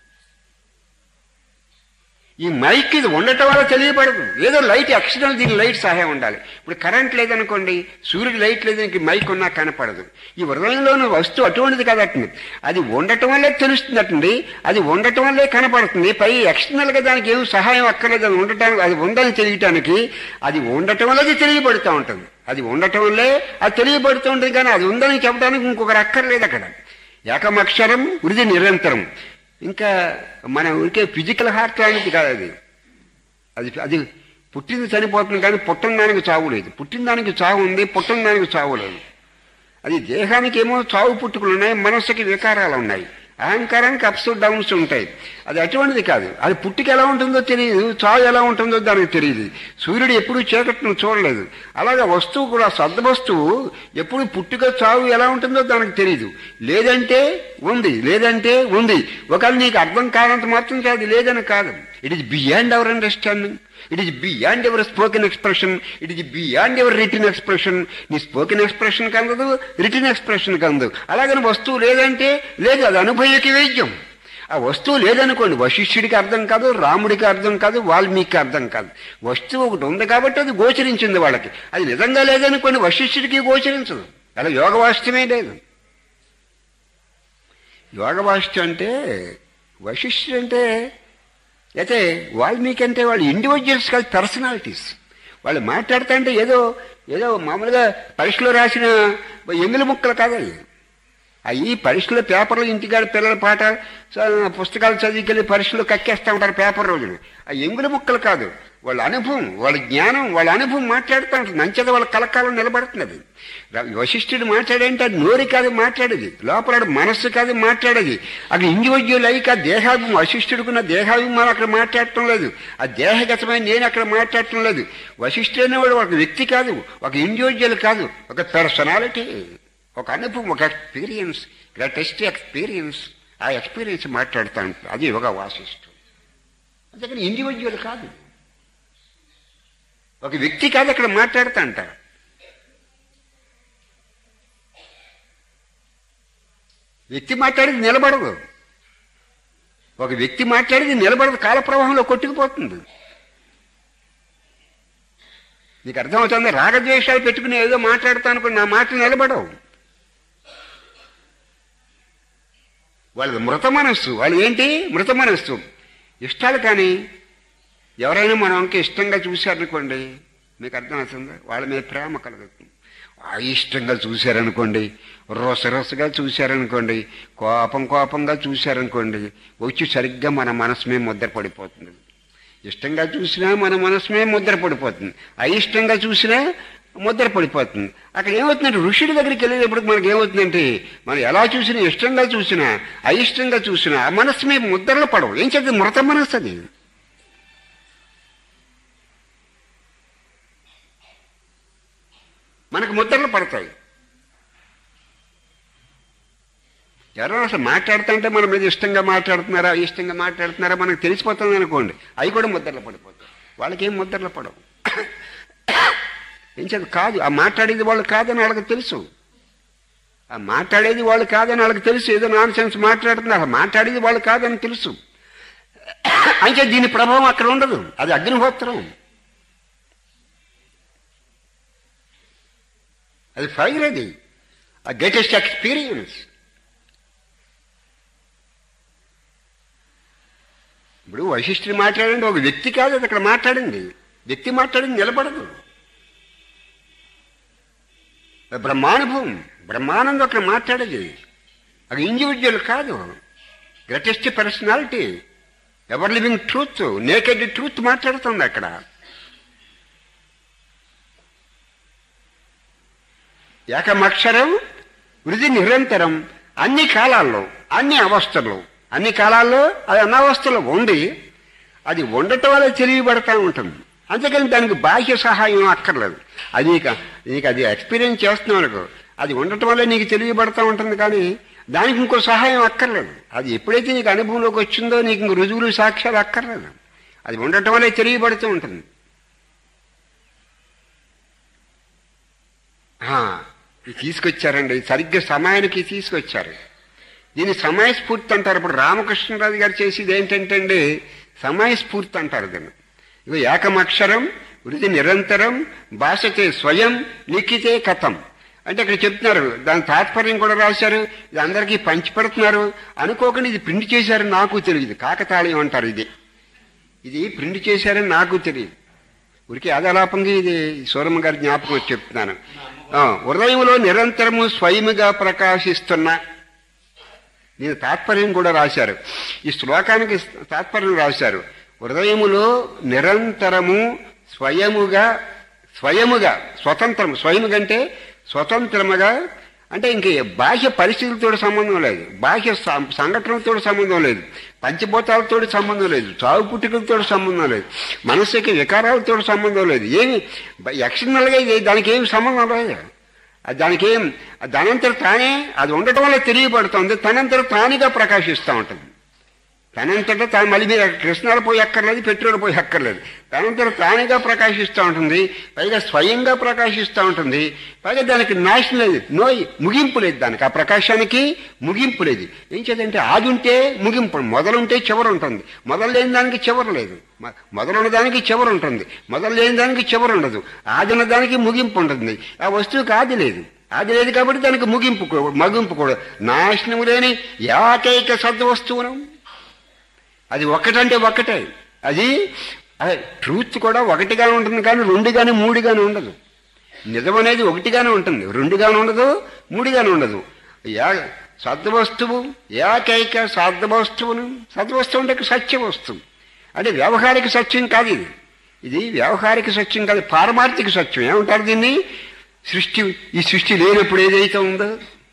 ఈ మైక్ ఇది ఉండటం వల్ల తెలియబడదు ఏదో లైట్ ఎక్స్టర్నల్ దీని లైట్ సహాయం ఉండాలి ఇప్పుడు కరెంట్ లేదనుకోండి సూర్యుడు లైట్ లేదు ఇంక మైక్ ఉన్నా కనపడదు ఈ హృదయంలోని వస్తువు అటువంటిది కదటండి అది ఉండటం వల్లే తెలుస్తుందటండి అది ఉండటం వల్లే కనపడుతుంది పై ఎక్స్టర్నల్ గా దానికి ఏం సహాయం అక్కర్లేదు అది ఉండటానికి అది ఉందని తెలియటానికి అది ఉండటం వల్ల అది తెలియబడుతూ ఉంటుంది అది ఉండటం వల్లే అది తెలియబడుతూ ఉంటుంది కానీ అది ఉందని చెప్పడానికి ఇంకొకరు అక్కర్లేదు అక్కడ ఏకమక్షరం వృద్ధి నిరంతరం ఇంకా మన ఊరికే ఫిజికల్ హార్ట్ అనేది కాదు అది అది అది పుట్టింది చనిపోతుంది కానీ పుట్టిన దానికి చావు లేదు పుట్టిన దానికి చావు ఉంది పుట్టిన దానికి చావు లేదు అది దేహానికి ఏమో చావు పుట్టుకలు ఉన్నాయి మనస్సుకి వికారాలు ఉన్నాయి అహంకారానికి అప్స్ డౌన్స్ ఉంటాయి అది అటువంటిది కాదు అది పుట్టికి ఎలా ఉంటుందో తెలియదు చావు ఎలా ఉంటుందో దానికి తెలియదు సూర్యుడు ఎప్పుడూ చీకటిని చూడలేదు అలాగే వస్తువు కూడా సద్వస్తువు ఎప్పుడు పుట్టుక చావు ఎలా ఉంటుందో దానికి తెలియదు లేదంటే ఉంది లేదంటే ఉంది ఒకవేళ నీకు అర్థం కానంత మాత్రం కాదు లేదని కాదు it is beyond our understanding it is beyond ever spoken expression it is beyond ever written expression నీ స్పోకెన్ ఎక్స్ప్రెషన్ కందదు రిటర్న్ ఎక్స్ప్రెషన్ కందదు అలాగని వస్తువు లేదంటే లేదు అది అనుభవకి వైద్యం ఆ వస్తువు లేదనుకోండి వశిష్ఠుడికి అర్థం కాదు రాముడికి అర్థం కాదు వాల్మీకి అర్థం కాదు వస్తువు ఒకటి ఉంది కాబట్టి అది గోచరించింది వాళ్ళకి అది నిజంగా లేదనుకోండి వశిష్ఠుడికి గోచరించదు అలా యోగ వాస్తవమే లేదు యోగ వాస్తవం అంటే వశిష్ఠుడు అంటే అయితే వాల్మీకి అంటే వాళ్ళు ఇండివిజువల్స్ కాదు పర్సనాలిటీస్ వాళ్ళు మాట్లాడుతుంటే ఏదో ఏదో మామూలుగా పరీక్షలో రాసిన ఎమ్మిలి ముక్కలు కాదు అవి అవి పరీక్షలో పేపర్లు ఇంటికాడ పిల్లల పాట చ- పుస్తకాలు చదివికెళ్ళి పరీక్షలు కక్కేస్తూ ఉంటారు పేపర్ రోజులు ఆ ఎంగుల ముక్కలు కాదు వాళ్ళ అనుభవం వాళ్ళ జ్ఞానం వాళ్ళ అనుభవం మాట్లాడుతూ ఉంటుంది మంచిది వాళ్ళ కలకాలం నిలబడుతున్నది ర- వశిష్ఠుడు మాట్లాడేంటే అది నోరి కాదు మాట్లాడేది లోపల మనస్సు కాదు మాట్లాడేది అక్కడ ఇండివిజువల్ అయి కాదు దేహాభిమానం వశిష్ఠుడుకున్న దేహాభిమానం అక్కడ మాట్లాడటం లేదు ఆ దేహగతమైన నేను అక్కడ మాట్లాడటం లేదు వశిష్ఠుడు అనేవాడు ఒక వ్యక్తి కాదు ఒక ఇండివిజువల్ కాదు ఒక పర్సనాలిటీ ఒక అనుభవం ఒక ఎక్స్పీరియన్స్ గ్రేటెస్ట్ ఎక్స్పీరియన్స్ ఆ ఎక్స్పీరియన్స్ మాట్లాడుతూ ఉంటుంది అది యోగా వాసిష్టం అందుకని ఇండివిజువల్ కాదు ఒక వ్యక్తి కాదు అక్కడ మాట్లాడుతూ అంటారు వ్యక్తి మాట్లాడేది నిలబడదు ఒక వ్యక్తి మాట్లాడేది నిలబడదు కాల ప్రవాహంలో కొట్టుకుపోతుంది నీకు అర్థమవుతుంది రాగద్వేషాలు పెట్టుకుని ఏదో మాట్లాడతాను అనుకుని నా మాటలు నిలబడవు వాళ్ళది మృత మనస్సు వాళ్ళు ఏంటి మృత మనస్సు ఇష్టాలు కానీ ఎవరైనా మనం అంక ఇష్టంగా చూశారనుకోండి మీకు అర్థమవుతుందా వాళ్ళ మీద ప్రేమ కలుగుతుంది ఆ ఇష్టంగా చూశారనుకోండి రొస రొసగా చూశారనుకోండి కోపం కోపంగా చూశారనుకోండి వచ్చి సరిగ్గా మన మనసు మీద ముద్ర పడిపోతుంది ఇష్టంగా చూసినా మన మనసు మీద ముద్ర పడిపోతుంది అయిష్టంగా చూసినా ముద్ర పడిపోతుంది అక్కడ ఏమవుతుందంటే ఋషుడి దగ్గరికి వెళ్ళేటప్పుడు మనకి ఏమవుతుందంటే మనం ఎలా చూసినా ఇష్టంగా చూసినా అయిష్టంగా చూసినా ఆ మనస్సు మీద ముద్రలు పడవు ఏం చేద్దాం మృత మనస్సు అది మనకు ముద్రలు పడతాయి ఎవరో అసలు మాట్లాడుతుంటే మన మీద ఇష్టంగా మాట్లాడుతున్నారా ఇష్టంగా మాట్లాడుతున్నారా మనకు తెలిసిపోతుంది అనుకోండి అవి కూడా ముద్రలు పడిపోతాయి వాళ్ళకి ఏం ముద్రలు పడవు ఏం చేత కాదు ఆ మాట్లాడేది వాళ్ళు కాదని వాళ్ళకి తెలుసు ఆ మాట్లాడేది వాళ్ళు కాదని వాళ్ళకి తెలుసు ఏదో నాన్ సెన్స్ మాట్లాడుతున్నారు మాట్లాడేది వాళ్ళు కాదని తెలుసు అంటే దీని ప్రభావం అక్కడ ఉండదు అది అగ్నిహోత్రం అది ఫైర్ అది ఆ గ్రేటెస్ట్ ఎక్స్పీరియన్స్ ఇప్పుడు వశిష్ఠుడు మాట్లాడండి ఒక వ్యక్తి కాదు అది అక్కడ మాట్లాడింది వ్యక్తి మాట్లాడింది నిలబడదు బ్రహ్మానుభవం బ్రహ్మానందం అక్కడ మాట్లాడేది అది ఇండివిజువల్ కాదు greatest personality ever living truth naked truth మాట్లాడుతుంది అక్కడ ఏకమక్షరం వృద్ధి నిరంతరం అన్ని కాలాల్లో అన్ని అవస్థల్లో అన్ని కాలాల్లో అది అనావస్థలో ఉంది అది ఉండటం వల్ల తెలియబడతా ఉంటుంది అంతేకాని దానికి బాహ్య సహాయం అక్కర్లేదు అది నీకు నీకు అది ఎక్స్పీరియన్స్ చేస్తున్నావు అనుకో అది ఉండటం వల్ల నీకు తెలియబడతా ఉంటుంది కానీ దానికి ఇంకో సహాయం అక్కర్లేదు అది ఎప్పుడైతే నీకు అనుభవంలోకి వచ్చిందో నీకు ఇంక రుజువులు సాక్ష్యాలు అక్కర్లేదు అది ఉండటం వల్లే తెలియబడుతూ ఉంటుంది ఆ, ఇది తీసుకొచ్చారండి సరిగ్గా సమయానికి తీసుకొచ్చారు దీన్ని సమయస్ఫూర్తి అంటారు ఇప్పుడు రామకృష్ణరాజు గారు చేసేది ఏంటంటే అండి సమయస్ఫూర్తి అంటారు దీన్ని ఇగో ఏకమక్షరం వృద్ధి నిరంతరం భాషతే స్వయం లిఖితే కథం అంటే ఇక్కడ చెప్తున్నారు దాని తాత్పర్యం కూడా రాశారు ఇది అందరికీ పంచిపెడుతున్నారు అనుకోకుండా ఇది ప్రింట్ చేశారు నాకు తెలియదు కాకతాళీయం అంటారు ఇది ఇది ప్రింట్ చేశారని నాకు తెలియదు ఉరికి అదలాపంగా ఇది సూరమ్మ గారి జ్ఞాపకం వచ్చి చెప్తున్నాను ఆ, హృదయంలో నిరంతరము స్వయముగా ప్రకాశిస్తున్న నేను తాత్పర్యం కూడా రాశారు ఈ శ్లోకానికి తాత్పర్యం రాశారు హృదయములో నిరంతరము స్వయముగా స్వయముగా స్వతంత్రం స్వయముగా అంటే స్వతంత్రముగా అంటే ఇంక బాహ్య పరిస్థితులతో సంబంధం లేదు బాహ్య సం- సంఘటనలతో సంబంధం లేదు పంచభూతాలతో సంబంధం లేదు చావు పుట్టుకలతో సంబంధం లేదు మనస్సుకి వికారాలతో సంబంధం లేదు ఏమి ఎక్స్టర్నల్గా ఇది దానికి ఏమి సంబంధం లేదు అది దానికి ఏం దానంతర తానే అది ఉండటం వల్ల తెలియబడుతుంది తనంతర తానుగా ప్రకాశిస్తూ ఉంటుంది తనంతటా తాను మళ్ళీ మీరు కృష్ణాలు పోయి అక్కర్లేదు పెట్రోల్ పోయి అక్కర్లేదు తనంతట తానుగా ప్రకాశిస్తూ ఉంటుంది పైగా స్వయంగా ప్రకాశిస్తూ ఉంటుంది పైగా దానికి నాశనం లేదు నోయి ముగింపు లేదు దానికి ఆ ప్రకాశానికి ముగింపు లేదు ఏం చేద్దంటే ఆది ఉంటే ముగింపు మొదలుంటే చివరు ఉంటుంది మొదలు లేని దానికి చివరు లేదు మ- మొదలున్న దానికి చివరు ఉంటుంది మొదలు లేని దానికి చివరు ఉండదు ఆది ఉన్న దానికి ముగింపు ఉంటుంది ఆ వస్తువుకి ఆది లేదు ఆది లేదు కాబట్టి దానికి ముగింపు కూ- మగింపు కూడా నాశనం లేని ఏకైక సద్వస్తువును అది ఒకటంటే ఒకటే అది అదే ట్రూత్ కూడా ఒకటిగానే ఉంటుంది కానీ రెండుగానే మూడుగానే ఉండదు నిజం అనేది ఒకటిగానే ఉంటుంది రెండుగానే ఉండదు మూడుగానే ఉండదు యా సద్వస్తువు ఏకైక సద్వస్తువును సద్వస్తువు అంటే సత్య వస్తువు అంటే వ్యవహారిక సత్యం కాదు ఇది ఇది వ్యవహారిక సత్యం కాదు పారమార్థిక సత్యం ఏమంటారు దీన్ని సృష్టి ఈ సృష్టి లేనప్పుడు ఏదైతే ఉందో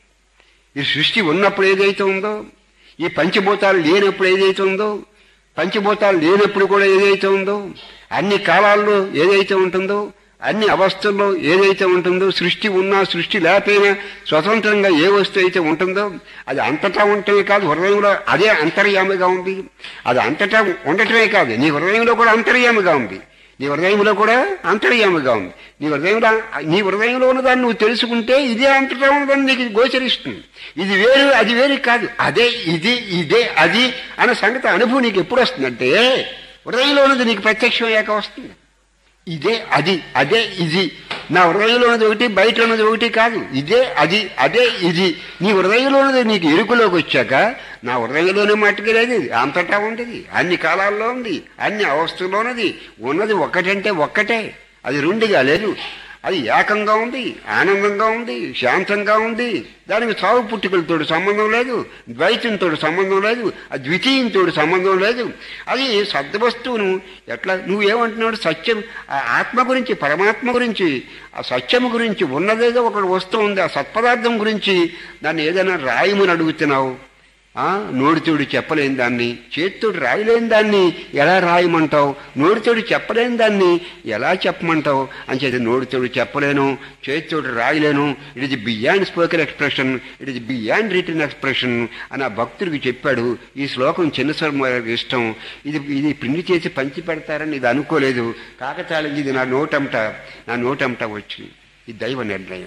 ఈ సృష్టి ఉన్నప్పుడు ఏదైతే ఉందో ఈ పంచభూతాలు లేనప్పుడు ఏదైతే ఉందో పంచభూతాలు లేనప్పుడు కూడా ఏదైతే ఉందో అన్ని కాలాల్లో ఏదైతే ఉంటుందో అన్ని అవస్థల్లో ఏదైతే ఉంటుందో సృష్టి ఉన్నా సృష్టి లేకపోయినా స్వతంత్రంగా ఏ వస్తువు అయితే ఉంటుందో అది అంతటా ఉండటమే కాదు హృదయంలో అదే అంతర్యామిగా ఉంది అది అంతటా ఉండటమే కాదు నీ హృదయంలో కూడా అంతర్యామిగా ఉంది నీ హృదయంలో కూడా అంతర్యామిగా ఉంది నీ హృదయంలో నీ హృదయంలో ఉన్నదాన్ని నువ్వు తెలుసుకుంటే ఇదే అంతటా ఉన్నదాన్ని నీకు గోచరిస్తుంది ఇది వేరు అది వేరు కాదు అదే ఇది ఇదే అది అనే సంగతి అనుభవం నీకు ఎప్పుడు వస్తుందంటే హృదయంలో ఉన్నది నీకు ప్రత్యక్షం అయ్యాక వస్తుంది ఇదే అది అదే ఇది నా హృదయంలో ఉన్నది ఒకటి బయట ఉన్నది ఒకటి కాదు ఇదే అది అదే ఇది నీ హృదయంలో ఉన్నది నీకు ఎరుకులోకి వచ్చాక నా హృదయంలోనే మట్టుకెళ్ళేది అంతటా ఉంటుంది అన్ని కాలాల్లో ఉంది అన్ని అవస్థల్లో ఉన్నది ఉన్నది ఒక్కటంటే ఒక్కటే అది రెండుగా లేదు అది ఏకంగా ఉంది ఆనందంగా ఉంది శాంతంగా ఉంది దానికి చావు పుట్టుకలతో సంబంధం లేదు ద్వైతంతో సంబంధం లేదు అద్వితీయంతో సంబంధం లేదు అది సద్వస్తువును ఎట్లా నువ్వేమంటున్నాడు సత్యం ఆ ఆత్మ గురించి పరమాత్మ గురించి ఆ సత్యం గురించి ఉన్నదేదో ఒక వస్తువు ఉంది ఆ సత్పదార్థం గురించి దాన్ని ఏదైనా రాయమని అడుగుతున్నావు ఆ నోడితోడు చెప్పలేని దాన్ని చేతితోడు రాయలేని దాన్ని ఎలా రాయమంటావు నోడితోడు చెప్పలేని దాన్ని ఎలా చెప్పమంటావు అని చెప్పి నోడితోడు చెప్పలేను చేతితోడు రాయలేను it is beyond spoken expression it is beyond written expression అని ఆ భక్తుడికి చెప్పాడు ఈ శ్లోకం చిన్నస్వరం గారికి ఇష్టం ఇది ఇది పిండి చేసి పంచి పెడతారని ఇది అనుకోలేదు కాకతాళి ఇది నా నోటంట నా నోటంట వచ్చింది ఇది దైవ నిర్ణయం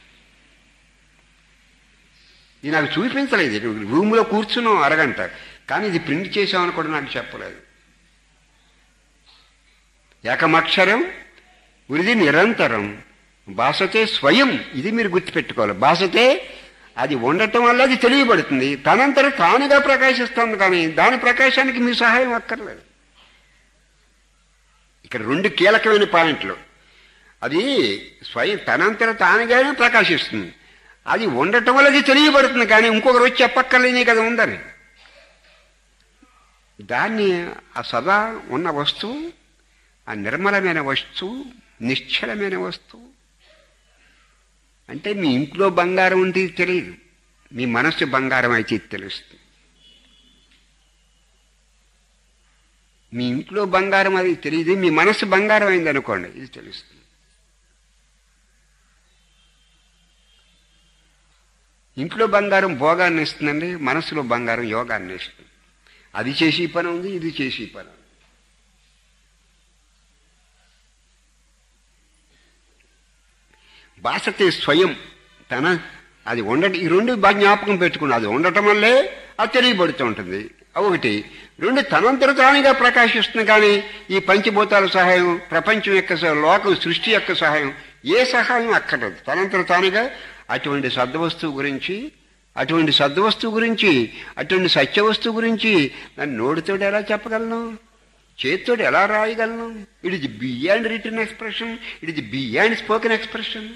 ఇది నాకు చూపించలేదు రూమ్లో కూర్చున్నాం అరగంట కానీ ఇది ప్రింట్ చేసామని కూడా నాకు చెప్పలేదు ఏకమక్షరం ఉరిది నిరంతరం భాషతే స్వయం ఇది మీరు గుర్తుపెట్టుకోవాలి భాషతే అది ఉండటం వల్ల అది తెలియబడుతుంది తనంతట తానుగా ప్రకాశిస్తుంది కానీ దాని ప్రకాశానికి మీ సహాయం అక్కర్లేదు ఇక్కడ రెండు కీలకమైన పాయింట్లు అది స్వయం తనంతట తానుగానే ప్రకాశిస్తుంది అది ఉండటం వల్ల అది తెలియబడుతుంది కానీ ఇంకొకరు వచ్చి చెప్పక్కర్లేని కదా ఉందని దాన్ని ఆ సదా ఉన్న వస్తువు ఆ నిర్మలమైన వస్తువు నిశ్చలమైన వస్తువు అంటే మీ ఇంట్లో బంగారం ఉంటే ఇది తెలియదు మీ మనస్సు బంగారం అయితే ఇది తెలుస్తుంది మీ ఇంట్లో బంగారం అది తెలియదు మీ మనస్సు బంగారం అయింది అనుకోండి ఇది తెలుస్తుంది ఇంట్లో బంగారం భోగాన్ని ఇస్తుందండి మనసులో బంగారం యోగాన్ని ఇస్తుంది అది చేసి పని ఉంది ఇది చేసి పని ఉంది భాషతే స్వయం తన అది ఉండటం ఈ రెండు బాగా జ్ఞాపకం పెట్టుకుని అది ఉండటం వల్లే అది తెలియబడుతూ ఉంటుంది ఒకటి రెండు తనంతర తానుగా ప్రకాశిస్తుంది కానీ ఈ పంచభూతాల సహాయం ప్రపంచం యొక్క సహ- లోకం సృష్టి యొక్క సహాయం ఏ సహాయం అక్కర్లేదు తనంతర తానుగా అటువంటి సద్వస్తువు గురించి అటువంటి సద్వస్తువు గురించి అటువంటి సత్యవస్తువు గురించి నన్ను నోటితోటి ఎలా చెప్పగలను చేతితోటి ఎలా రాయగలను it is beyond written expression it is beyond spoken expression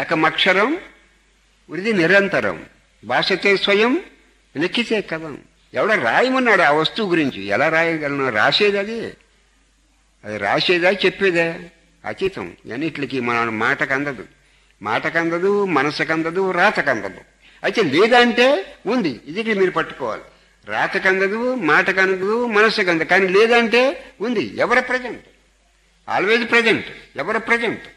ఏకమక్షరం ఇది నిరంతరం భాషతే స్వయం లిఖితే కథం ఎవడో రాయమన్నాడు ఆ వస్తువు గురించి ఎలా రాయగలను రాసేది అది అది రాసేదా చెప్పేదా అతీతం అన్నిటికి మన మాటకు అందదు మాటకు అందదు మనసుకు అందదు రాతకు అందదు అయితే లేదంటే ఉంది ఇది ఇక్కడ మీరు పట్టుకోవాలి రాతకు అందదు మాటకు అందదు మనసుకు అందదు కానీ లేదంటే ఉంది ever present always present ever present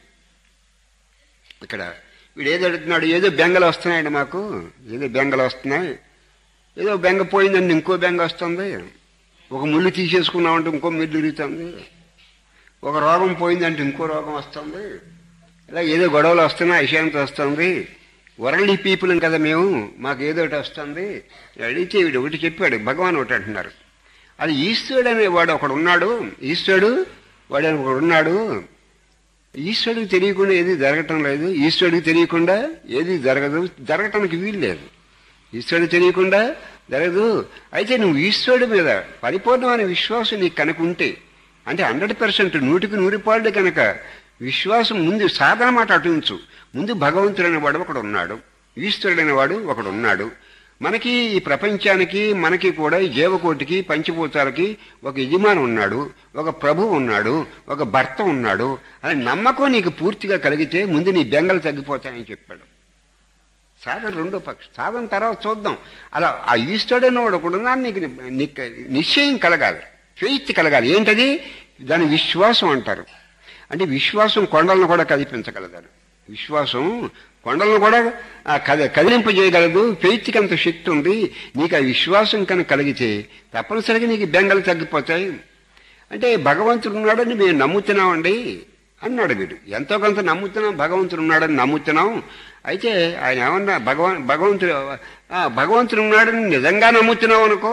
ఇక్కడ వీడు ఏదో అడుగుతున్నాడు ఏదో బెంగలు వస్తున్నాయండి మాకు ఏదో బెంగలు వస్తున్నాయి ఏదో బెంగ పోయిందండి ఇంకో బెంగ వస్తుంది ఒక ముళ్ళు తీసేసుకున్నామంటే ఇంకో ముళ్ళు ఇరుగుతుంది ఒక రోగం పోయిందంటే ఇంకో రోగం వస్తుంది ఇలా ఏదో గొడవలు వస్తున్నాయి అశాంతి వస్తుంది వరల్డ్ పీపుల్ కదా మేము మాకు ఏదో ఒకటి వస్తుంది అడిగితే వీడు ఒకటి చెప్పాడు భగవాన్ ఒకటి అంటున్నారు అది ఈశ్వరుడు అనేవాడు ఒకడు ఉన్నాడు ఈశ్వరుడు వాడు ఒకడు ఉన్నాడు ఈశ్వరుడికి తెలియకుండా ఏది జరగటం లేదు ఈశ్వరుడికి తెలియకుండా ఏది జరగదు జరగటానికి వీలు లేదు ఈశ్వరుడు తెలియకుండా జరగదు అయితే నువ్వు ఈశ్వరుడి మీద పరిపూర్ణమైన విశ్వాసం నీకు కనుక ఉంటే అంటే హండ్రెడ్ పర్సెంట్ నూటికి నూరు పాళ్ళు కనుక విశ్వాసం ముందు సాధన మాట అటుంచు ముందు భగవంతుడు అనేవాడు ఒకడు ఉన్నాడు ఈశ్వరుడు అనేవాడు ఒకడు ఉన్నాడు మనకి ఈ ప్రపంచానికి మనకి కూడా ఈ జీవకోటికి పంచభూతాలకి ఒక యజమాని ఉన్నాడు ఒక ప్రభు ఉన్నాడు ఒక భర్త ఉన్నాడు అని నమ్మకం నీకు పూర్తిగా కలిగితే ముందు నీ బెంగలు తగ్గిపోతాయని చెప్పాడు సాధన రెండో పక్షం సాధన తర్వాత చూద్దాం అలా ఆ ఈశ్వరుడైన వాడు ఒకడు ఉన్నాడు నీకు నీకు నిశ్చయం కలగాలి ఫెయిత్ కలగాలి ఏంటది దాని విశ్వాసం అంటారు అంటే విశ్వాసం కొండలను కూడా కదిపించగలదారు విశ్వాసం కొండలను కూడా ఆ కద కదిలింపజేయగలదు ఫెయిత్కి అంత శక్తి ఉంది నీకు ఆ విశ్వాసం కనుక కలిగితే తప్పనిసరిగా నీకు బెంగలు తగ్గిపోతాయి అంటే భగవంతుడు ఉన్నాడని మేము నమ్ముతున్నామండి అన్నాడు వీడు ఎంతో కొంత నమ్ముతున్నాం భగవంతుడు ఉన్నాడని నమ్ముతున్నాం అయితే ఆయన ఏమన్నా భగవాన్ భగవంతుడు ఆ, భగవంతుడు ఉన్నాడని నిజంగా నమ్ముతున్నావు అనుకో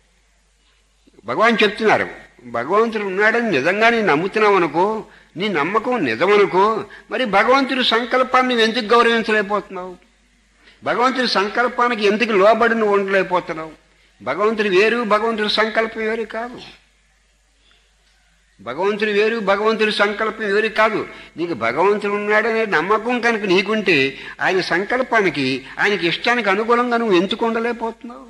భగవాన్ చెప్తున్నారు భగవంతుడు ఉన్నాడని నిజంగా నీ నమ్ముతున్నావు అనుకో నీ నమ్మకం నిజమనుకో మరి భగవంతుడి సంకల్పాన్ని నువ్వు ఎందుకు గౌరవించలేకపోతున్నావు భగవంతుడి సంకల్పానికి ఎందుకు లోబడి నువ్వు ఉండలేకపోతున్నావు భగవంతుడు వేరు భగవంతుడి సంకల్పం వేరు కాదు భగవంతుడు వేరు భగవంతుడి సంకల్పం వేరు కాదు నీకు భగవంతుడు ఉన్నాడనే నమ్మకం కనుక నీకుంటే ఆయన సంకల్పానికి ఆయనకి ఇష్టానికి అనుగుణంగా నువ్వు ఎందుకు ఉండలేకపోతున్నావు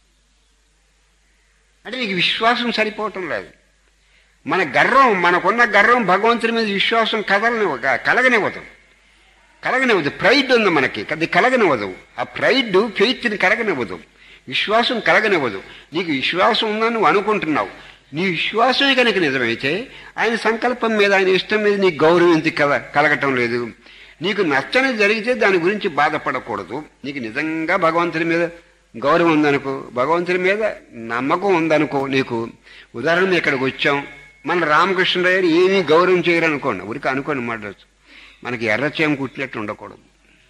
అంటే నీకు విశ్వాసం సరిపోవటం లేదు మన గర్వం మనకున్న గర్వం భగవంతుడి మీద విశ్వాసం కదలనివ్వ కలగనివ్వదు కలగనివ్వదు ప్రైడ్ ఉంది మనకి అది కలగనివ్వదు ఆ ప్రైడ్ ఫెయిత్ని కలగనివ్వదు విశ్వాసం కలగనివ్వదు నీకు విశ్వాసం ఉందని నువ్వు అనుకుంటున్నావు నీ విశ్వాసమే కనుక నిజమైతే ఆయన సంకల్పం మీద ఆయన ఇష్టం మీద నీకు గౌరవం ఎందుకు కల కలగటం లేదు నీకు నచ్చని జరిగితే దాని గురించి బాధపడకూడదు నీకు నిజంగా భగవంతుడి మీద గౌరవం ఉందనుకో భగవంతుడి మీద నమ్మకం ఉందనుకో నీకు ఉదాహరణ ఇక్కడికి వచ్చాం మన రామకృష్ణరావు ఏమీ గౌరవం చేయరు అనుకోండి ఊరికి అనుకోండి మాట మనకి ఎర్రచేమ కుట్టినట్టు ఉండకూడదు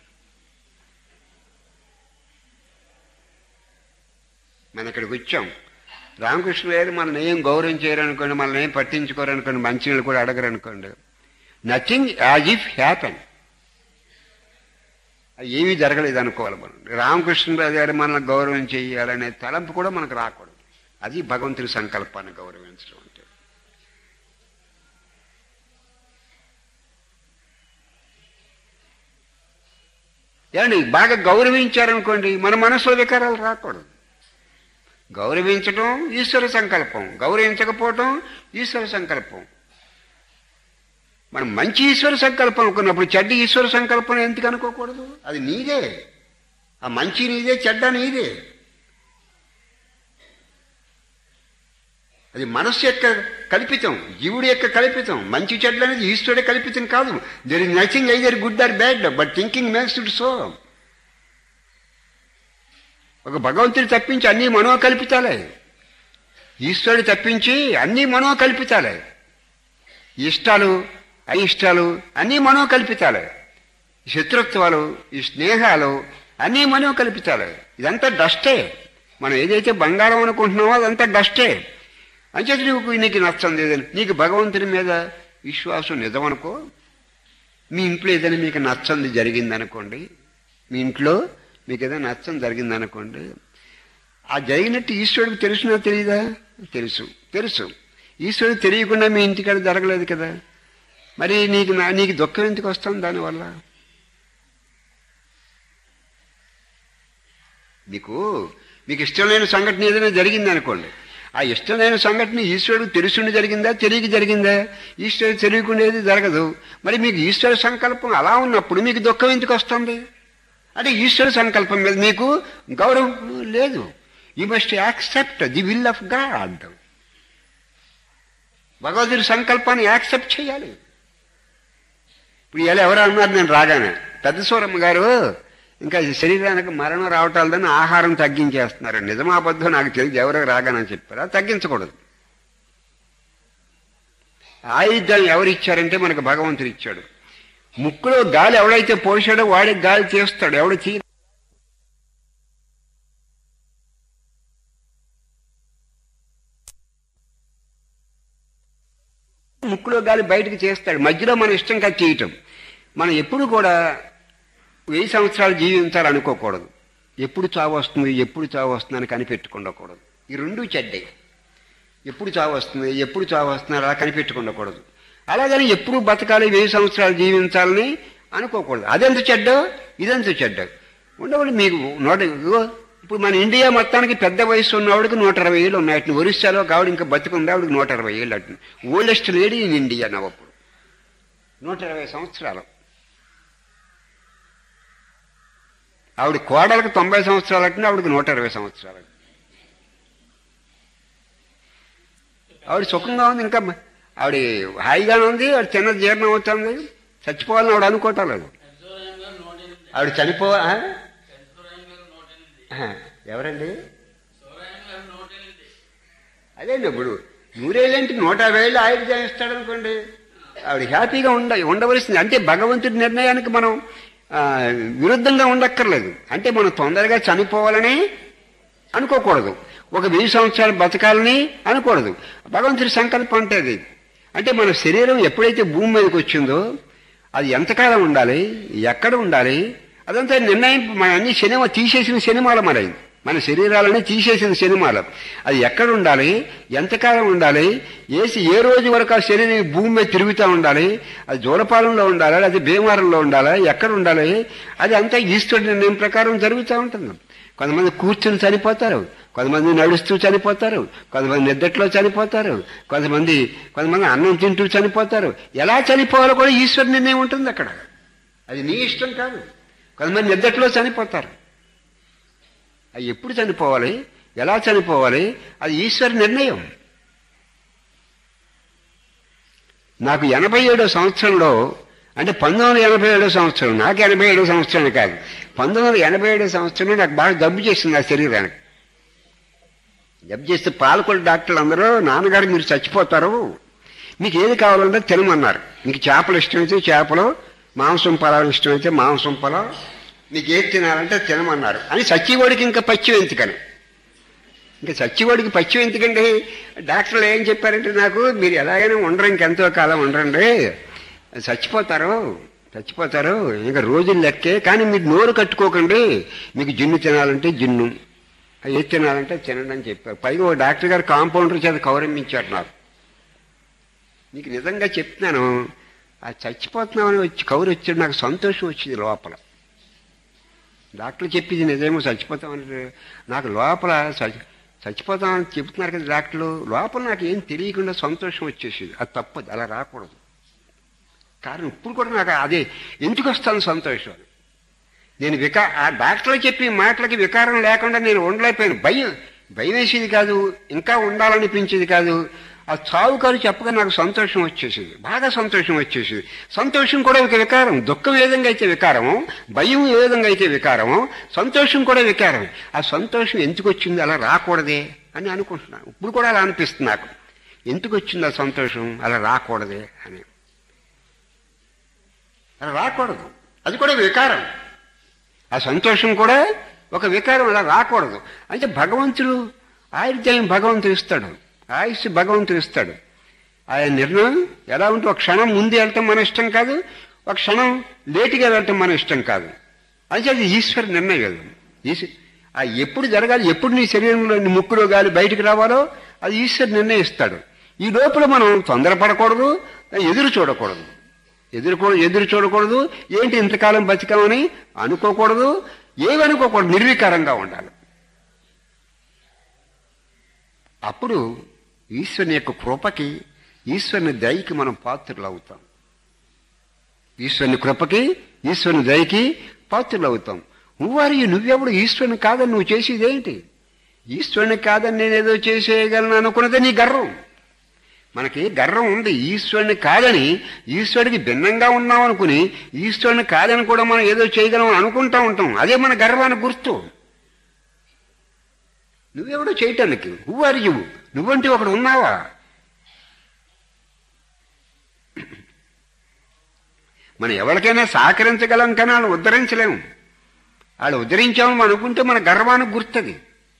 మన ఇక్కడికి వచ్చాం రామకృష్ణ గారు మనల్ని ఏం గౌరవం చేయరు అనుకోండి మనల్ని ఏం పట్టించుకోరు అనుకోండి మంచినీళ్ళు కూడా అడగరు అనుకోండి నథింగ్ యాజ్ ఇఫ్ హ్యాపన్ ఏమీ జరగలేదు అనుకోవాలి మనం రామకృష్ణరాజు గారు మనల్ని గౌరవం చేయాలనే తలంపు కూడా మనకు రాకూడదు అది భగవంతుని సంకల్పాన్ని గౌరవించడం అంటే ఏమండి బాగా గౌరవించారనుకోండి మన మనసులో వికారాలు రాకూడదు గౌరవించడం ఈశ్వర సంకల్పం గౌరవించకపోవటం ఈశ్వర సంకల్పం మనం మంచి ఈశ్వర సంకల్పం అనుకున్నప్పుడు చెడ్డ ఈశ్వర సంకల్పం ఎందుకు అనుకోకూడదు అది నీదే ఆ మంచి నీదే చెడ్డ నీదే అది మనస్సు యొక్క కల్పితం జీవుడి యొక్క కల్పితం మంచి చెడ్డ అనేది ఈశ్వరుడే కల్పితం కాదు there is nothing either good or bad but thinking makes it so ఒక భగవంతుడు తప్పించి అన్నీ మనోకల్పితాలే ఈశ్వరుడు తప్పించి అన్నీ మనోకల్పితాలే ఇష్టాలు అయిష్టాలు అన్నీ మనోకల్పితాలే శత్రుత్వాలు ఈ స్నేహాలు అన్నీ మనోకల్పితాలే ఇదంతా డస్టే మనం ఏదైతే బంగారం అనుకుంటున్నామో అదంతా డస్టే అంచేత నీకు నీకు నచ్చంది ఏదని నీకు భగవంతుని మీద విశ్వాసం నిజమనుకో మీ ఇంట్లో ఏదైనా మీకు నచ్చంది జరిగిందనుకోండి మీ ఇంట్లో మీకు ఏదైనా నచ్చం జరిగిందనుకోండి ఆ జరిగినట్టు ఈశ్వరుడికి తెలిసినా తెలియదా తెలుసు తెలుసు ఈశ్వరుడికి తెలియకుండా మీ ఇంటికాడ జరగలేదు కదా మరి నీకు నా నీకు దుఃఖం ఎందుకు వస్తుంది దానివల్ల మీకు మీకు ఇష్టం లేని సంఘటన ఏదైనా జరిగింది అనుకోండి ఆ ఇష్టం లేని సంఘటన ఈశ్వరుడు తెలుసుండి జరిగిందా తెలియక జరిగిందా ఈశ్వరుడు తెలియకుండేది జరగదు మరి మీకు ఈశ్వర సంకల్పం అలా ఉన్నప్పుడు మీకు దుఃఖం ఎందుకు వస్తుంది అంటే ఈశ్వర సంకల్పం మీద మీకు గౌరవం లేదు you must accept the will of God Bhagavad Gita సంకల్పాన్ని యాక్సెప్ట్ చేయాలి ఇప్పుడు ఇలా ఎవరు అన్నారు నేను రాగానే పెద్ద సూరమ్మ గారు ఇంకా ఈ శరీరానికి మరణం రావటాలని ఆహారం తగ్గించేస్తున్నారు నిజమాబద్ధం నాకు తెలియదు ఎవరో రాగానని చెప్పారు అది తగ్గించకూడదు ఆయుధాన్ని ఎవరు ఇచ్చారంటే మనకు భగవంతుడు ఇచ్చాడు ముక్కులో గాలి ఎవడైతే పోసాడో వాడికి గాలి చేస్తాడు ఎవడు చీ ముక్కులో గాలి బయటకు చేస్తాడు మధ్యలో మన ఇష్టంగా చేయటం మనం ఎప్పుడు కూడా వెయ్యి సంవత్సరాలు జీవించాలనుకోకూడదు ఎప్పుడు చావు వస్తుంది ఎప్పుడు చావు వస్తుంది అని కనిపెట్టుకుండకూడదు ఈ రెండు చెడ్డే ఎప్పుడు చావు వస్తుంది ఎప్పుడు చావు వస్తుంది అలా కనిపెట్టుకుండకూడదు అలాగని ఎప్పుడు బతకాలి వెయ్యి సంవత్సరాలు జీవించాలని అనుకోకూడదు అదెంత చెడ్డో ఇదెంత చెడ్డ ఉండకూడదు మీకు నూట ఇదిగో ఇప్పుడు మన ఇండియా మొత్తానికి పెద్ద వయసు ఉన్నవాడికి నూట ఇరవై ఏళ్ళు ఉన్నాయి అటు ఒరిస్సాలో ఒక ఆవిడ ఇంకా బతుకుంది ఆవిడకి నూట ఇరవై ఏళ్ళు అటు ఓల్డెస్ట్ లేడీ ఇన్ ఇండియా నవ్వప్పుడు నూట ఇరవై సంవత్సరాలు ఆవిడ కోడలకు తొంభై సంవత్సరాలు అంటే ఆవిడకి నూట ఇరవై సంవత్సరాలు ఆవిడ సుఖంగా ఉంది ఇంకా ఆవిడ హాయిగానే ఉంది ఆవిడ చిన్న జీర్ణం అవుతుంది చచ్చిపోవాలని ఆవిడ అనుకోవటం లేదు ఆవిడ చనిపో ఆ? ఆ, ఎవరండి అదేండి ఇప్పుడు నూరేళ్ళంటే నూట యాభై ఏళ్ళు ఆయుధ చేస్తాడు అనుకోండి ఆవిడ హ్యాపీగా ఉండ ఉండవలసింది అంటే భగవంతుడి నిర్ణయానికి మనం ఆ, విరుద్ధంగా ఉండక్కర్లేదు అంటే మనం తొందరగా చనిపోవాలని అనుకోకూడదు ఒక వెయ్యి సంవత్సరాలు బతకాలని అనకూడదు భగవంతుడి సంకల్పం అంటే అది అంటే మన శరీరం ఎప్పుడైతే భూమి మీదకి వచ్చిందో అది ఎంతకాలం ఉండాలి ఎక్కడ ఉండాలి అదంతా నిర్ణయం మన అన్ని సినిమా తీసేసిన సినిమాలు మరి మన శరీరాలని తీసేసిన సినిమాలు అది ఎక్కడ ఉండాలి ఎంతకాలం ఉండాలి ఏసి ఏ రోజు వరకు ఆ శరీరం ఈ భూమి మీద తిరుగుతూ ఉండాలి అది జోలపాలెంలో ఉండాలి అది భీమవరంలో ఉండాలి ఎక్కడ ఉండాలి అది అంతా ఈశ్వరుడి నిర్ణయం ప్రకారం జరుగుతూ ఉంటుంది కొంతమంది కూర్చుని చనిపోతారు కొంతమంది నడుస్తూ చనిపోతారు కొంతమంది నిద్దట్లో చనిపోతారు కొంతమంది కొంతమంది అన్నం తింటూ చనిపోతారు ఎలా చనిపోవాలో కూడా ఈశ్వరు నిర్ణయం ఉంటుంది అక్కడ అది నీ ఇష్టం కాదు కొంతమంది నిద్దట్లో చనిపోతారు అది ఎప్పుడు చనిపోవాలి ఎలా చనిపోవాలి అది ఈశ్వర నిర్ణయం నాకు ఎనభై ఏడో సంవత్సరంలో అంటే పంతొమ్మిది వందల ఎనభై ఏడో సంవత్సరం నాకు ఎనభై ఏడో సంవత్సరం కాదు పంతొమ్మిది వందల ఎనభై ఏడో సంవత్సరంలో నాకు బాగా జబ్బు చేసింది ఆ శరీరానికి జబ్బు చేస్తే పాలకొల్లు డాక్టర్లు అందరూ నాన్నగారు మీరు చచ్చిపోతారు మీకు ఏది కావాలంటే తినమన్నారు మీకు చేపలు ఇష్టమైతే చేపలు మాంసం పొలాలు ఇష్టమైతే మాంసం పొలం మీకు ఏది తినాలంటే తినమన్నారు అని సచ్చిగోడికి ఇంకా పచ్చి ఎందుకని ఇంకా సచ్చిగోడికి పచ్చి ఎందుకండి డాక్టర్లు ఏం చెప్పారంటే నాకు మీరు ఎలాగైనా ఉండరు ఇంకెంతో కాలం ఉండరండి చచ్చిపోతారు చచ్చిపోతారు ఇంకా రోజులు లెక్కే కానీ మీరు నోరు కట్టుకోకండి మీకు జిన్ను తినాలంటే జిన్ను ఏది తినాలంటే తినండి అని చెప్పారు పైగా ఓ డాక్టర్ గారు కాంపౌండర్ చేత కౌరమించారు నాకు నీకు నిజంగా చెప్తున్నాను ఆ చచ్చిపోతున్నామని వచ్చి కౌరు వచ్చాడు నాకు సంతోషం వచ్చింది లోపల డాక్టర్ చెప్పింది నిజమేమో చచ్చిపోతామని నాకు లోపల చచ్చి చచ్చిపోతామని చెప్తున్నారు కదా డాక్టర్లు లోపల నాకు ఏం తెలియకుండా సంతోషం వచ్చేసింది అది తప్పదు అలా రాకూడదు కారణం ఇప్పుడు కూడా నాకు అదే ఎందుకు వస్తాను సంతోషం నేను వికా ఆ డాక్టర్లు చెప్పి మాటలకి వికారం లేకుండా నేను ఉండలేకపోయాను భయం భయం వేసేది కాదు ఇంకా ఉండాలనిపించేది కాదు ఆ చావు కాదు చెప్పగా నాకు సంతోషం వచ్చేసింది బాగా సంతోషం వచ్చేసింది సంతోషం కూడా ఒక వికారం దుఃఖం ఏ విధంగా అయితే వికారము భయం ఏ విధంగా అయితే వికారము సంతోషం కూడా వికారం ఆ సంతోషం ఎందుకు వచ్చింది అలా రాకూడదే అని అనుకుంటున్నాను ఇప్పుడు కూడా అలా అనిపిస్తుంది నాకు ఎందుకు వచ్చింది ఆ సంతోషం అలా రాకూడదే అని అలా రాకూడదు అది కూడా వికారం ఆ సంతోషం కూడా ఒక వికారం అలా రాకూడదు అంటే భగవంతుడు ఆయుర్దాయం భగవంతుడు ఇస్తాడు ఆయుష్ భగవంతుడు ఇస్తాడు ఆయన నిర్ణయం ఎలా ఉంటే ఒక క్షణం ముందు వెళ్ళటం మన ఇష్టం కాదు ఒక క్షణం లేటుగా వెళ్ళటం మన ఇష్టం కాదు అంటే అది ఈశ్వర నిర్ణయం అది ఈశ్వర్ ఆ ఎప్పుడు జరగాలి ఎప్పుడు నీ శరీరంలో నీ ముక్కులో గాలి బయటికి రావాలో అది ఈశ్వర నిర్ణయిస్తాడు ఈ లోపల మనం తొందరపడకూడదు ఎదురు చూడకూడదు ఎదురు ఎదురు చూడకూడదు ఏంటి ఇంతకాలం బతికామని అనుకోకూడదు ఏమనుకోకూడదు నిర్వికారంగా ఉండాలి అప్పుడు ఈశ్వరుని యొక్క కృపకి ఈశ్వరుని దయకి మనం పాత్రలు అవుతాం ఈశ్వరుని కృపకి ఈశ్వరుని దయకి పాత్రలు అవుతాం నువ్వారి నువ్వెవడు ఈశ్వరుని కాదని నువ్వు చేసేదేంటి ఈశ్వరుని కాదని నేనేదో చేసేయగలను అనుకున్నదే నీ గర్వం మనకి గర్వం ఉంది ఈశ్వరుని కాదని ఈశ్వరుడికి భిన్నంగా ఉన్నాం అనుకుని ఈశ్వరుని కాదని కూడా మనం ఏదో చేయగలం అనుకుంటా ఉంటాం అదే మన గర్వానికి గుర్తు నువ్వెవడో చేయటానికి నువ్వు నువ్వు నువ్వంటే ఒకడు ఉన్నావా మనం ఎవరికైనా సహకరించగలం కానీ వాళ్ళు ఉద్ధరించలేము వాళ్ళు ఉద్ధరించామని అనుకుంటే మన గర్వానికి గుర్తది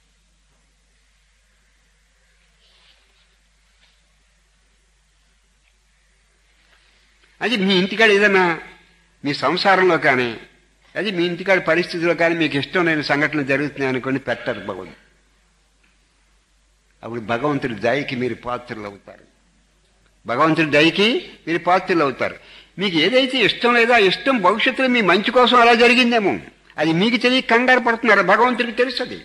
అది మీ ఇంటికాడ ఏదైనా మీ సంసారంలో కానీ అది మీ ఇంటికాడ పరిస్థితిలో కానీ మీకు ఇష్టం లేని సంఘటనలు జరుగుతున్నాయి అనుకోండి పెట్టరు భగవంతుడు అప్పుడు భగవంతుడి దయకి మీరు పాత్రలు అవుతారు భగవంతుడి దయకి మీరు పాత్రలు అవుతారు మీకు ఏదైతే ఇష్టం లేదో ఆ ఇష్టం భవిష్యత్తులో మీ మంచి కోసం అలా జరిగిందేమో అది మీకు తెలియ కంగారు పడుతున్నారు భగవంతుడికి తెలుసు అది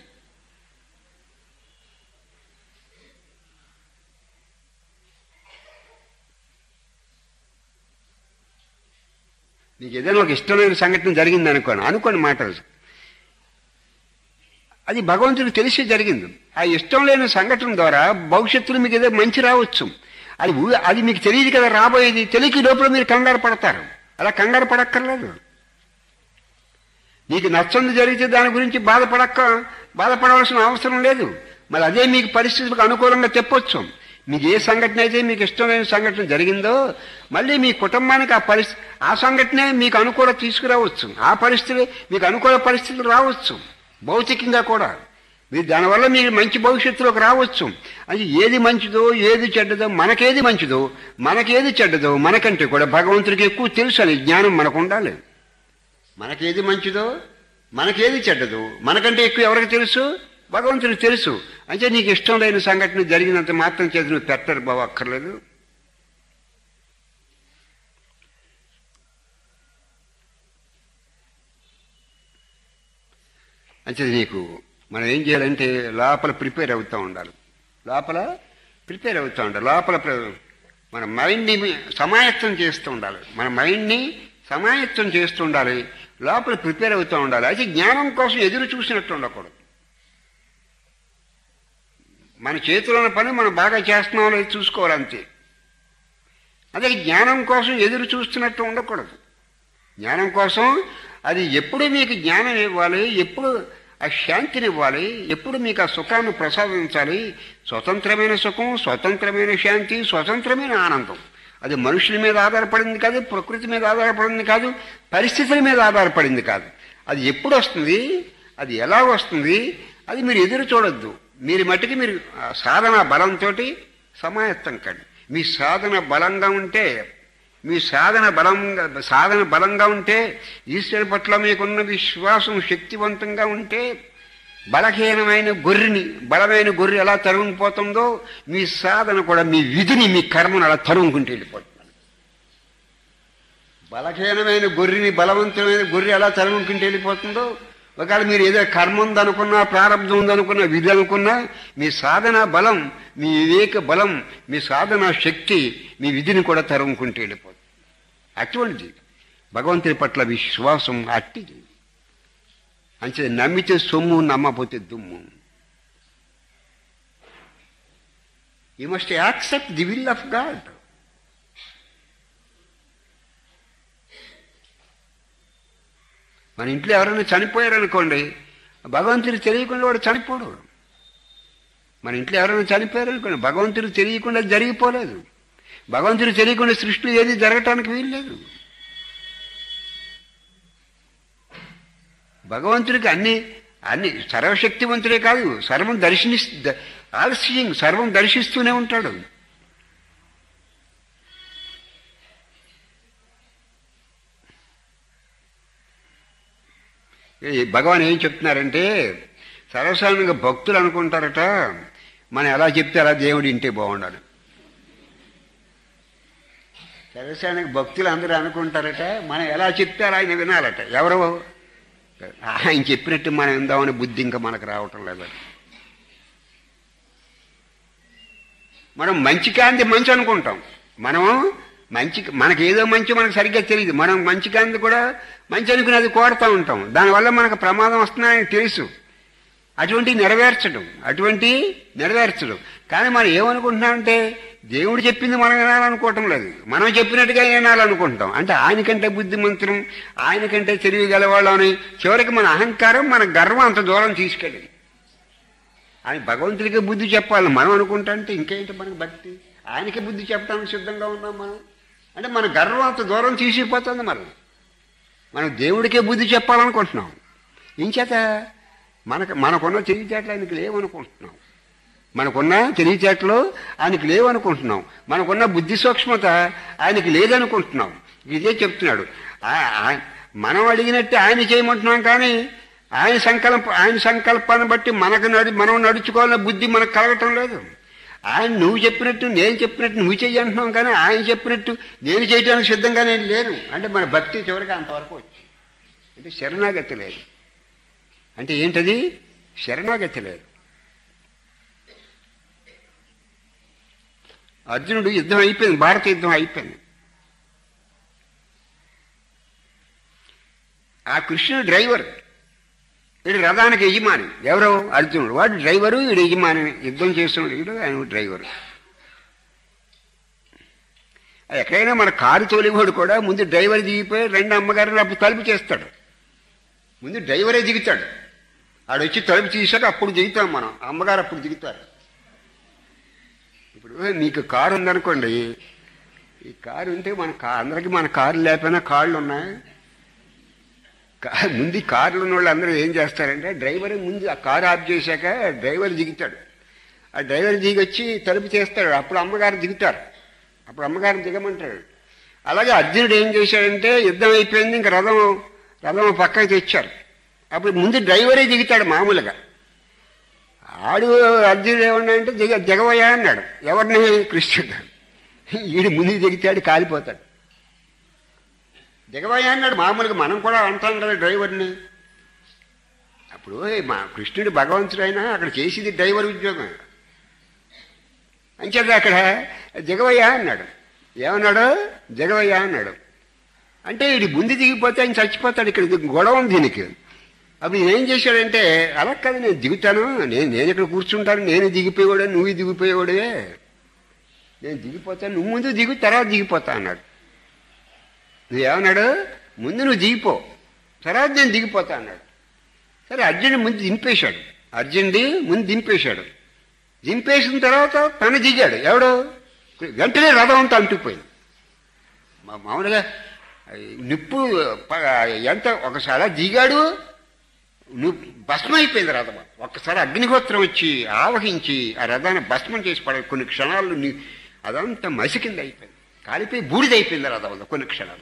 మీకు ఏదైనా ఒక ఇష్టమైన సంఘటన జరిగింది అనుకోండి అనుకోండి మాటలు అది భగవంతుడికి తెలిసి జరిగింది ఆ ఇష్టం లేని సంఘటన ద్వారా భవిష్యత్తులో మీకు ఏదో మంచి రావచ్చు అది ఊ- అది మీకు తెలియదు కదా రాబోయేది తెలియకి లోపల మీరు కంగారు పడతారు అలా కంగారు పడక్కర్లేదు నీకు నచ్చంది జరిగితే దాని గురించి బాధపడక్క బాధపడవలసిన అవసరం లేదు మరి అదే మీకు పరిస్థితులకు అనుకూలంగా చెప్పొచ్చు మీకు ఏ సంఘటన అయితే మీకు ఇష్టమైన సంఘటన జరిగిందో మళ్ళీ మీ కుటుంబానికి ఆ పరిస్థితి ఆ సంఘటనే మీకు అనుకూల తీసుకురావచ్చు ఆ పరిస్థితి మీకు అనుకూల పరిస్థితులు రావచ్చు భౌతికంగా కూడా మీరు దానివల్ల మీరు మంచి భవిష్యత్తులోకి రావచ్చు అది ఏది మంచిదో ఏది చెడ్డదో మనకేది మంచిదో మనకేది చెడ్డదో మనకంటే కూడా భగవంతుడికి ఎక్కువ తెలుసు అని జ్ఞానం మనకు ఉండాలి మనకేది మంచిదో మనకేది చెడ్డదో మనకంటే ఎక్కువ ఎవరికి తెలుసు భగవంతుడికి తెలుసు అంటే నీకు ఇష్టం లేని సంఘటన జరిగినంత మాత్రం చేసి నువ్వు పెట్టరు బావ అక్కర్లేదు అంటే నీకు మనం ఏం చేయాలంటే లోపల ప్రిపేర్ అవుతూ ఉండాలి లోపల ప్రిపేర్ అవుతూ ఉండాలి లోపల ప్ర- మన మైండ్ని సమాయత్తం చేస్తూ ఉండాలి మన మైండ్ని సమాయత్తం చేస్తూ ఉండాలి లోపల ప్రిపేర్ అవుతూ ఉండాలి అయితే జ్ఞానం కోసం ఎదురు చూసినట్టు ఉండకూడదు మన చేతిలో ఉన్న పని మనం బాగా చేస్తున్నాం లేదు చూసుకోవాలి అంతే అదే జ్ఞానం కోసం ఎదురు చూస్తున్నట్టు ఉండకూడదు జ్ఞానం కోసం అది ఎప్పుడు మీకు జ్ఞానం ఇవ్వాలి ఎప్పుడు ఆ శాంతిని ఇవ్వాలి ఎప్పుడు మీకు ఆ సుఖాన్ని ప్రసాదించాలి స్వతంత్రమైన సుఖం స్వతంత్రమైన శాంతి స్వతంత్రమైన ఆనందం అది మనుషుల మీద ఆధారపడింది కాదు ప్రకృతి మీద ఆధారపడింది కాదు పరిస్థితుల మీద ఆధారపడింది కాదు అది ఎప్పుడు వస్తుంది అది ఎలా వస్తుంది అది మీరు ఎదురు చూడొద్దు మీరు మట్టుకి మీరు ఆ సాధన బలంతో సమాయత్తం కండి మీ సాధన బలంగా ఉంటే మీ సాధన బలంగా సాధన బలంగా ఉంటే ఈశ్వరు పట్ల మీకున్న విశ్వాసం శక్తివంతంగా ఉంటే బలహీనమైన గొర్రెని బలమైన గొర్రె ఎలా తరుగుకుపోతుందో మీ సాధన కూడా మీ విధిని మీ కర్మను అలా తరుగుకుంటూ వెళ్ళిపోతుంది బలహీనమైన గొర్రెని బలవంతమైన గొర్రె ఎలా తరుగుకుంటూ వెళ్ళిపోతుందో ఒకవేళ మీరు ఏదో కర్మ ఉందనుకున్నా ప్రారంభం ఉందనుకున్నా విధి అనుకున్నా మీ సాధన బలం మీ వివేక బలం మీ సాధన శక్తి మీ విధిని కూడా తరుగుకుంటూ వెళ్ళిపోతుంది అటువంటిది భగవంతుని పట్ల విశ్వాసం అట్టిది అంటే నమ్మితే సొమ్ము నమ్మపోతే దుమ్ము you must accept the will of God మన ఇంట్లో ఎవరైనా చనిపోయారనుకోండి భగవంతుడికి తెలియకుండా వాడు చనిపోడు మన ఇంట్లో ఎవరైనా చనిపోయారనుకోండి భగవంతుడికి తెలియకుండా జరిగిపోలేదు భగవంతుడికి తెలియకుండా సృష్టిలో ఏది జరగటానికి వీల్లేదు భగవంతుడికి అన్ని అన్ని సర్వశక్తివంతుడే కాదు సర్వం దర్శని ఆలస్యం సర్వం దర్శిస్తూనే ఉంటాడు ఈ భగవాన్ ఏం చెప్తున్నారంటే సర్వసాధారణంగా భక్తులు అనుకుంటారట మనం ఎలా చెప్తే అలా దేవుడు ఇంటే బాగుండాలి సర్వసాధారణంగా భక్తులు అందరూ అనుకుంటారట మనం ఎలా చెప్తే అలా ఆయన వినాలట ఎవరో ఆయన చెప్పినట్టు మనం విందామని బుద్ధి ఇంకా మనకు రావటం లేదట మనం మంచి కాంతి మంచి అనుకుంటాం మనం మంచి మనకి ఏదో మంచి మనకు సరిగ్గా తెలియదు మనం మంచి కాంతి కూడా మంచి అనుకుని అది కోరుతూ ఉంటాం దానివల్ల మనకు ప్రమాదం వస్తుందని తెలుసు అటువంటి నెరవేర్చడం అటువంటి నెరవేర్చడం కానీ మనం ఏమనుకుంటున్నామంటే దేవుడు చెప్పింది మనం వినాలనుకోవటం లేదు మనం చెప్పినట్టుగా వినాలనుకుంటాం అంటే ఆయనకంటే బుద్ధిమంతులం ఆయనకంటే తెలివి గలవాళ్ళని చివరికి మన అహంకారం మన గర్వం అంత దూరం తీసుకెళ్ళింది ఆయన భగవంతుడికి బుద్ధి చెప్పాలి మనం అనుకుంటా అంటే ఇంకేంటి మనకి భక్తి ఆయనకి బుద్ధి చెప్పడానికి సిద్ధంగా ఉన్నాం మనం అంటే మన గర్వం అంత దూరం తీసిపోతుంది మనం మనం దేవుడికే బుద్ధి చెప్పాలనుకుంటున్నాం ఇంచేత మనకు మనకున్న తెలివితేటలు ఆయనకి లేవనుకుంటున్నాం మనకున్న తెలివితేటలు ఆయనకి లేవనుకుంటున్నాం మనకున్న బుద్ధి సూక్ష్మత ఆయనకి లేదనుకుంటున్నాం ఇదే చెప్తున్నాడు ఆ- ఆ- మనం అడిగినట్టు ఆయన చేయమంటున్నాం కానీ ఆయన సంకల్ప ఆయన సంకల్పాన్ని బట్టి మనకు నడి మనం నడుచుకోవాలన్న బుద్ధి మనకు కలగటం లేదు ఆయన నువ్వు చెప్పినట్టు నేను చెప్పినట్టు నువ్వు చెయ్యి అంటున్నాం కానీ ఆయన చెప్పినట్టు నేను చేయడానికి సిద్ధంగా నేను లేను అంటే మన భక్తి చివరికి అంతవరకు వచ్చి అంటే శరణాగతి లేదు అంటే ఏంటది శరణాగతి లేదు అర్జునుడు యుద్ధం అయిపోయింది భారత యుద్ధం అయిపోయింది ఆ కృష్ణుడు డ్రైవర్ వీడు రథానికి యజమాని ఎవరు అర్జునుడు వాడు డ్రైవరు వీడు యజమాని యుద్ధం చేస్తున్నాడు వీడు ఆయన డ్రైవరు ఎక్కడైనా మన కారు తోలివాడు కూడా ముందు డ్రైవర్ దిగిపోయి రెండు అమ్మగారిని అప్పుడు తలుపు చేస్తాడు ముందు డ్రైవరే దిగుతాడు ఆడొచ్చి తలుపు తీసాక అప్పుడు దిగుతాం మనం అమ్మగారు అప్పుడు దిగుతారు ఇప్పుడు నీకు కారు ఉందనుకోండి ఈ కారు ఉంటే మన కా అందరికీ మన కారు లేకపోయినా కాళ్ళు ఉన్నాయి కా- ముందు ఈ కార్లు ఉన్న వాళ్ళు అందరూ ఏం చేస్తారంటే డ్రైవర్ ముందు ఆ కారు ఆఫ్ చేశాక డ్రైవర్ దిగుతాడు ఆ డ్రైవర్ దిగి వచ్చి తలుపు చేస్తాడు అప్పుడు అమ్మగారు దిగుతారు అప్పుడు అమ్మగారిని దిగమంటాడు అలాగే అర్జునుడు ఏం చేశాడంటే యుద్ధం అయిపోయింది ఇంక రథం రథం పక్కకి తెచ్చారు అప్పుడు ముందు డ్రైవరే దిగుతాడు మామూలుగా ఆడు అర్జునుడు ఏమన్నాడంటే దిగ దిగవయ్యా అన్నాడు ఎవరిని కృష్ణుడు ఈడు ముందు దిగితాడు కాలిపోతాడు దిగవయ్యా అన్నాడు మామూలుగా మనం కూడా అంటాం కదా డ్రైవర్ని అప్పుడు మా కృష్ణుడు భగవంతుడైనా అక్కడ చేసేది డ్రైవర్ ఉద్యోగం అంచేది అక్కడ దిగవయ్యా అన్నాడు ఏమన్నాడు దిగవయ్యా అన్నాడు అంటే ఇది ముందు దిగిపోతే ఆయన చచ్చిపోతాడు ఇక్కడ ఇది గొడవ ఉంది దీనికి అప్పుడు ఈయన ఏం చేశాడంటే అలా కాదు నేను దిగుతాను నేను నేను ఇక్కడ కూర్చుంటాను నేను దిగిపోయేవాడే నువ్వు దిగిపోయేవాడే నేను దిగిపోతాను నువ్వు ముందు దిగు తర్వాత దిగిపోతా అన్నాడు నువ్వేమన్నాడు ముందు నువ్వు దిగిపో తర్వాత నేను దిగిపోతా అన్నాడు సరే అర్జునుడు ముందు దింపేశాడు అర్జునుడి ముందు దింపేశాడు దింపేసిన తర్వాత తను దిగాడు ఎవడు వెంటనే రథం అంతా అంటుకుపోయింది మా- మామూలుగా ఈ నిప్పు ప- ఎంత ఒకసారి దిగాడు నువ్వు భస్మం అయిపోయింది రథం ఒక్కసారి అగ్నిహోత్రం వచ్చి ఆవహించి ఆ రథాన్ని భస్మం చేసి పడ కొన్ని క్షణాలు నీ- అదంతా మసి కింద అయిపోయింది కాలిపోయి బూడిదైపోయింది రథం అంతా కొన్ని క్షణాలు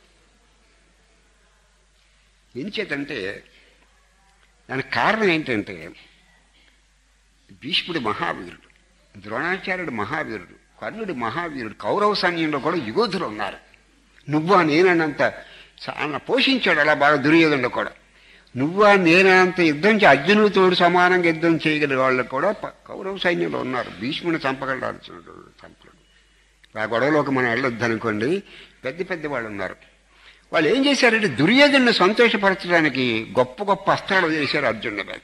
ఎందుచేతంటే దానికి కారణం ఏంటంటే భీష్ముడు మహావీరుడు ద్రోణాచార్యుడు మహావీరుడు కర్ణుడు మహావీరుడు కౌరవ సైన్యంలో కూడా యుగోధులు ఉన్నారు నువ్వా నేనంత చాలా పోషించాడు అలా బాగా దుర్యోధనుడు కూడా నువ్వా నేనంత యుద్ధం చే అర్జునుడితోడు సమానంగా యుద్ధం చేయగలిగే వాళ్ళు కూడా ప- కౌరవ సైన్యంలో ఉన్నారు భీష్ముని చంపగలడు అర్జునుడు చంపలేడు ఆ గొడవలోకి మనం వెళ్ళొద్దు అనుకోండి పెద్ద పెద్ద వాళ్ళు ఉన్నారు వాళ్ళు ఏం చేశారంటే దుర్యోధను సంతోషపరచడానికి గొప్ప గొప్ప అస్త్రాలు చేశారు అర్జునుడి మీద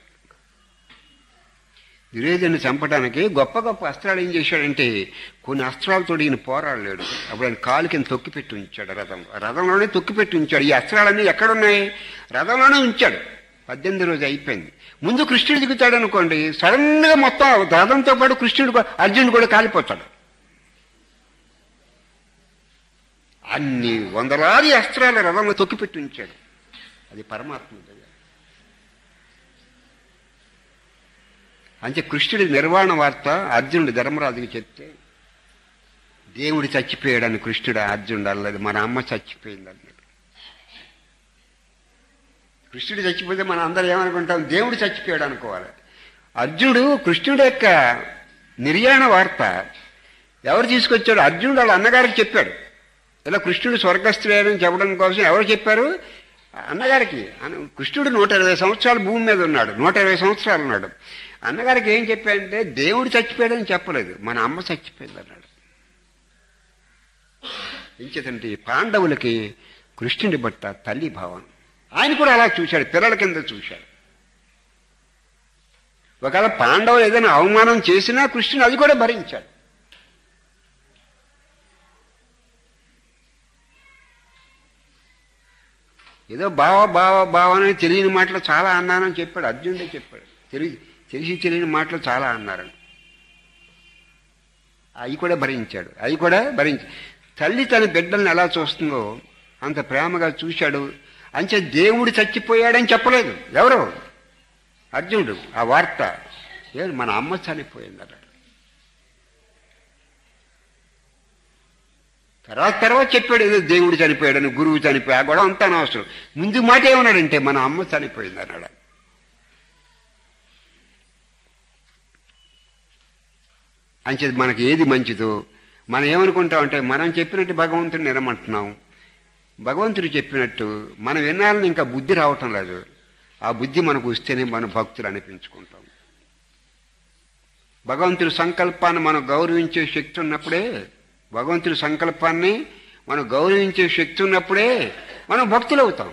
దుర్యోధను చంపడానికి గొప్ప గొప్ప అస్త్రాలు ఏం చేశాడంటే కొన్ని అస్త్రాలతో ఈయన పోరాడలేడు అప్పుడు ఆయన కాలు కింద తొక్కిపెట్టి ఉంచాడు రథం రథంలోనే తొక్కిపెట్టి ఉంచాడు ఈ అస్త్రాలన్నీ ఎక్కడున్నాయి రథంలోనే ఉంచాడు పద్దెనిమిది రోజు అయిపోయింది ముందు కృష్ణుడు దిగుతాడు అనుకోండి సడన్ గా మొత్తం రథంతో పాటు కృష్ణుడు కూడా- అర్జునుడు కూడా కాలిపోతాడు అన్ని వందలాది అస్త్రాల రథంలో తొక్కిపెట్టి ఉంచాడు అది పరమాత్మ దయ. అంతే కృష్ణుడి నిర్వాణ వార్త అర్జునుడి ధర్మరాజుకి చెప్తే దేవుడు చచ్చిపోయాడని కృష్ణుడు అర్జునుడు అల్లది మన అమ్మ చచ్చిపోయింది అన్నాడు కృష్ణుడు చచ్చిపోతే మనం అందరం ఏమనుకుంటాం దేవుడు చచ్చిపోయాడు అనుకోవాలి అర్జునుడు కృష్ణుడి యొక్క నిర్యాణ వార్త ఎవరు తీసుకొచ్చాడు అర్జునుడు వాళ్ళ అన్నగారికి చెప్పాడు ఇలా కృష్ణుడు స్వర్గస్థుడని చెప్పడం కోసం ఎవరు చెప్పారు అన్నగారికి అన్న- కృష్ణుడు నూట ఇరవై సంవత్సరాలు భూమి మీద ఉన్నాడు నూట ఇరవై సంవత్సరాలు ఉన్నాడు అన్నగారికి ఏం చెప్పాడంటే దేవుడు చచ్చిపోయాడని చెప్పలేదు మన అమ్మ చచ్చిపోయింది అన్నాడు ఎంచేతంటే పాండవులకి కృష్ణుడి బట్ట తల్లి భావం ఆయన కూడా అలా చూశాడు పిల్లల కింద చూశాడు ఒకవేళ పాండవులు ఏదైనా అవమానం చేసినా కృష్ణుడు అది కూడా భరించాడు ఏదో బావ బావ బావ అని తెలియని మాటలు చాలా అన్నానని చెప్పాడు అర్జునుడే చెప్పాడు తెలిసి తెలిసి తెలియని మాటలు చాలా అన్నారని అవి కూడా భరించాడు అవి కూడా భరించి తల్లి తన బిడ్డల్ని ఎలా చూస్తుందో అంత ప్రేమగా చూశాడు అంచే దేవుడు చచ్చిపోయాడని చెప్పలేదు ఎవరు అర్జునుడు ఆ వార్త ఏ మన అమ్మ చనిపోయింది అన్నాడు తర్వాత తర్వాత చెప్పాడు ఏదో దేవుడు చనిపోయాడని గురువు చనిపోయా కూడా అంత అనవసరం ముందు మాట ఏమన్నాడంటే మన అమ్మ చనిపోయింది అన్నాడు అంచేది మనకి ఏది మంచిదో మనం ఏమనుకుంటామంటే మనం చెప్పినట్టు భగవంతుడు నిరమంటున్నాం భగవంతుడు చెప్పినట్టు మనం వినాలని ఇంకా బుద్ధి రావటం లేదు ఆ బుద్ధి మనకు వస్తేనే మనం భక్తులు అనిపించుకుంటాం భగవంతుడి సంకల్పాన్ని మనం గౌరవించే శక్తి ఉన్నప్పుడే భగవంతుడి సంకల్పాన్ని మనం గౌరవించే శక్తి ఉన్నప్పుడే మనం భక్తులు అవుతాం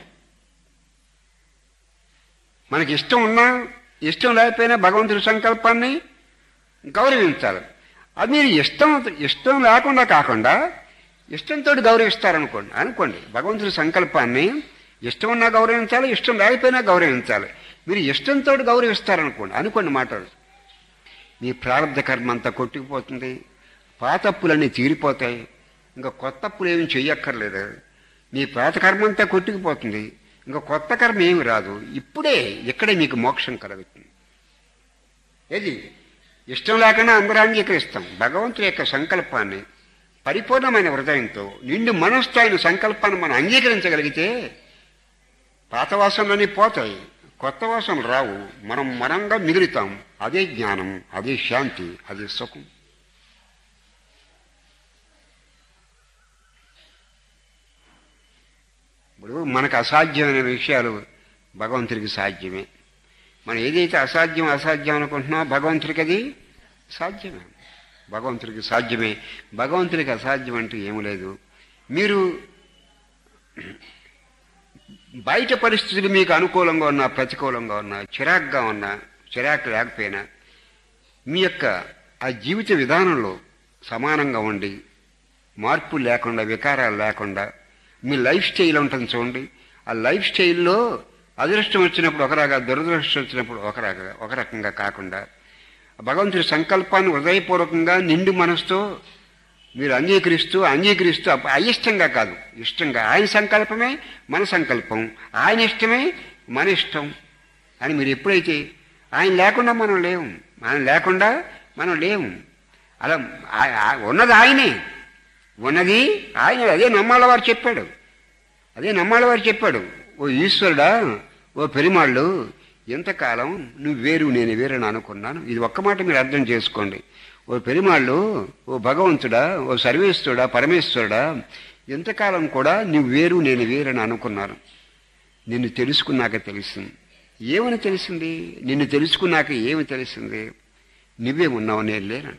మనకి ఇష్టం ఉన్నా ఇష్టం లేకపోయినా భగవంతుడి సంకల్పాన్ని గౌరవించాలి అది మీరు ఇష్టం ఇష్టం లేకుండా కాకుండా ఇష్టంతో గౌరవిస్తారనుకోండి అనుకోండి భగవంతుడి సంకల్పాన్ని ఇష్టం ఉన్నా గౌరవించాలి ఇష్టం లేకపోయినా గౌరవించాలి మీరు ఇష్టంతో గౌరవిస్తారనుకోండి అనుకోండి మాటలు మీ ప్రారంభ కర్మ అంతా కొట్టుకుపోతుంది పాతప్పులన్నీ తీరిపోతాయి ఇంకా కొత్త అప్పులు ఏమి చెయ్యక్కర్లేదు మీ పాత కర్మ అంతా కొట్టుకుపోతుంది ఇంకా కొత్త కర్మ ఏమి రాదు ఇప్పుడే ఇక్కడే మీకు మోక్షం కలుగుతుంది ఏది ఇష్టం లేకుండా అందరూ అంగీకరిస్తాం భగవంతుడి యొక్క సంకల్పాన్ని పరిపూర్ణమైన హృదయంతో నిండు మనస్సు ఆయన సంకల్పాన్ని మనం అంగీకరించగలిగితే పాత వాసనలన్నీ పోతాయి కొత్త వాసనలు రావు మనం మనంగా మిగులుతాం అదే జ్ఞానం అదే శాంతి అదే సుఖం ఇప్పుడు మనకు అసాధ్యమైన విషయాలు భగవంతుడికి సాధ్యమే మనం ఏదైతే అసాధ్యం అసాధ్యం అనుకుంటున్నామో భగవంతుడికి అది సాధ్యమే భగవంతుడికి సాధ్యమే భగవంతుడికి అసాధ్యం అంటూ ఏమీ లేదు మీరు బయట పరిస్థితులు మీకు అనుకూలంగా ఉన్నా ప్రతికూలంగా ఉన్నా చిరాగ్గా ఉన్నా చిరాకు లేకపోయినా మీ యొక్క ఆ జీవిత విధానంలో సమానంగా ఉండి మార్పు లేకుండా వికారాలు లేకుండా మీ లైఫ్ స్టైల్ ఉంటుంది చూడండి ఆ లైఫ్ స్టైల్లో అదృష్టం వచ్చినప్పుడు ఒక రకంగా దురదృష్టం వచ్చినప్పుడు ఒక రకంగా ఒక రకంగా కాకుండా భగవంతుడి సంకల్పాన్ని హృదయపూర్వకంగా నిండు మనసుతో మీరు అంగీకరిస్తూ అంగీకరిస్తూ అప్ప- అయిష్టంగా కాదు ఇష్టంగా ఆయన సంకల్పమే మన సంకల్పం ఆయన ఇష్టమే మన ఇష్టం అని మీరు ఎప్పుడైతే ఆయన లేకుండా మనం లేము ఆయన లేకుండా మనం లేము అలా ఆ- ఆ- ఉన్నది ఆయనే ఉన్నది ఆయన అదే నమ్మాల వారు చెప్పాడు అదే నమ్మాల వారు చెప్పాడు ఓ ఈశ్వరుడా ఓ పెరిమాళ్ళు ఎంతకాలం నువ్వు వేరు నేను వేరని అనుకున్నాను ఇది ఒక్క మాట మీరు అర్థం చేసుకోండి ఓ పెరిమాళ్ళు ఓ భగవంతుడా ఓ సర్వేశ్వరుడా పరమేశ్వరుడా ఎంతకాలం కూడా నువ్వు వేరు నేను వేరని అనుకున్నాను నిన్ను తెలుసుకున్నాక తెలిసింది ఏమని తెలిసింది నిన్ను తెలుసుకున్నాక ఏమి తెలిసింది నువ్వే ఉన్నావు నేను లేనని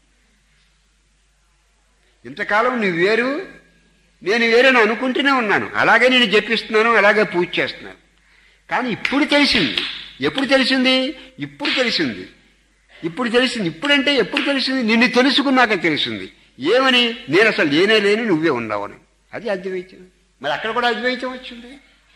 ఇంతకాలం నువ్వు వేరు నేను వేరని అనుకుంటూనే ఉన్నాను అలాగే నేను జపిస్తున్నాను అలాగే పూజ చేస్తున్నాను కానీ ఇప్పుడు తెలిసింది ఎప్పుడు తెలిసింది ఇప్పుడు తెలిసింది ఇప్పుడు తెలిసింది ఇప్పుడంటే ఎప్పుడు తెలిసింది నిన్ను తెలుసుకున్నాక తెలిసింది ఏమని నేను అసలు లేనే లేని నువ్వే ఉన్నావని అది అద్వైతం మరి అక్కడ కూడా అద్వైతం వచ్చింది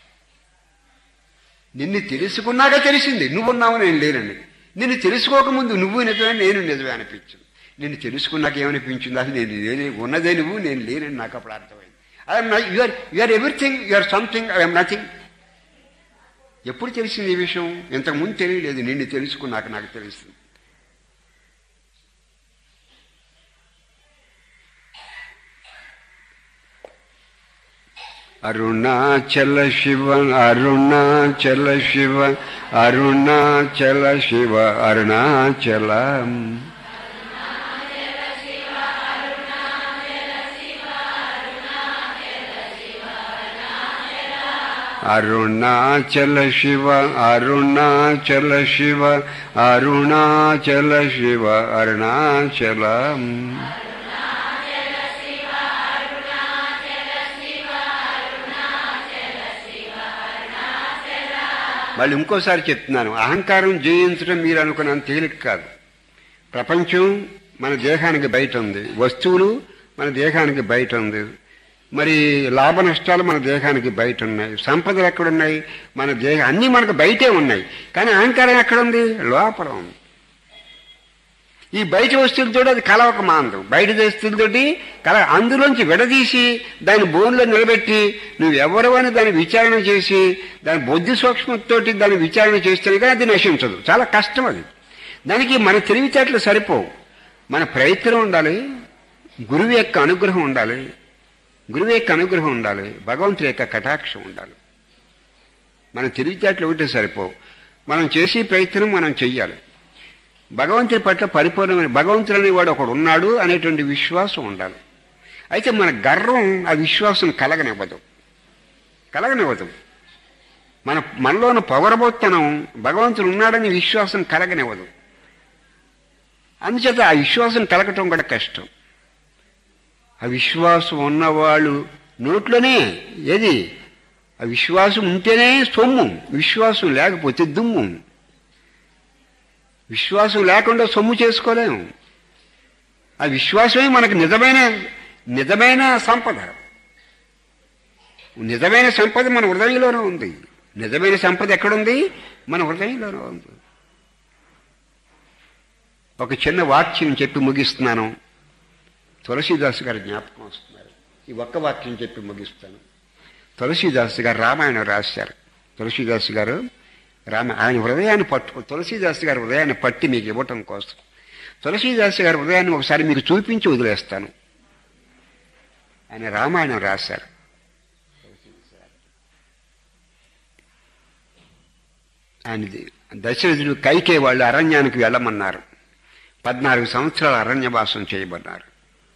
నిన్ను తెలుసుకున్నాక తెలిసింది నువ్వు ఉన్నావు నేను లేనండి నిన్ను తెలుసుకోకముందు నువ్వు నిజమే నేను నిజమే అనిపించింది నిన్ను తెలుసుకున్నాక ఏమనిపించింది అది నేను లేని ఉన్నదే నువ్వు నేను లేనని నాకు అప్పుడు అర్థమైంది I'm your your everything your something I'm nothing ఎప్పుడు తెలిసింది ఈ విషయం ఇంతకుముందు తెలియలేదు నిన్ను తెలుసుకున్నాక నాకు తెలుస్తుంది అరుణాచల శివ అరుణాచల శివ అరుణాచల శివ అరుణాచల అరుణాచల శివ అరుణాచల శివ అరుణాచల శివ అరుణాచలం మళ్ళీ ఇంకోసారి చెప్తున్నాను అహంకారం జయించడం మీరు అనుకున్నంత తేలిక కాదు ప్రపంచం మన దేహానికి బయట ఉంది వస్తువులు మన దేహానికి బయట ఉంది మరి లాభ నష్టాలు మన దేహానికి బయట ఉన్నాయి సంపదలు ఎక్కడున్నాయి మన దేహం అన్నీ మనకు బయటే ఉన్నాయి కానీ అహంకారం ఎక్కడుంది లోపల ఉంది ఈ బయట వస్తువులతో అది కలవక మాందం బయట వస్తువులతోటి కల అందులోంచి విడదీసి దాని బోన్లో నిలబెట్టి నువ్వు ఎవరవని దాన్ని విచారణ చేసి దాని బుద్ధి సూక్ష్మతోటి దాన్ని విచారణ చేస్తే కానీ అది నశించదు చాలా కష్టం అది దానికి మన తెలివితేటలు సరిపోవు మన ప్రయత్నం ఉండాలి గురువు యొక్క అనుగ్రహం ఉండాలి గురువు యొక్క అనుగ్రహం ఉండాలి భగవంతుడి యొక్క కటాక్షం ఉండాలి మన తెలివితేటలు ఒకటే సరిపోవు మనం చేసే ప్రయత్నం మనం చెయ్యాలి భగవంతుడి పట్ల పరిపూర్ణమైన భగవంతుడు అనేవాడు ఒకడు ఉన్నాడు అనేటువంటి విశ్వాసం ఉండాలి అయితే మన గర్వం ఆ విశ్వాసం కలగనివ్వదు కలగనివ్వదు మన మనలోని పొగరబోత్తనం భగవంతుడు ఉన్నాడని విశ్వాసం కలగనివ్వదు అందుచేత ఆ విశ్వాసం కలగటం కూడా కష్టం ఆ విశ్వాసం ఉన్నవాళ్ళు నోట్లోనే ఏది ఆ విశ్వాసం ఉంటేనే సొమ్ము విశ్వాసం లేకపోతే దుమ్ము విశ్వాసం లేకుండా సొమ్ము చేసుకోలేము ఆ విశ్వాసమే మనకు నిజమైన నిజమైన సంపద నిజమైన సంపద మన హృదయంలోనే ఉంది నిజమైన సంపద ఎక్కడుంది మన హృదయంలోనే ఉంది ఒక చిన్న వాక్యం చెప్పి ముగిస్తున్నాను తులసీదాస్ గారి జ్ఞాపకం వస్తున్నారు ఈ ఒక్క వాక్యం చెప్పి ముగిస్తాను తులసీదాస్ గారు రామాయణం రాశారు తులసీదాస్ గారు రామ ఆయన హృదయాన్ని పట్టు తులసీదాస్ గారి హృదయాన్ని పట్టి మీకు ఇవ్వటం కోసం తులసీదాస్ గారి హృదయాన్ని ఒకసారి మీకు చూపించి వదిలేస్తాను ఆయన రామాయణం రాశారు ఆయనది దశరథుడు కైకే వాళ్ళు అరణ్యానికి వెళ్ళమన్నారు పద్నాలుగు సంవత్సరాలు అరణ్యవాసం చేయబడ్డారు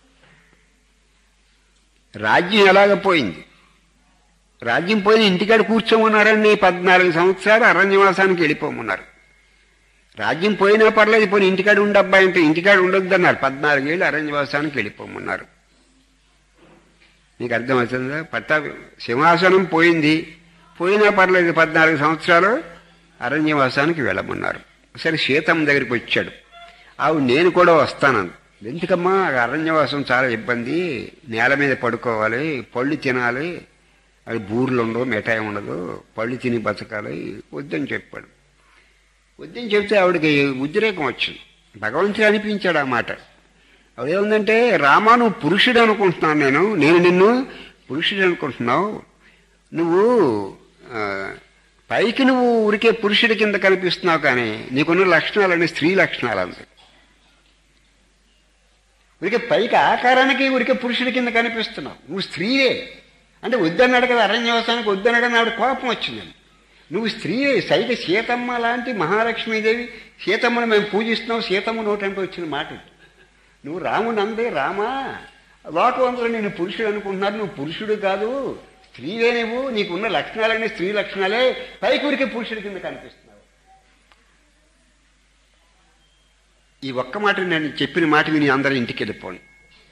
రాజ్యం ఎలాగ పోయింది రాజ్యం పోయి ఇంటికాడ కూర్చోమన్నారండి పద్నాలుగు సంవత్సరాలు అరణ్యవాసానికి వెళ్ళిపోమన్నారు రాజ్యం పోయినా పర్లేదు పోయి ఇంటికాడ ఉండబ్బాయి అంటే ఇంటికాడ ఉండొద్దన్నారు పద్నాలుగేళ్ళు అరణ్యవాసానికి వెళ్ళిపోమన్నారు మీకు అర్థమవుతుందా పట్టా సింహాసనం పోయింది పోయినా పర్లేదు పద్నాలుగు సంవత్సరాలు అరణ్యవాసానికి వెళ్ళమన్నారు సరే సీతమ్మ దగ్గరికి వచ్చాడు ఆవిడ నేను కూడా వస్తానంది ఎందుకమ్మా అరణ్యవాసం చాలా ఇబ్బంది నేల మీద పడుకోవాలి పళ్ళు తినాలి అది బూర్లు ఉండవు మిఠాయి ఉండదు పళ్ళు తిని బతకాలి వద్దని చెప్పాడు వద్దని చెప్తే ఆవిడకి ఉద్రేకం వచ్చింది భగవంతుడు అనిపించాడు ఆ మాట ఆవిడేముందంటే రామా నువ్వు పురుషుడు అనుకుంటున్నాను నేను నేను నిన్ను పురుషుడు అనుకుంటున్నావు నువ్వు ఆ, పైకి నువ్వు ఉరికే పురుషుడి కింద కనిపిస్తున్నావు కానీ నీకున్న లక్షణాలన్నీ స్త్రీ లక్షణాలు అంతే ఉరికే పైకి ఆకారానికి ఉరికే పురుషుడి కింద కనిపిస్తున్నావు నువ్వు స్త్రీయే అంటే వద్దన్నాడు కదా అరణ్యవాసానికి వద్దన్నాడని ఆవిడ కోపం వచ్చింది నువ్వు స్త్రీయే సైత సీతమ్మ లాంటి మహాలక్ష్మీదేవి సీతమ్మను మేము పూజిస్తున్నాం సీతమ్మ నోటంటే వచ్చిన మాట ఇది. నువ్వు రాముడు అందే రామా లోకవంతులు నేను పురుషుడు అనుకుంటున్నారు నువ్వు పురుషుడు కాదు స్త్రీవే నువ్వు నీకున్న లక్షణాలన్నీ స్త్రీ లక్షణాలే పైకి ఉరికే పురుషుడి కింద కనిపిస్తున్నావు ఈ ఒక్క మాట నేను చెప్పిన మాట విని అందరూ ఇంటికి వెళ్ళిపోండి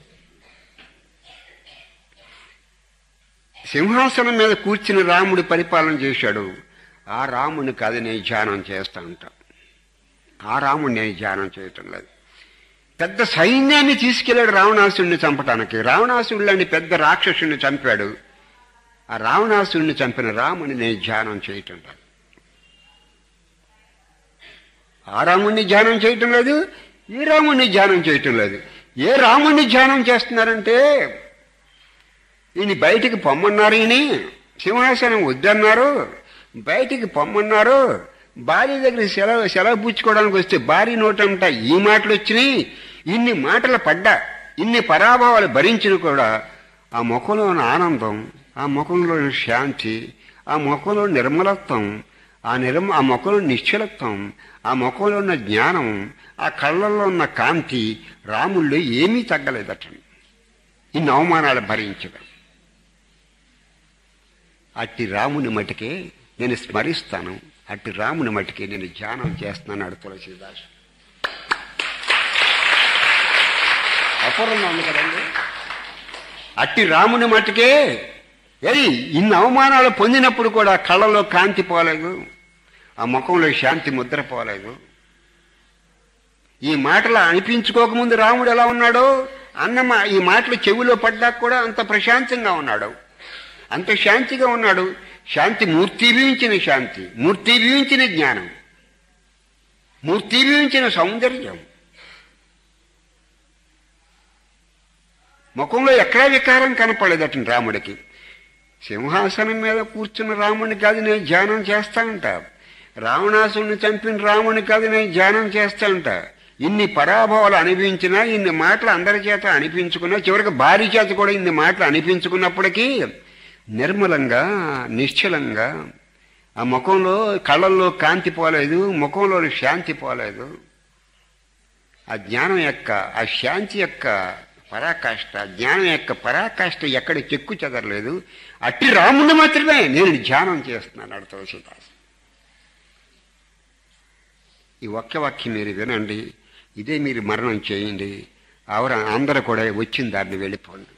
సింహాసనం మీద కూర్చుని రాముడు పరిపాలన చేశాడు ఆ రాముని కాదు నేను ధ్యానం చేస్తా ఉంటా ఆ రాముడు నేను ధ్యానం చేయటం లేదు పెద్ద సైన్యాన్ని తీసుకెళ్లాడు రావణాసుడిని చంపటానికి రావణాసుడిని పెద్ద రాక్షసుడిని చంపాడు ఆ రావణాసుడిని చంపిన రాముని నేను ధ్యానం చేయటం లేదు ఆ రాముణ్ణి ధ్యానం చేయటం లేదు ఈ రాముణ్ణి ధ్యానం చేయటం లేదు ఏ రాముణ్ణి ధ్యానం చేస్తున్నారంటే ఈయన బయటికి పొమ్మన్నారు ఈయన సింహాసనం వద్దన్నారు బయటికి పొమ్మన్నారు భార్య దగ్గర సెలవు సెలవు పుచ్చుకోవడానికి వస్తే భార్య నోటంట ఈ మాటలు వచ్చినాయి ఇన్ని మాటలు పడ్డా ఇన్ని పరాభవాలు భరించిన కూడా ఆ ముఖంలోని ఆనందం ఆ ముఖంలోని శాంతి ఆ ముఖంలో నిర్మలత్వం ఆ నిర్మ ఆ ముఖంలో నిశ్చలత్వం ఆ ముఖంలో ఉన్న జ్ఞానం ఆ కళ్ళల్లో ఉన్న కాంతి రాముల్లో ఏమీ తగ్గలేదట ఇన్ని అవమానాలు భరించడం అట్టి రాముని మటుకే నేను స్మరిస్తాను అట్టి రాముని మటుకే నేను ధ్యానం చేస్తున్నాను తులసీదాసు అపూర్వంగా ఉంది కదండి అట్టి రాముని మటుకే ఏయ్ ఇన్ని అవమానాలు పొందినప్పుడు కూడా కళ్ళలో కాంతి పోలేదు ఆ ముఖంలో శాంతి ముద్ర పోలేదు ఈ మాటలు అనిపించుకోకముందు రాముడు ఎలా ఉన్నాడో అన్నమ ఈ మాటలు చెవిలో పడ్డాక కూడా అంత ప్రశాంతంగా ఉన్నాడు అంత శాంతిగా ఉన్నాడు శాంతి మూర్తిభవించిన శాంతి మూర్తిభవించిన జ్ఞానం మూర్తిభవించిన సౌందర్యం ముఖంలో ఎక్కడా వికారం కనపడేదట రాముడికి సింహాసనం మీద కూర్చున్న రాముడిని కాదు నేను ధ్యానం చేస్తానంట రావణాసుని చంపిన రాముని కాదు నేను ధ్యానం చేస్తానంట ఇన్ని పరాభవాలు అనిపించినా ఇన్ని మాటలు అందరి చేత అనిపించుకున్నా చివరికి భార్య చేత కూడా ఇన్ని మాటలు అనిపించుకున్నప్పటికీ నిర్మలంగా నిశ్చలంగా ఆ ముఖంలో కళ్ళల్లో కాంతి పోలేదు ముఖంలో శాంతి పోలేదు ఆ జ్ఞానం యొక్క ఆ శాంతి యొక్క పరాకాష్ట జ్ఞానం యొక్క పరాకాష్ట ఎక్కడ చెక్కు చెదరలేదు అట్టి రాముని మాత్రమే నేను ధ్యానం చేస్తున్నాను అడు తులసిదాస్ ఈ ఒక్క వాక్యం మీరు వినండి ఇదే మీరు మరణం చేయండి ఆవర అందరూ కూడా వచ్చిన దాన్ని వెళ్ళిపోండి